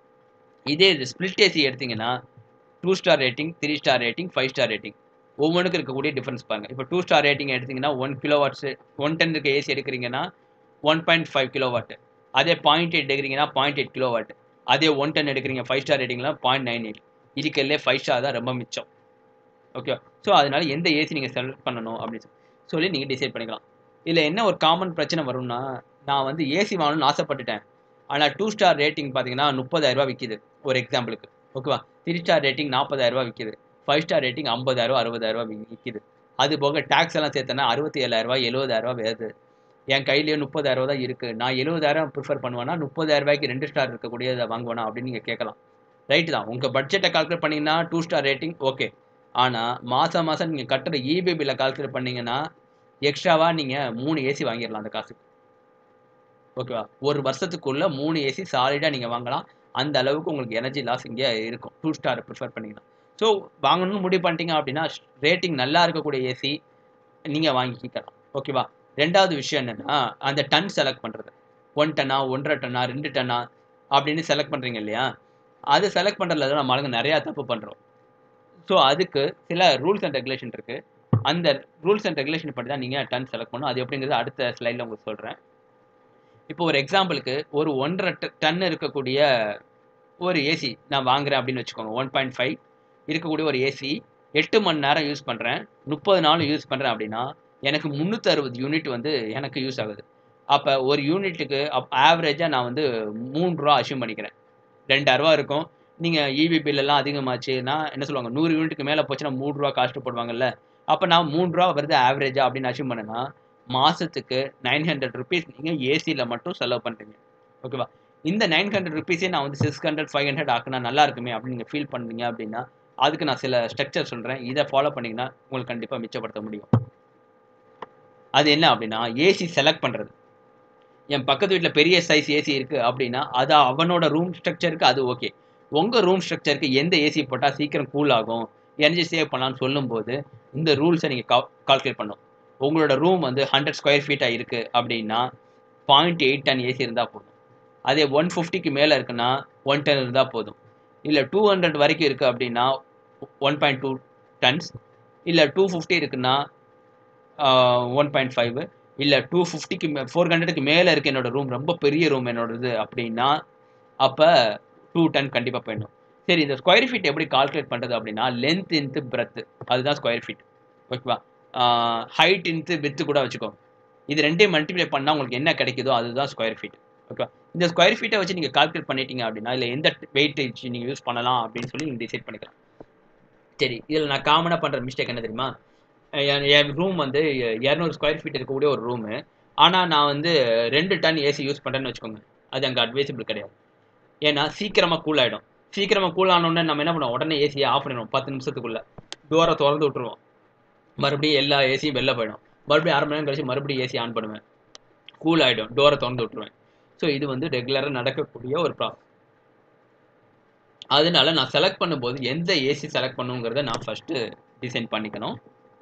இதே இது ஸ்பிளிட் ஏசி எடுத்தீங்கன்னா two star rating three star rating five star rating ஒவ்வொன்றுக்கும் இருக்கக்கூடிய டிஃப்ரென்ஸ் பாருங்கள் இப்போ டூ ஸ்டார் ரேட்டிங் எடுத்தீங்கன்னா one kilo watts one ton இருக்க ஏசி எடுக்கிறீங்கன்னா one point five kilo watt அதே பாயிண்ட் எயிட் எடுக்கிறீங்கன்னா பாயிண்ட் எயிட் கிலோ வாட் அதே ஒன் டென் எடுக்கிறீங்க ஃபைவ் ஸ்டார் ரேட்டிங்லாம் பாயிண்ட் நைன் எயிட் இதுக்கெல்லே ஃபைவ் ஸ்டார் தான் ரொம்ப மிச்சம் ஓகே ஸோ அதனால எந்த ஏசி நீங்கள் செலக்ட் பண்ணணும் அப்படின்னு சொல்லி நீங்கள் டிசைட் பண்ணிக்கலாம் இதில் என்ன ஒரு காமன் பிரச்சனை வரும்னா நான் வந்து ஏசி வாங்கணும்னு ஆசைப்பட்டுட்டேன் ஆனால் டூ ஸ்டார் ரேட்டிங் பார்த்தீங்கன்னா முப்பதாயிரரூபா விற்கிது ஒரு எக்ஸாம்பிளுக்கு ஓகேவா த்ரீ ஸ்டார் ரேட்டிங் நாற்பதாயிரரூபா விற்கிது ஃபைவ் ஸ்டார் ரேட்டிங் ஐம்பதாயிரரூபா அறுபதாயிரரூபா விற்கிது அது போக டேக்ஸ் எல்லாம் சேர்த்தனா அறுபத்தி ஏழாயிரரூபா எழுபதாயிரரூபா வருது என் கையிலேயே முப்பதாயிரரூபா தான் இருக்குது நான் எழுபதாயிரம் ப்ரிஃபர் பண்ணுவேன்னா முப்பதாயிரம் ரூபாய்க்கு ரெண்டு ஸ்டார் இருக்கக்கூடியதை வாங்குவேனா அப்படின்னு நீங்கள் கேட்கலாம் ரைட்டு தான் உங்கள் பட்ஜெட்டை கால்குலேட் பண்ணிங்கன்னா டூ ஸ்டார் ரேட்டிங் ஓகே ஆனால் மாதம் மாதம் நீங்கள் கட்டுற இபி பில்லை கால்குலேட் பண்ணிங்கன்னா எக்ஸ்ட்ராவாக நீங்கள் மூணு ஏசி வாங்கிடலாம் அந்த காசுக்கு ஓகேவா ஒரு வருஷத்துக்குள்ளே மூணு ஏசி சாலிடாக நீங்கள் வாங்கலாம் அந்த அளவுக்கு உங்களுக்கு எனர்ஜி லாஸ் இங்கே இருக்கும் டூ ஸ்டார் ப்ரிஃபர் பண்ணிங்கன்னா ஸோ வாங்கணும்னு முடிவு பண்ணிட்டீங்க அப்படின்னா ரேட்டிங் நல்லா இருக்கக்கூடிய ஏசி நீங்கள் வாங்கிக்கலாம் ஓகேவா ரெண்டாவது விஷயம் என்னென்னா அந்த டன் செலக்ட் பண்ணுறது ஒன் டன்னா ஒன்றரை டன்னா ரெண்டு டன்னா அப்படின்னு செலக்ட் பண்ணுறீங்க இல்லையா அது செலக்ட் பண்ணுறதுல தான் நம்ம ஆளுங்க நிறையா தப்பு பண்ணுறோம் ஸோ அதுக்கு சில ரூல்ஸ் அண்ட் ரெகுலேஷன் இருக்குது அந்த ரூல்ஸ் அண்ட் ரெகுலேஷன் படி தான் நீங்கள் டன் செலக்ட் பண்ணணும் அது எப்படிங்கிறது அடுத்த ஸ்லைடில் உங்களுக்கு சொல்கிறேன் இப்போ ஒரு எக்ஸாம்பிளுக்கு ஒரு ஒன்றரை டன் இருக்கக்கூடிய ஒரு ஏசி நான் வாங்குறேன் அப்படின்னு வச்சுக்கோங்க ஒன் பாயிண்ட் ஃபைவ் இருக்கக்கூடிய ஒரு ஏசி எட்டு மணி நேரம் யூஸ் பண்ணுறேன் முப்பது நாளும் யூஸ் பண்ணுறேன் அப்படின்னா எனக்கு முந்நூற்றி அறுபது யூனிட் வந்து எனக்கு யூஸ் ஆகுது அப்போ ஒரு யூனிட்டுக்கு அப் ஆவரேஜாக நான் வந்து மூணு ரூபா அஷ்யூம் பண்ணிக்கிறேன் ரெண்டாயிரரூவா இருக்கும் நீங்கள் இபி பில்லெல்லாம் அதிகமாச்சுன்னா என்ன சொல்லுவாங்க நூறு யூனிட்டுக்கு மேலே போச்சுன்னா மூணு ரூபா காஸ்ட் போடுவாங்கல்ல அப்போ நான் மூணு ரூபா வருது ஆவரேஜா அப்படின்னு அஷ்யூம் பண்ணேன்னா மாதத்துக்கு நைன் ஹண்ட்ரட் ருபீஸ் நீங்கள் ஏசியில் மட்டும் செலவு பண்ணுறீங்க ஓகேவா இந்த நைன் ஹண்ட்ரட் ருபீஸே நான் வந்து சிக்ஸ் ஹண்ட்ரட் ஃபைவ் ஹண்ட்ரட் ஆக்குனா நல்லா இருக்குமே அப்படின்னு நீங்கள் ஃபீல் பண்ணுறீங்க அப்படின்னா அதுக்கு நான் சில ஸ்ட்ரக்சர் சொல்கிறேன் இதை ஃபாலோ பண்ணிங்கன்னா உங்களுக்கு கண்டிப்பாக மிச்சப்படுத்த முடியும் அது என்ன அப்படின்னா ஏசி செலக்ட் பண்ணுறது என் பக்கத்து வீட்டில் பெரிய சைஸ் ஏசி இருக்குது அப்படின்னா அது அவனோட ரூம் ஸ்ட்ரக்சருக்கு அது ஓகே உங்கள் ரூம் ஸ்ட்ரக்சருக்கு எந்த ஏசி போட்டால் சீக்கிரம் கூல் ஆகும் எனர்ஜி சேவ் பண்ணலாம்னு சொல்லும்போது இந்த ரூல்ஸை நீங்கள் கா கால்குலேட் பண்ணும் உங்களோட ரூம் வந்து ஹண்ட்ரட் ஸ்கொயர் ஃபீட்டாக இருக்குது அப்படின்னா பாயிண்ட் எயிட் டன் ஏசி இருந்தால் போதும் அதே ஒன் ஃபிஃப்டிக்கு மேலே இருக்குன்னா ஒன் டன் இருந்தால் போதும் இல்லை டூ ஹண்ட்ரட் வரைக்கும் இருக்குது அப்படின்னா ஒன் பாயிண்ட் டூ டன்ஸ் இல்லை டூ ஃபிஃப்டி இருக்குன்னா ஒன் பாயிண்ட் ஃபைவ் இல்லை டூ ஃபிஃப்டிக்கு மே ஃபோர் ஹண்ட்ரடுக்கு மேலே இருக்குது என்னோட ரூம் ரொம்ப பெரிய ரூம் என்னோடது அப்படின்னா அப்போ டூ டன் கண்டிப்பாக போயிடணும் சரி இந்த ஸ்கொயர் ஃபீட் எப்படி கால்குலேட் பண்ணுறது அப்படின்னா லென்த் இன்த்து பிரெத்து அதுதான் ஸ்கொயர் ஃபீட் ஓகேவா ஹைட் இன்த்து வித்து கூட வச்சுக்கோங்க இது ரெண்டையும் மல்டிப்ளை பண்ணால் உங்களுக்கு என்ன கிடைக்குதோ அதுதான் ஸ்கொயர் ஃபீட் ஓகேவா இந்த ஸ்கொயர் ஃபீட்டை வச்சு நீங்கள் கால்குலேட் பண்ணிட்டீங்க அப்படின்னா இல்லை எந்த வெயிட்டேஜ் நீங்கள் யூஸ் பண்ணலாம் அப்படின்னு சொல்லி நீங்கள் டிசைட் பண்ணிக்கலாம் சரி இதில் நான் காமனாக பண்ணுற மிஸ்டேக் என்ன தெரியுமா என் என் ரூம் வந்து இரநூறு ஸ்கொயர் ஃபீட் இருக்கக்கூடிய ஒரு ரூமு ஆனால் நான் வந்து ரெண்டு டன் ஏசி யூஸ் பண்ணுறேன்னு வச்சுக்கோங்க அது அங்கே அட்வைசபிள் கிடையாது ஏன்னா சீக்கிரமாக கூல் ஆகிடும் சீக்கிரமாக கூல் ஆனோடனே நம்ம என்ன பண்ணுவோம் உடனே ஏசியை ஆஃப் பண்ணிடுவோம் பத்து நிமிஷத்துக்குள்ளே டோரை திறந்து விட்டுருவோம் மறுபடியும் எல்லா ஏசியும் வெளில போயிடும் மறுபடியும் அரை மணி நேரம் கழிச்சு மறுபடியும் ஏசி ஆன் பண்ணுவேன் கூல் ஆகிடும் டோரை திறந்து விட்டுருவேன் ஸோ இது வந்து ரெகுலராக நடக்கக்கூடிய ஒரு ப்ராசஸ் அதனால நான் செலக்ட் பண்ணும்போது எந்த ஏசி செலக்ட் பண்ணுங்கிறத நான் ஃபஸ்ட்டு டிசைன் பண்ணிக்கணும்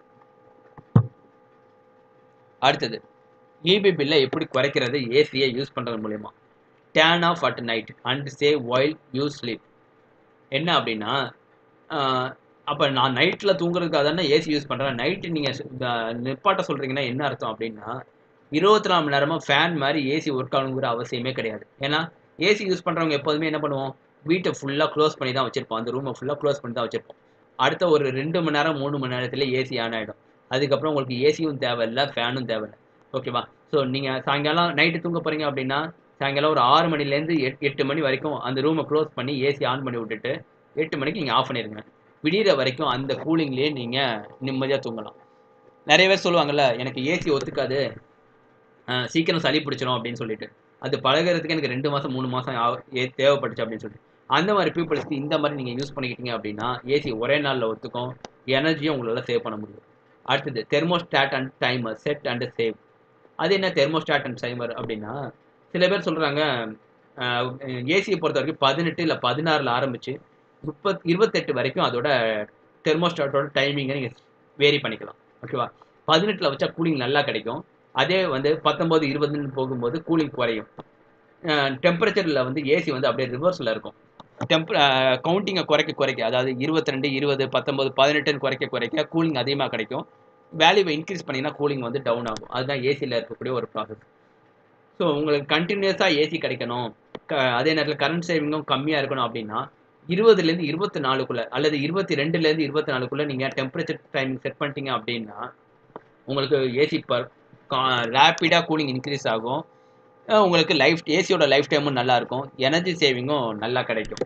அடுத்தது இபி பில்லை எப்படி குறைக்கிறது ஏசியை யூஸ் பண்ணுறது மூலயமா turn off at night and save while you sleep என்ன அப்படின்னா அப்போ நான் நைட்டில் தூங்குறதுக்காக தானே ஏசி யூஸ் பண்ணுறேன் நைட்டு நீங்கள் நிப்பாட்ட சொல்கிறீங்கன்னா என்ன அர்த்தம் அப்படின்னா இருபத்தி நாலு மணி நேரமாக ஃபேன் மாதிரி ஏசி ஒர்க் ஆகணுங்கிற அவசியமே கிடையாது ஏன்னா ஏசி யூஸ் பண்ணுறவங்க எப்போதுமே என்ன பண்ணுவோம் வீட்டை ஃபுல்லாக க்ளோஸ் பண்ணி தான் வச்சுருப்போம் அந்த ரூமை ஃபுல்லாக க்ளோஸ் பண்ணி தான் வச்சுருப்போம் அடுத்த ஒரு ரெண்டு மணி நேரம் மூணு மணி நேரத்தில் ஏசி ஆன் ஆகிடும் அதுக்கப்புறம் உங்களுக்கு ஏசியும் தேவையில்லை ஃபேனும் தேவையில்லை ஓகேவா ஸோ நீங்கள் சாயங்காலம் நைட்டு தூங்க போகிறீங்க அப்படின்னா சாயங்காலம் ஒரு ஆறு மணிலேருந்து எட் எட்டு மணி வரைக்கும் அந்த ரூமை க்ளோஸ் பண்ணி ஏசி ஆன் பண்ணி விட்டுட்டு எட்டு மணிக்கு நீங்கள் ஆஃப் பண்ணிடுங்க விடிகிற வரைக்கும் அந்த கூலிங்லேயே நீங்கள் நிம்மதியாக தூங்கலாம் நிறைய பேர் சொல்லுவாங்கல்ல எனக்கு ஏசி ஒத்துக்காது சீக்கிரம் சளி பிடிச்சிடும் அப்படின்னு சொல்லிட்டு அது பழகிறதுக்கு எனக்கு ரெண்டு மாதம் மூணு மாதம் தேவைப்பட்டுச்சு அப்படின்னு சொல்லிட்டு அந்த மாதிரி பீப்புள்ஸ்க்கு இந்த மாதிரி நீங்கள் யூஸ் பண்ணிக்கிட்டீங்க அப்படின்னா ஏசி ஒரே நாளில் ஒத்துக்கும் எனர்ஜியும் உங்களால் சேவ் பண்ண முடியும் அடுத்தது thermostat and timer set and save அது என்ன தெர்மோஸ்டாட் அண்ட் டைமர் அப்படின்னா சில பேர் சொல்கிறாங்க ஏசியை பொறுத்த வரைக்கும் பதினெட்டு இல்லை பதினாறில் ஆரம்பித்து முப்பத் இருபத்தெட்டு வரைக்கும் அதோட தெர்மோஸ்டாட்டோட டைமிங்கை நீங்கள் வேரி பண்ணிக்கலாம் ஓகேவா பதினெட்டில் வச்சா கூலிங் நல்லா கிடைக்கும் அதே வந்து பத்தொம்போது இருபதுன்னு போகும்போது கூலிங் குறையும் டெம்பரேச்சரில் வந்து ஏசி வந்து அப்படியே ரிவர்ஸில் இருக்கும் டெம்பர் கவுண்டிங்கை குறைக்க குறைக்க அதாவது இருபத்தி ரெண்டு இருபது பத்தொம்போது பதினெட்டுன்னு குறைக்க குறைக்க கூலிங் அதிகமாக கிடைக்கும் வேல்யூவை இன்க்ரீஸ் பண்ணிங்கன்னா கூலிங் வந்து டவுன் ஆகும் அதுதான் ஏசியில் இருக்கக்கூடிய ஒரு ப்ராசஸ் ஸோ உங்களுக்கு கண்டினியூஸாக ஏசி கிடைக்கணும் அதே நேரத்தில் கரண்ட் சேவிங்கும் கம்மியாக இருக்கணும் அப்படின்னா இருபதுலேருந்து இருபத்தி நாலுக்குள்ளே அல்லது இருபத்தி ரெண்டுலேருந்து இருபத்தி நாலுக்குள்ளே நீங்கள் டெம்பரேச்சர் டைமிங் செட் பண்ணிட்டீங்க அப்படின்னா உங்களுக்கு ஏசி பர் ரேப்பிடாக கூலிங் இன்க்ரீஸ் ஆகும் உங்களுக்கு லைஃப் ஏசியோட லைஃப் டைமும் நல்லா இருக்கும் எனர்ஜி சேவிங்கும் நல்லா கிடைக்கும்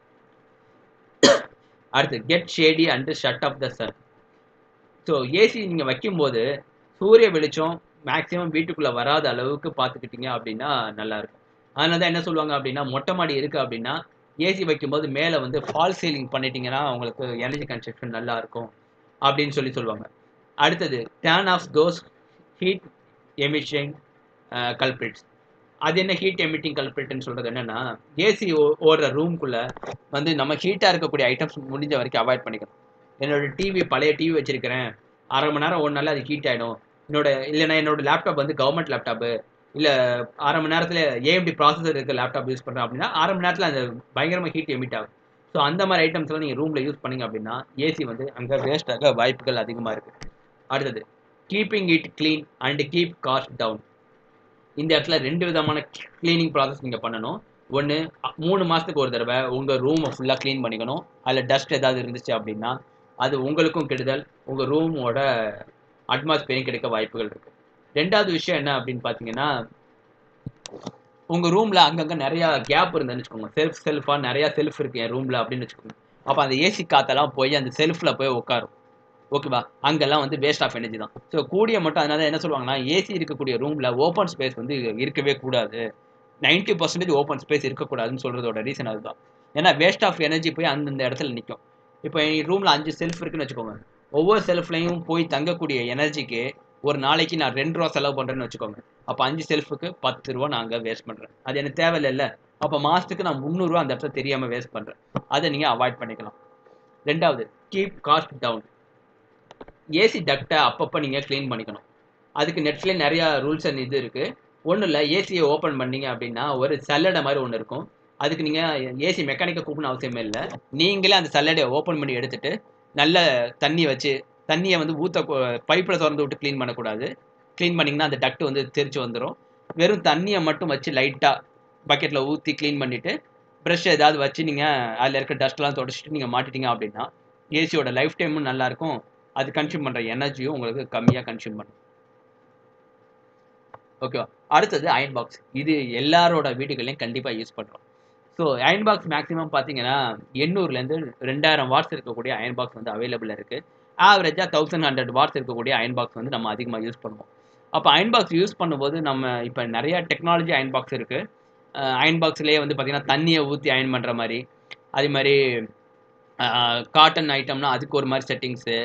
அடுத்து get shady and shut off the sun so AC நீங்கள் வைக்கும்போது சூரிய வெளிச்சம் மேக்ஸிமம் வீட்டுக்குள்ளே வராத அளவுக்கு பார்த்துக்கிட்டீங்க அப்படின்னா நல்லாயிருக்கும் அதனால தான் என்ன சொல்லுவாங்க அப்படின்னா மொட்டை மாடி இருக்குது அப்படின்னா ஏசி வைக்கும்போது மேலே வந்து ஃபால் சீலிங் பண்ணிட்டீங்கன்னா உங்களுக்கு எனர்ஜி கன்ஸ்ட்ரக்ஷன் நல்லா இருக்கும் அப்படின்னு சொல்லி சொல்லுவாங்க அடுத்தது ten of those heat emission culprits அது என்ன ஹீட் எமிட்டிங் கல்பிரிட்னு சொல்கிறது என்னென்னா ஏசி ஓடுற ரூம்குள்ளே வந்து நம்ம ஹீட்டாக இருக்கக்கூடிய ஐட்டம்ஸ் முடிஞ்ச வரைக்கும் அவாய்ட் பண்ணிக்கணும் என்னோட டிவி பழைய டிவி வச்சிருக்கிறேன் அரை மணி நேரம் ஒரு நாள் அது ஹீட் ஆகிடும் என்னோட இல்லைனா என்னோட லேப்டாப் வந்து கவர்மெண்ட் லேப்டாப்பு இல்லை அரை மணி நேரத்தில் ஏஎம்டி ப்ராசஸர் இருக்க லேப்டாப் யூஸ் பண்ணுறேன் அப்படின்னா அரை மணி நேரத்தில் அந்த பயங்கரமாக ஹீட் எமிட் ஆகும் ஸோ அந்த மாதிரி ஐட்டம்ஸ்லாம் நீங்கள் ரூமில் யூஸ் பண்ணிங்க அப்படின்னா ஏசி வந்து அங்கே வேஸ்ட் ஆக வாய்ப்புகள் அதிகமாக இருக்குது அடுத்தது keeping it clean and keep cost down இந்த இடத்துல ரெண்டு விதமான க்ளீனிங் ப்ராசஸ் நீங்கள் பண்ணணும் ஒன்று மூணு மாதத்துக்கு ஒரு தடவை உங்கள் ரூமை ஃபுல்லாக க்ளீன் பண்ணிக்கணும் அதில் டஸ்ட் ஏதாவது இருந்துச்சு அப்படின்னா அது உங்களுக்கும் கெடுதல் உங்கள் ரூமோட அட்மாஸ்பியரும் கிடைக்க வாய்ப்புகள் இருக்குது ரெண்டாவது விஷயம் என்ன அப்படின்னு பார்த்தீங்கன்னா உங்கள் ரூமில் அங்கங்கே நிறையா கேப் இருந்துன்னு வச்சுக்கோங்க செல்ஃப் செல்ஃபாக நிறையா செல்ஃப் இருக்குது என் ரூமில் அப்படின்னு வச்சுக்கோங்க அப்போ அந்த ஏசி காற்றெல்லாம் போய் அந்த செல்ஃபில் போய் உட்காரும் ஓகேவா அங்கெல்லாம் வந்து வேஸ்ட் ஆஃப் எனர்ஜி தான் ஸோ கூடிய மட்டும் அதனால என்ன சொல்லுவாங்கன்னா ஏசி இருக்கக்கூடிய ரூமில் ஓப்பன் ஸ்பேஸ் வந்து இருக்கவே கூடாது நைன்ட்டி பர்சன்டேஜ் ஓப்பன் ஸ்பேஸ் இருக்கக்கூடாதுன்னு சொல்கிறதோட ரீசன் அதுதான் ஏன்னா வேஸ்ட் ஆஃப் எனர்ஜி போய் அந்தந்த இடத்துல நிற்கும் இப்போ என் ரூமில் அஞ்சு செல்ஃப் இருக்குன்னு வச்சுக்கோங்க ஒவ்வொரு செல்ஃப்லையும் போய் தங்கக்கூடிய எனர்ஜிக்கு ஒரு நாளைக்கு நான் ரெண்டு ரூபா செலவு பண்ணுறேன்னு வச்சுக்கோங்க அப்போ அஞ்சு செல்ஃபுக்கு பத்து ரூபா நான் அங்கே வேஸ்ட் பண்ணுறேன் அது எனக்கு தேவையில்ல அப்போ மாதத்துக்கு நான் முந்நூறுரூவா அந்த இடத்துல தெரியாமல் வேஸ்ட் பண்ணுறேன் அதை நீங்கள் அவாய்ட் பண்ணிக்கலாம் ரெண்டாவது கீப் காஸ்ட் டவுன் ஏசி டக்டை அப்பப்போ நீங்கள் க்ளீன் பண்ணிக்கணும் அதுக்கு நெட்ஸ்லேயே நிறையா ரூல்ஸ் அண்ட் இது இருக்குது ஒன்றும் இல்லை ஏசியை ஓப்பன் பண்ணீங்க அப்படின்னா ஒரு சல்லடை மாதிரி ஒன்று இருக்கும் அதுக்கு நீங்கள் ஏசி மெக்கானிக்கை கூப்பிடணும் அவசியமே இல்லை நீங்களே அந்த சல்லடையை ஓப்பன் பண்ணி எடுத்துட்டு நல்ல தண்ணி வச்சு தண்ணியை வந்து ஊற்ற பைப்பில் திறந்து விட்டு க்ளீன் பண்ணக்கூடாது க்ளீன் பண்ணிங்கன்னா அந்த டக்ட் வந்து தெரிச்சு வந்துடும் வெறும் தண்ணியை மட்டும் வச்சு லைட்டாக பக்கெட்டில் ஊற்றி க்ளீன் பண்ணிவிட்டு ப்ரஷ் ஏதாவது வச்சு நீங்கள் அதில் இருக்க டஸ்ட்லாம் தொடச்சிட்டு நீங்கள் மாட்டிட்டீங்க அப்படின்னா ஏசியோட லைஃப் டைமும் நல்லாயிருக்கும் அது கன்சியூம் பண்ணுற எனர்ஜியும் உங்களுக்கு கம்மியாக கன்சியூம் பண்ணும் ஓகேவா அடுத்தது அயன் பாக்ஸ் இது எல்லாரோட வீடுகள்லையும் கண்டிப்பாக யூஸ் பண்ணுறோம் ஸோ அயன் பாக்ஸ் மேக்ஸிமம் பார்த்தீங்கன்னா எண்ணூறுலேருந்து ரெண்டாயிரம் வாட்ஸ் இருக்கக்கூடிய அயன் பாக்ஸ் வந்து அவைலபிள் இருக்குது ஆவரேஜாக தௌசண்ட் ஹண்ட்ரட் வாட்ஸ் இருக்கக்கூடிய அயன் பாக்ஸ் வந்து நம்ம அதிகமாக யூஸ் பண்ணுவோம் அப்போ அயன் பாக்ஸ் யூஸ் பண்ணும்போது நம்ம இப்போ நிறைய டெக்னாலஜி அயன் பாக்ஸ் இருக்குது அயன் பாக்ஸ்லேயே வந்து பார்த்திங்கன்னா தண்ணியை ஊற்றி அயன் பண்ணுற மாதிரி அதே மாதிரி காட்டன் ஐட்டம்னா அதுக்கு ஒரு மாதிரி செட்டிங்ஸு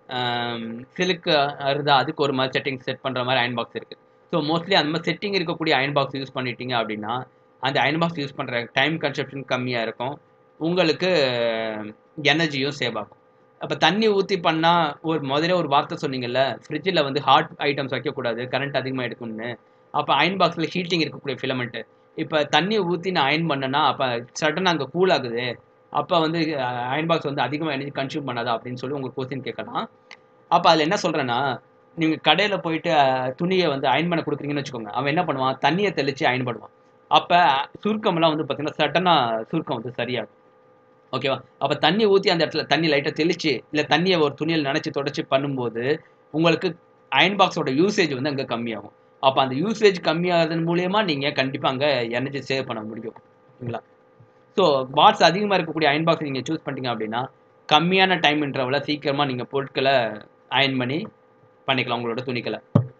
சில்க்கு இருந்தால் அதுக்கு ஒரு மாதிரி செட்டிங்ஸ் செட் பண்ணுற மாதிரி அயன் பாக்ஸ் இருக்குது ஸோ மோஸ்ட்லி அந்த மாதிரி செட்டிங் இருக்கக்கூடிய அயன் பாக்ஸ் யூஸ் பண்ணிட்டீங்க அப்படின்னா அந்த அயன் பாக்ஸ் யூஸ் பண்ணுற டைம் கன்சப்ஷன் கம்மியாக இருக்கும் உங்களுக்கு எனர்ஜியும் சேவ் ஆகும் அப்போ தண்ணி ஊற்றி பண்ணால் ஒரு முதல்ல ஒரு வார்த்தை சொன்னீங்கல்ல ஃப்ரிட்ஜில் வந்து ஹாட் ஐட்டம்ஸ் வைக்கக்கூடாது கரண்ட் அதிகமாக எடுக்கணும்னு அப்போ அயன் பாக்ஸில் ஹீட்டிங் இருக்கக்கூடிய ஃபிலமெண்ட்டு இப்போ தண்ணி ஊற்றி நான் அயன் பண்ணேன்னா அப்போ சடனாக அங்கே கூல் ஆகுது அப்போ வந்து அயன் பாக்ஸ் வந்து அதிகமாக எனர்ஜி கன்சியூம் பண்ணாதா அப்படின்னு சொல்லி உங்களுக்கு கொஸ்டின் கேட்கலாம் அப்போ அதில் என்ன சொல்கிறேன்னா நீங்கள் கடையில் போயிட்டு துணியை வந்து அயன் பண்ண கொடுக்குறீங்கன்னு வச்சுக்கோங்க அவன் என்ன பண்ணுவான் தண்ணியை தெளித்து அயன் பண்ணுவான் அப்போ சுருக்கம்லாம் வந்து பார்த்தீங்கன்னா சட்டனாக சுருக்கம் வந்து சரியாகும் ஓகேவா அப்போ தண்ணி ஊற்றி அந்த இடத்துல தண்ணி லைட்டாக தெளிச்சு இல்லை தண்ணியை ஒரு துணியில் நினச்சி தொடச்சி பண்ணும்போது உங்களுக்கு அயன் பாக்ஸோட யூசேஜ் வந்து அங்கே கம்மியாகும் அப்போ அந்த யூசேஜ் கம்மியாகிறதன் மூலியமா நீங்கள் கண்டிப்பாக அங்கே எனர்ஜி சேவ் பண்ண முடியும் ஓகேங்களா ஸோ வாட்ஸ் அதிகமாக இருக்கக்கூடிய அயன் பாக்ஸ் நீங்கள் சூஸ் பண்ணிட்டீங்க அப்படின்னா கம்மியான டைம் இன்டர்வலில் சீக்கிரமாக நீங்கள் பொருட்களை அயன் பண்ணி பண்ணிக்கலாம் உங்களோட துணிகளை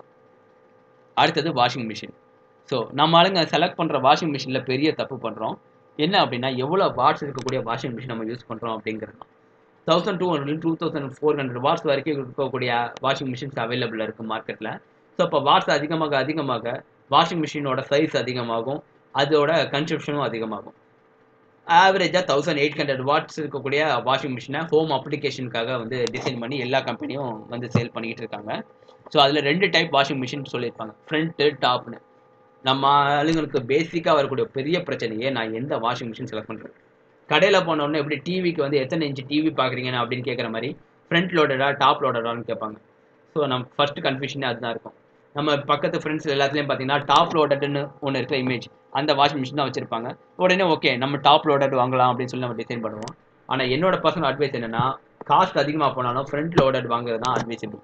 அடுத்தது வாஷிங் மிஷின் ஸோ நம்ம ஆளுங்க செலக்ட் பண்ணுற வாஷிங் மிஷினில் பெரிய தப்பு பண்ணுறோம் என்ன அப்படின்னா எவ்வளோ வாட்ஸ் இருக்கக்கூடிய வாஷிங் மிஷின் நம்ம யூஸ் பண்ணுறோம் அப்படிங்கிறது தான் thousand two hundred to thousand four hundred watts வரைக்கும் இருக்கக்கூடிய வாஷிங் மிஷின்ஸ் அவைலபிள் இருக்குது மார்க்கெட்டில் ஸோ இப்போ வாட்ஸ் அதிகமாக அதிகமாக வாஷிங் மிஷினோட சைஸ் அதிகமாகும் அதோட கன்சப்ஷனும் அதிகமாகும் ஆவரேஜாக தௌசண்ட் எயிட் ஹண்ட்ரட் வாட்ஸ் இருக்கக்கூடிய வாஷிங் மிஷினை ஹோம் அப்ளிகேஷனுக்காக வந்து டிசைன் பண்ணி எல்லா கம்பெனியும் வந்து சேல் பண்ணிக்கிட்டு இருக்காங்க ஸோ அதில் ரெண்டு டைப் வாஷிங் மிஷின் சொல்லியிருப்பாங்க ஃப்ரண்ட்டு டாப்னு நம்ம ஆளுங்களுக்கு பேசிக்காக வரக்கூடிய பெரிய பிரச்சனையே நான் எந்த வாஷிங் மிஷின் செலக்ட் பண்ணுறேன் கடையில் போனோடனே எப்படி டிவிக்கு வந்து எத்தனை இன்ச்சு டிவி பார்க்குறீங்கன்னு அப்படின்னு கேட்குற மாதிரி ஃப்ரண்ட் லோடடா டாப் லோடடான்னு கேட்பாங்க ஸோ நம்ம ஃபர்ஸ்ட் கன்ஃபியூஷனே அதுதான் இருக்கும் நம்ம பக்கத்து ஃப்ரெண்ட்ஸ் எல்லாத்துலேயும் பார்த்தீங்கன்னா டாப் லோடட்னு ஒன்று இருக்கிற இமேஜ் அந்த வாஷிங் மிஷின் தான் வச்சிருப்பாங்க உடனே ஓகே நம்ம டாப் லோடட் வாங்கலாம் அப்படின்னு சொல்லி நம்ம டிசைன் பண்ணுவோம் ஆனால் என்னோட பர்சனல் அட்வைஸ் என்னன்னா காஸ்ட் அதிகமாக போனாலும் ஃப்ரண்ட் லோடட் வாங்குறது தான் அட்வைசபிள்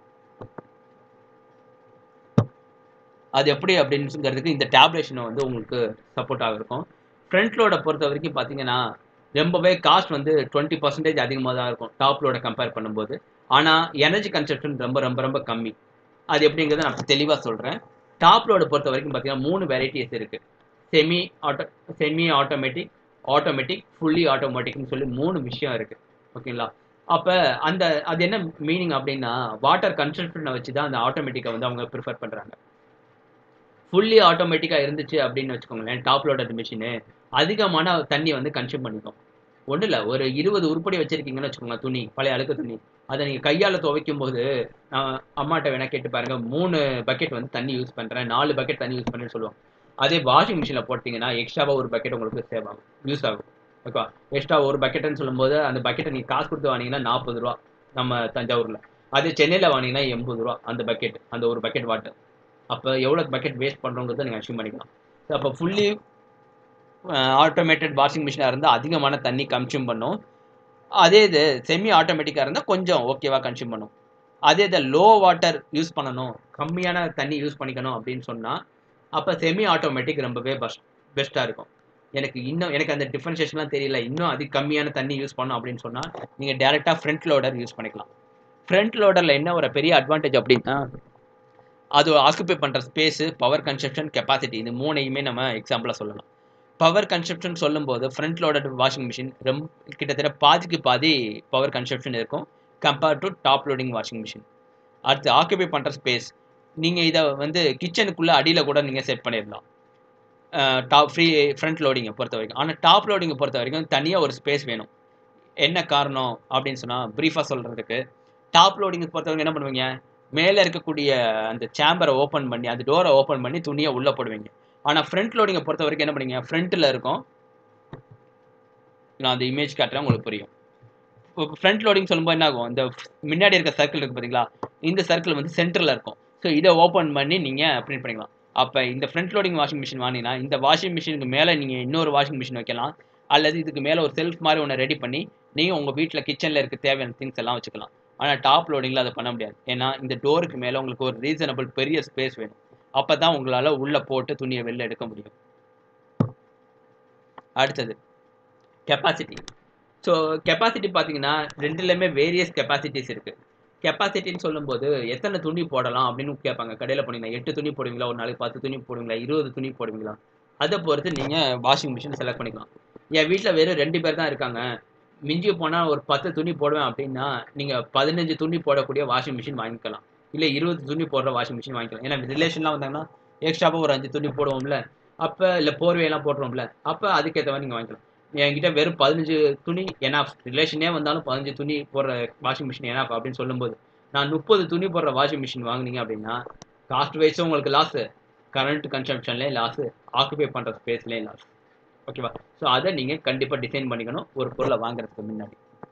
அது எப்படி அப்படிங்கிறதுக்கு இந்த டேப்லேஷனை வந்து உங்களுக்கு சப்போர்ட்டாக இருக்கும் ஃப்ரண்ட் லோடை பொறுத்த வரைக்கும் பார்த்தீங்கன்னா ரொம்பவே காஸ்ட் வந்து டுவெண்ட்டி பர்சன்டேஜ் அதிகமாக தான் இருக்கும் டாப் லோட கம்பேர் பண்ணும்போது ஆனால் எனர்ஜி கன்சப்ஷன் ரொம்ப ரொம்ப ரொம்ப கம்மி அது எப்படிங்கிறத நான் தெளிவாக சொல்கிறேன் டாப் லோடை பொறுத்த வரைக்கும் பார்த்தீங்கன்னா மூணு வெரைட்டிஸ் இருக்குது semi auto semi automatic automatic fully ஆட்டோமேட்டிக்னு சொல்லி மூணு விஷயம் இருக்குது ஓகேங்களா அப்போ அந்த அது என்ன மீனிங் அப்படின்னா வாட்டர் கன்சப்ஷனை வச்சு தான் அந்த ஆட்டோமேட்டிக்கை வந்து அவங்க ப்ரிஃபர் பண்ணுறாங்க ஃபுல்லி ஆட்டோமேட்டிக்காக இருந்துச்சு அப்படின்னு வச்சுக்கோங்களேன் டாப் லோடட் மிஷினு அதிகமான தண்ணி வந்து கன்சியூம் பண்ணிக்கும் ஒன்றும் இல்லை ஒரு இருபது உருப்படி வச்சுருக்கீங்கன்னு வச்சுக்கோங்க துணி பழைய அழுக்கு துணி அதை நீங்கள் கையால் துவைக்கும் போது நான் அம்மாட்ட வேணால் கேட்டு பாருங்கள் மூணு பக்கெட் வந்து தண்ணி யூஸ் பண்ணுறேன் நாலு பக்கெட் தண்ணி யூஸ் பண்ணுறேன்னு சொல்லுவாங்க அதே வாஷிங் மிஷினில் போட்டிங்கன்னா எக்ஸ்ட்ராவாக ஒரு பக்கெட் உங்களுக்கு சேவ் ஆகும் யூஸ் ஆகும் ஓகேவா எக்ஸ்ட்ரா ஒரு பக்கெட்டுன்னு சொல்லும்போது அந்த பக்கெட்டை நீங்கள் காசு கொடுத்து வாங்கினீங்கன்னா நாற்பது ரூபா நம்ம தஞ்சாவூரில் அதே சென்னையில் வாங்கினீங்கன்னா எண்பது ரூபா அந்த பக்கெட் அந்த ஒரு பக்கெட் வாட்டர் அப்போ எவ்வளோ பக்கெட் வேஸ்ட் பண்ணுறோங்கிறத நீங்கள் அச்சீவ் பண்ணிக்கலாம் ஸோ அப்போ ஃபுல்லி ஆட்டோமேட்டட் வாஷிங் மிஷினாக இருந்தால் அதிகமான தண்ணி கன்சியூம் பண்ணும் அதே இது செமி ஆட்டோமேட்டிக்காக இருந்தால் கொஞ்சம் ஓகேவாக கன்சியூம் பண்ணும் அதே இதை லோ வாட்டர் யூஸ் பண்ணணும் கம்மியான தண்ணி யூஸ் பண்ணிக்கணும் அப்படின்னு சொன்னால் அப்போ செமி ஆட்டோமேட்டிக் ரொம்பவே பெஸ்ட் பெஸ்ட்டாக இருக்கும் எனக்கு இன்னும் எனக்கு அந்த டிஃப்ரென்ஷியேஷன்லாம் தெரியல இன்னும் அதிக கம்மியான தண்ணி யூஸ் பண்ணோம் அப்படின்னு சொன்னால் நீங்கள் டேரெக்டாக ஃப்ரண்ட் லோடர் யூஸ் பண்ணிக்கலாம் ஃப்ரண்ட் லோடரில் என்ன ஒரு பெரிய அட்வான்டேஜ் அப்படின்னா அது ஆக்குப்பை பண்ணுற ஸ்பேஸு பவர் கன்சப்ஷன் கெப்பாசிட்டி இந்த மூணையுமே நம்ம எக்ஸாம்பிளாக சொல்லலாம் பவர் கன்சப்ஷன் சொல்லும்போது ஃப்ரண்ட் லோடட் வாஷிங் மிஷின் ரொம்ப கிட்டத்தட்ட பாதிக்கு பாதி பவர் கன்சப்ஷன் இருக்கும் compared to top loading washing machine அடுத்து ஆக்குபை பண்ணுற ஸ்பேஸ் நீங்கள் இதை வந்து கிச்சனுக்குள்ளே அடியில் கூட நீங்கள் செட் பண்ணிடலாம் டாப் ஃப்ரீ ஃப்ரண்ட் லோடிங்கை பொறுத்த வரைக்கும் ஆனால் டாப் லோடிங்கை பொறுத்த வரைக்கும் தனியாக ஒரு ஸ்பேஸ் வேணும் என்ன காரணம் அப்படின்னு சொன்னால் ப்ரீஃபாக சொல்கிறதுக்கு டாப் லோடிங் பொறுத்தவங்க என்ன பண்ணுவீங்க மேலே இருக்கக்கூடிய அந்த சேம்பரை ஓப்பன் பண்ணி அந்த டோரை ஓப்பன் பண்ணி துணியை உள்ளே போடுவீங்க ஆனால் ஃப்ரண்ட் லோடிங்கை பொறுத்த வரைக்கும் என்ன பண்ணுவீங்க ஃப்ரண்ட்டில் இருக்கும் நான் அந்த இமேஜ் காட்டுறேன் உங்களுக்கு புரியும் ஃப்ரண்ட் லோடிங் சொல்லும்போது என்ன ஆகும் இந்த முன்னாடி இருக்க சர்க்கிள் இருக்கு பார்த்தீங்களா இந்த சர்க்கிள் வந்து சென்டரில் இருக்கும் ஸோ இதை ஓப்பன் பண்ணி நீங்கள் பிரிண்ட் பண்ணிக்கலாம் அப்போ இந்த ஃப்ரண்ட் லோடிங் வாஷிங் மிஷின் வாங்கினீங்கன்னா இந்த வாஷிங் மிஷினுக்கு மேலே நீங்கள் இன்னொரு வாஷிங் மிஷின் வைக்கலாம் அல்லது இதுக்கு மேலே ஒரு செல்ஃப் மாதிரி ஒன்று ரெடி பண்ணி நீங்கள் உங்கள் வீட்டில் கிச்சனில் இருக்க தேவையான திங்ஸ் எல்லாம் வச்சுக்கலாம் ஆனால் டாப் லோடிங்கில் அதை பண்ண முடியாது ஏன்னா இந்த டோருக்கு மேலே உங்களுக்கு ஒரு ரீசனபிள் பெரிய ஸ்பேஸ் வேணும் அப்போ தான் உங்களால் உள்ளே போட்டு துணியை வெளில எடுக்க முடியும் அடுத்தது கெப்பாசிட்டி ஸோ கெப்பாசிட்டி பார்த்தீங்கன்னா ரெண்டுலேயுமே வேரியஸ் கெப்பாசிட்டிஸ் இருக்குது கெப்பாசிட்டின்னு சொல்லும்போது எத்தனை துணி போடலாம் அப்படின்னு கேட்பாங்க கடையில் போனீங்கன்னா எட்டு துணி போடுவீங்களா ஒரு நாளைக்கு பத்து துணி போடுவீங்களா இருபது துணி போடுவீங்களா அதை பொறுத்து நீங்கள் வாஷிங் மிஷின் செலக்ட் பண்ணிக்கலாம் என் வீட்டில் வெறும் ரெண்டு பேர் தான் இருக்காங்க மிஞ்சி போனால் ஒரு பத்து துணி போடுவேன் அப்படின்னா நீங்கள் பதினஞ்சு துணி போடக்கூடிய வாஷிங் மிஷின் வாங்கிக்கலாம் இல்லை இருபது துணி போடுற வாஷிங் மிஷின் வாங்கிக்கலாம் ஏன்னா ரிலேஷன்லாம் வந்தாங்கன்னா எக்ஸ்ட்ராவாக ஒரு அஞ்சு துணி போடுவோம்ல அப்போ இல்லை போர்வையெல்லாம் போடுறோம்ல அப்போ அதுக்கேற்ற மாதிரி நீங்கள் வாங்கிக்கலாம் என்கிட்ட வெறும் பதினஞ்சு துணி எனாஃப் ரிலேஷனே வந்தாலும் பதினஞ்சு துணி போடுற வாஷிங் மிஷின் எனாஃப் அப்படின்னு சொல்லும்போது நான் முப்பது துணி போடுற வாஷிங் மிஷின் வாங்குனீங்க அப்படின்னா காஸ்ட் வைஸும் உங்களுக்கு லாஸு கரண்ட் கன்சம்ஷன்லேயும் லாஸு ஆக்குபை பண்ணுற ஸ்பேஸ்லேயும் லாஸ் ஓகேவா ஸோ அதை நீங்கள் கண்டிப்பாக டிசைன் பண்ணிக்கணும் ஒரு பொருளை வாங்குறதுக்கு முன்னாடி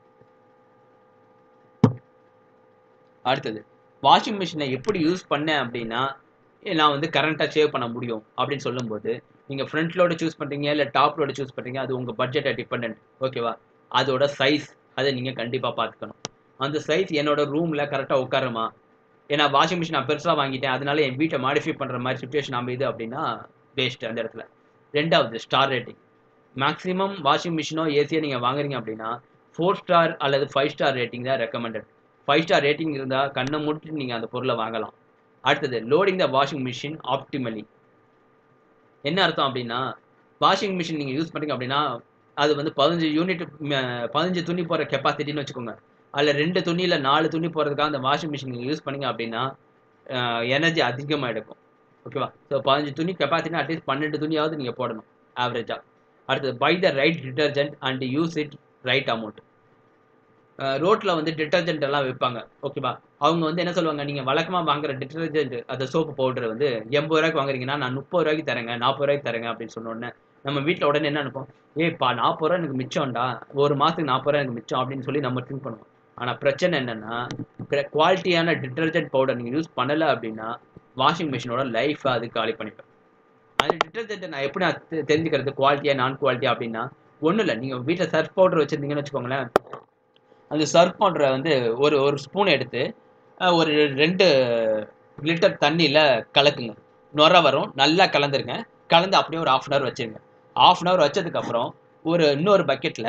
அடுத்தது வாஷிங் மிஷினை எப்படி யூஸ் பண்ணேன் அப்படின்னா நான் வந்து கரண்ட்டாக சேவ் பண்ண முடியும் அப்படின்னு சொல்லும்போது நீங்கள் ஃப்ரண்ட் லோடு சூஸ் பண்ணுறீங்க இல்லை டாப் லோடு சூஸ் பண்ணுறீங்க அது உங்கள் பட்ஜெட்டை டிபெண்ட் ஓகேவா அதோட சைஸ் அதை நீங்கள் கண்டிப்பாக பார்த்துக்கணும் அந்த சைஸ் என்னோட ரூமில் கரெக்டாக உட்காருமா ஏன்னா வாஷிங் மிஷின் நான் பெருசாக வாங்கிட்டேன் அதனால என் வீட்டை மாடிஃபை பண்ணுற மாதிரி சுச்சுவேஷன் அமையுது அப்படின்னா வேஸ்ட் அந்த இடத்துல ரெண்டாவது ஸ்டார் ரேட்டிங் மேக்ஸிமம் வாஷிங் மிஷினோ ஏசியோ நீங்கள் வாங்குறீங்க அப்படின்னா ஃபோர் ஸ்டார் அல்லது ஃபைவ் ஸ்டார் ரேட்டிங் தான் ரெக்கமெண்டட் ஃபைவ் ஸ்டார் ரேட்டிங் இருந்தால் கண்ணை மூட்டு நீங்கள் அந்த பொருளை வாங்கலாம் அடுத்தது loading the washing machine optimally என்ன அர்த்தம் அப்படின்னா வாஷிங் மிஷின் நீங்கள் யூஸ் பண்ணுறீங்க அப்படின்னா அது வந்து பதினஞ்சு யூனிட் பதினஞ்சு துணி போகிற கெப்பாசிட்டின்னு வச்சுக்கோங்க அதில் ரெண்டு துணி இல்லை நாலு துணி போகிறதுக்காக அந்த வாஷிங் மிஷின் நீங்கள் யூஸ் பண்ணீங்க அப்படின்னா எனர்ஜி அதிகமாக எடுக்கும் ஓகேவா ஸோ பதினஞ்சு துணி கெப்பாசிட்டினா அட்லீஸ்ட் பன்னெண்டு துணியாவது நீங்கள் போடணும் ஆவரேஜாக அடுத்தது buy the right detergent and use it right amount ரோட்டில் வந்து டிட்டர்ஜென்ட் எல்லாம் விற்பாங்க ஓகேவா அவங்க வந்து என்ன சொல்லுவாங்க நீங்கள் வழக்கமாக வாங்குற டிட்டர்ஜென்ட் அந்த சோப்பு பவுடர் வந்து எண்பது ரூபாய்க்கு வாங்குறீங்கன்னா நான் முப்பது ரூபாய்க்கு தரேங்க நாற்பது ரூபாய்க்கு தரேங்க அப்படின்னு சொன்ன உடனே நம்ம வீட்டில் உடனே என்ன நினைப்போம் ஏப்பா நாற்பது ரூபா எனக்கு மிச்சம்டா ஒரு மாதத்துக்கு நாற்பது ரூபா எனக்கு மிச்சம் அப்படின்னு சொல்லி நம்ம திங்க் பண்ணுவோம் ஆனால் பிரச்சனை என்னென்னா குவாலிட்டியான டிட்டர்ஜென்ட் பவுடர் நீங்கள் யூஸ் பண்ணலை அப்படின்னா வாஷிங் மிஷினோட லைஃப்பை அது காலி பண்ணிப்பேன் அந்த டிட்டர்ஜென்ட்டை நான் எப்படி நான் தெரிஞ்சுக்கிறது குவாலிட்டியாக நான் குவாலிட்டியா அப்படின்னா ஒன்றும் இல்லை நீங்கள் வீட்டில் சர்ஃப் பவுடர் வச்சுருந்தீங்கன்னு வச்சுக்கோங்களேன் அந்த சர்ஃப் பவுடரை வந்து ஒரு ஒரு ஸ்பூன் எடுத்து ஒரு ரெண்டு லிட்டர் தண்ணியில் கலக்குங்க நுர வரும் நல்லா கலந்துருங்க கலந்து அப்படியே ஒரு ஆஃப் அன் ஹவர் வச்சுருங்க ஆஃப் அன் ஹவர் வச்சதுக்கப்புறம் ஒரு இன்னொரு பக்கெட்டில்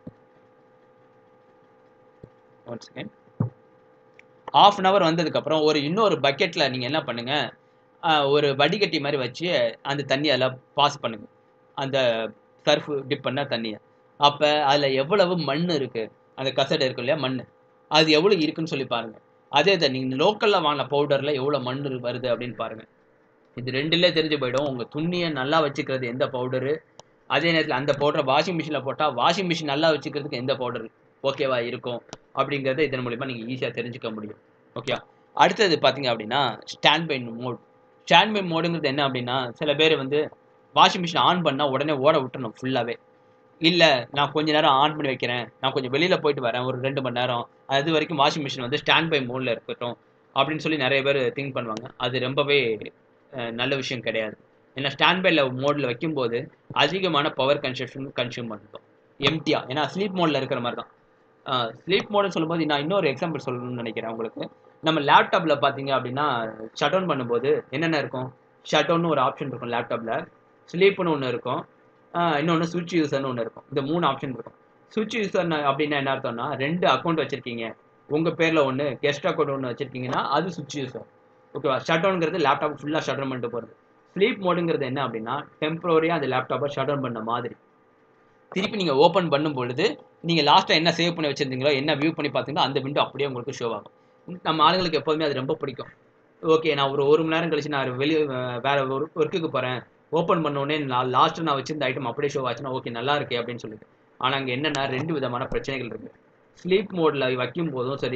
one second half an hour வந்ததுக்கப்புறம் ஒரு இன்னொரு பக்கெட்டில் நீங்கள் என்ன பண்ணுங்கள் ஒரு வடிகட்டி மாதிரி வச்சு அந்த தண்ணியை அதில் பாஸ் பண்ணுங்க அந்த சர்ஃப் டிப் பண்ண தண்ணியை அப்போ அதில் எவ்வளவு மண் இருக்குது அந்த கசடு இருக்கு இல்லையா மண் அது எவ்வளோ இருக்குன்னு சொல்லி பாருங்கள் அதே தான் நீங்கள் லோக்கலில் வாங்கின பவுடரில் எவ்வளோ மண் வருது அப்படின்னு பாருங்கள் இது ரெண்டுலே தெரிஞ்சு போயிடும் உங்கள் துணியை நல்லா வச்சுக்கிறது எந்த பவுடரு அதே நேரத்தில் அந்த பவுடரை வாஷிங் மிஷினில் போட்டால் வாஷிங் மிஷின் நல்லா வச்சுக்கிறதுக்கு எந்த பவுடர் ஓகேவா இருக்கும் அப்படிங்கிறத இதன் மூலிமா நீங்கள் ஈஸியாக தெரிஞ்சுக்க முடியும் ஓகே அடுத்தது பார்த்தீங்க அப்படின்னா standby mode standby மோடுங்கிறது என்ன அப்படின்னா சில பேர் வந்து வாஷிங் மிஷின் ஆன் பண்ணால் உடனே ஓட விட்டுறணும் ஃபுல்லாகவே இல்லை நான் கொஞ்ச நேரம் ஆன் பண்ணி வைக்கிறேன் நான் கொஞ்சம் வெளியில் போயிட்டு வரேன் ஒரு ரெண்டு மணி நேரம் அது வரைக்கும் வாஷிங் மிஷின் வந்து ஸ்டாண்ட் பை மோடில் இருக்கட்டும் அப்படின்னு சொல்லி நிறைய பேர் திங்க் பண்ணுவாங்க அது ரொம்பவே நல்ல விஷயம் கிடையாது ஏன்னா ஸ்டாண்ட் பைல மோடில் வைக்கும்போது அதிகமான பவர் கன்சப்ஷன் கன்சியூம் பண்ணிட்டோம் எம்டியா ஏன்னா ஸ்லீப் மோடில் இருக்கிற மாதிரி தான் ஸ்லீப் மோடுன்னு சொல்லும்போது நான் இன்னொரு எக்ஸாம்பிள் சொல்லணும்னு நினைக்கிறேன் உங்களுக்கு நம்ம லேப்டாப்பில் பார்த்தீங்க அப்படின்னா ஷட் டவுன் பண்ணும்போது என்னென்ன இருக்கும் ஷட் டவுன் ஒரு ஆப்ஷன் இருக்கும் லேப்டாப்பில் ஸ்லீப்னு ஒன்று இருக்கும் இன்னொன்று சுவிட்ச் யூசர்னு ஒன்று இருக்கும் இந்த மூணு ஆப்ஷன் இருக்கும் சுவிட்ச் யூசர் அப்படின்னா என்ன அர்த்தம்னா ரெண்டு அக்கௌண்ட் வச்சுருக்கீங்க உங்கள் பேரில் ஒன்று கெஸ்ட் அக்கௌண்ட் ஒன்று வச்சுருக்கீங்கன்னா அது சுவிட்ச் யூசர் ஓகேவா ஷட் டவுனுங்கிறது லேப்டாப் ஃபுல்லாக ஷட் டவுன் பண்ணிட்டு போகிறது ஸ்லீப் மோடுங்கிறது என்ன அப்படின்னா டெம்பரரியாக அந்த லேப்டாப்பை ஷட் டவுன் பண்ண மாதிரி திருப்பி நீங்கள் ஓப்பன் பண்ணும் பொழுது நீங்கள் லாஸ்ட்டாக என்ன சேவ் பண்ணி வச்சிருந்தீங்களோ என்ன வியூ பண்ணி பார்த்தீங்களோ அந்த விண்டோ அப்படியே உங்களுக்கு ஷோ ஆகும் நம்ம ஆளுங்களுக்கு எப்போதுமே அது ரொம்ப பிடிக்கும் ஓகே நான் ஒரு ஒரு மணி நேரம் கழிச்சு நான் வெளியே வேற ஒரு ஒர்க்குக்கு போகிறேன் ஓப்பன் பண்ணோடனே நான் லாஸ்ட்டு நான் வச்சிருந்த ஐட்டம் அப்படியே ஷோ ஆச்சுன்னா ஓகே நல்லா இருக்கே அப்படின்னு சொல்லிட்டு ஆனால் அங்கே என்னென்னா ரெண்டு விதமான பிரச்சனைகள் இருக்குது ஸ்லீப் மோடில் வைக்கும் போதும் சரி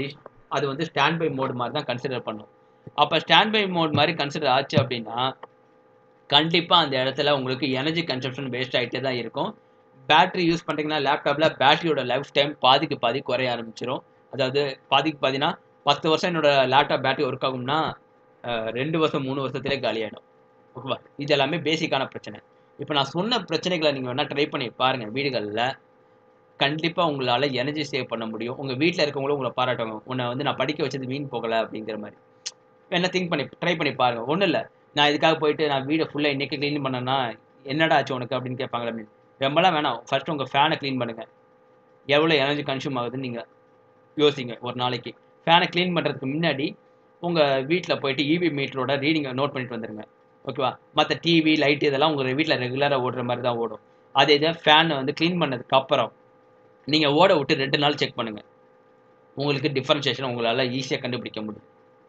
அது வந்து ஸ்டாண்ட் பை மோட் மாதிரி தான் கன்சிடர் பண்ணும் அப்போ ஸ்டாண்ட் பை மோட் மாதிரி கன்சிடர் ஆச்சு அப்படின்னா கண்டிப்பாக அந்த இடத்துல உங்களுக்கு எனர்ஜி கன்சப்ஷன் வேஸ்ட் ஆகிட்டே தான் இருக்கும் பேட்டரி யூஸ் பண்ணுறீங்கன்னா லேப்டாப்பில் பேட்டரியோட லைஃப் டைம் பாதிக்கு பாதி குறைய ஆரம்பிச்சிடும் அதாவது பாதிக்கு பாதினா பத்து வருஷம் என்னோட லேப்டாப் பேட்டரி ஒர்க் ஆகும்னா அஹ், ரெண்டு வருஷம் மூணு வருஷத்துலேயே காலியாகிடும் ஓகேவா இது எல்லாமே பேசிக்கான பிரச்சனை இப்போ நான் சொன்ன பிரச்சனைகளை நீங்கள் வேணால் ட்ரை பண்ணி பாருங்கள் வீடுகளில் கண்டிப்பாக உங்களால் எனர்ஜி சேவ் பண்ண முடியும் உங்கள் வீட்டில் இருக்கவங்களும் உங்களை பாராட்டுவாங்க உன்னை வந்து நான் படிக்க வச்சது வீண் போகலை அப்படிங்கிற மாதிரி வேணா திங்க் பண்ணி ட்ரை பண்ணி பாருங்கள் ஒன்றும் இல்லை நான் இதுக்காக போயிட்டு நான் வீடை ஃபுல்லாக இன்றைக்கி க்ளீன் பண்ணேன்னா என்னடா ஆச்சு உனக்கு அப்படின்னு கேட்பாங்களே அப்படின்னு ரொம்பலாம் வேணாம் ஃபர்ஸ்ட் உங்கள் ஃபேனை க்ளீன் பண்ணுங்கள் எவ்வளோ எனர்ஜி கன்சியூம் ஆகுதுன்னு நீங்கள் யோசிங்க ஒரு நாளைக்கு ஃபேனை க்ளீன் பண்ணுறதுக்கு முன்னாடி உங்கள் வீட்டில் போயிட்டு இவி மீட்டரோட ரீடிங்கை நோட் பண்ணிட்டு வந்துடுங்க ஓகேவா மற்ற டிவி லைட் இதெல்லாம் உங்கள் வீட்டில் ரெகுலராக ஓடுற மாதிரி தான் ஓடும் அதே இதை ஃபேனை வந்து க்ளீன் பண்ணதுக்கு அப்புறம் நீங்கள் ஓட விட்டு ரெண்டு நாள் செக் பண்ணுங்கள் உங்களுக்கு டிஃபரன்ஷியேஷன் உங்களால் ஈஸியாக கண்டுபிடிக்க முடியும்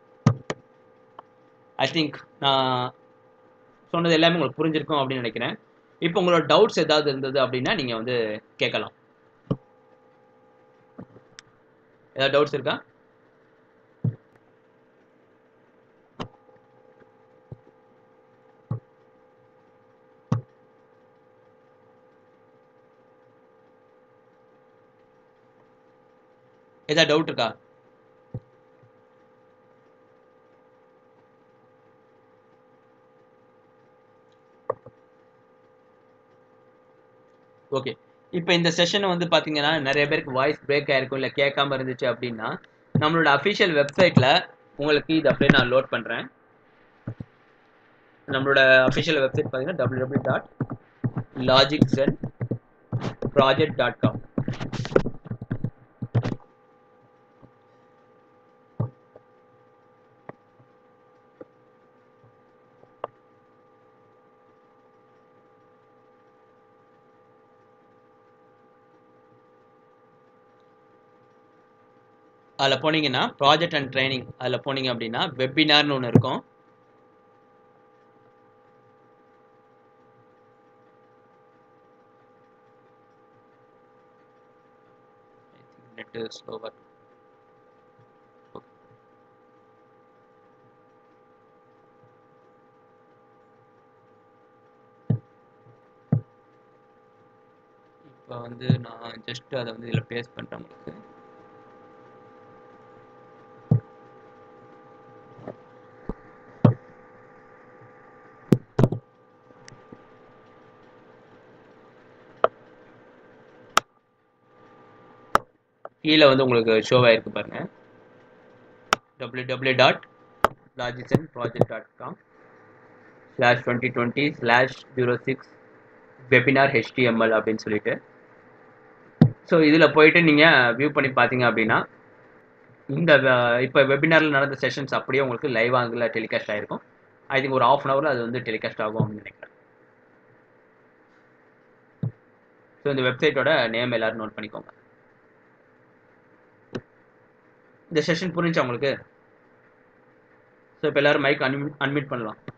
ஐ திங்க் நான் சொன்னது எல்லாமே உங்களுக்கு புரிஞ்சிருக்கும் அப்படின்னு நினைக்கிறேன் இப்போ உங்களோட டவுட்ஸ் ஏதாவது இருந்தது அப்படின்னா நீங்கள் வந்து கேட்கலாம் ஏதாவது டவுட்ஸ் இருக்கா ஏதாவது டவுட் இருக்கா ஓகே இப்போ இந்த செஷனை வந்து பார்த்தீங்கன்னா நிறைய பேருக்கு வாய்ஸ் பிரேக் ஆயிருக்கும் இல்லை கேட்காம இருந்துச்சு அப்படின்னா நம்மளோட அஃபிஷியல் வெப்சைட்டில் உங்களுக்கு இது அப்படியே நான் லோட் பண்ணுறேன் நம்மளோட அஃபிஷியல் வெப்சைட் பார்த்தீங்கன்னா W W dot logic sen project dot com அதில் போனீங்கன்னா ப்ராஜெக்ட் அண்ட் ட்ரைனிங் அதில் போனீங்க அப்படின்னா வெபினார்னு ஒன்று இருக்கும் நெட் ஸ்லோவர் இப்போ வந்து நான் ஜஸ்ட் அதை வந்து இதில் பேஸ்ட் பண்ணுறேன் உங்களுக்கு கீழே வந்து உங்களுக்கு ஷோ ஆயிருக்கு பாருங்க W W dot logicsen project dot com slash twenty twenty slash zero six webinar HTML அப்படின்னு சொல்லிட்டு ஸோ இதில் போயிட்டு நீங்கள் வியூ பண்ணி பார்த்தீங்க அப்படின்னா இந்த இப்போ வெபினாரில் நடந்த செஷன்ஸ் அப்படியே உங்களுக்கு லைவ் ஆங்கில் டெலிகாஸ்ட் ஆகிருக்கும் ஐ திங்க் ஒரு ஆஃப் அன் ஹவரில் அது வந்து டெலிகாஸ்ட் ஆகும் அப்படின்னு நினைக்கிறேன் ஸோ இந்த வெப்சைட்டோட நேம் எல்லாரும் நோட் பண்ணிக்கோங்க இந்த செஷன் புரிஞ்சா உங்களுக்கு ஸோ இப்போ எல்லாரும் மைக் அன்மியூட் அன்மியூட் பண்ணலாம்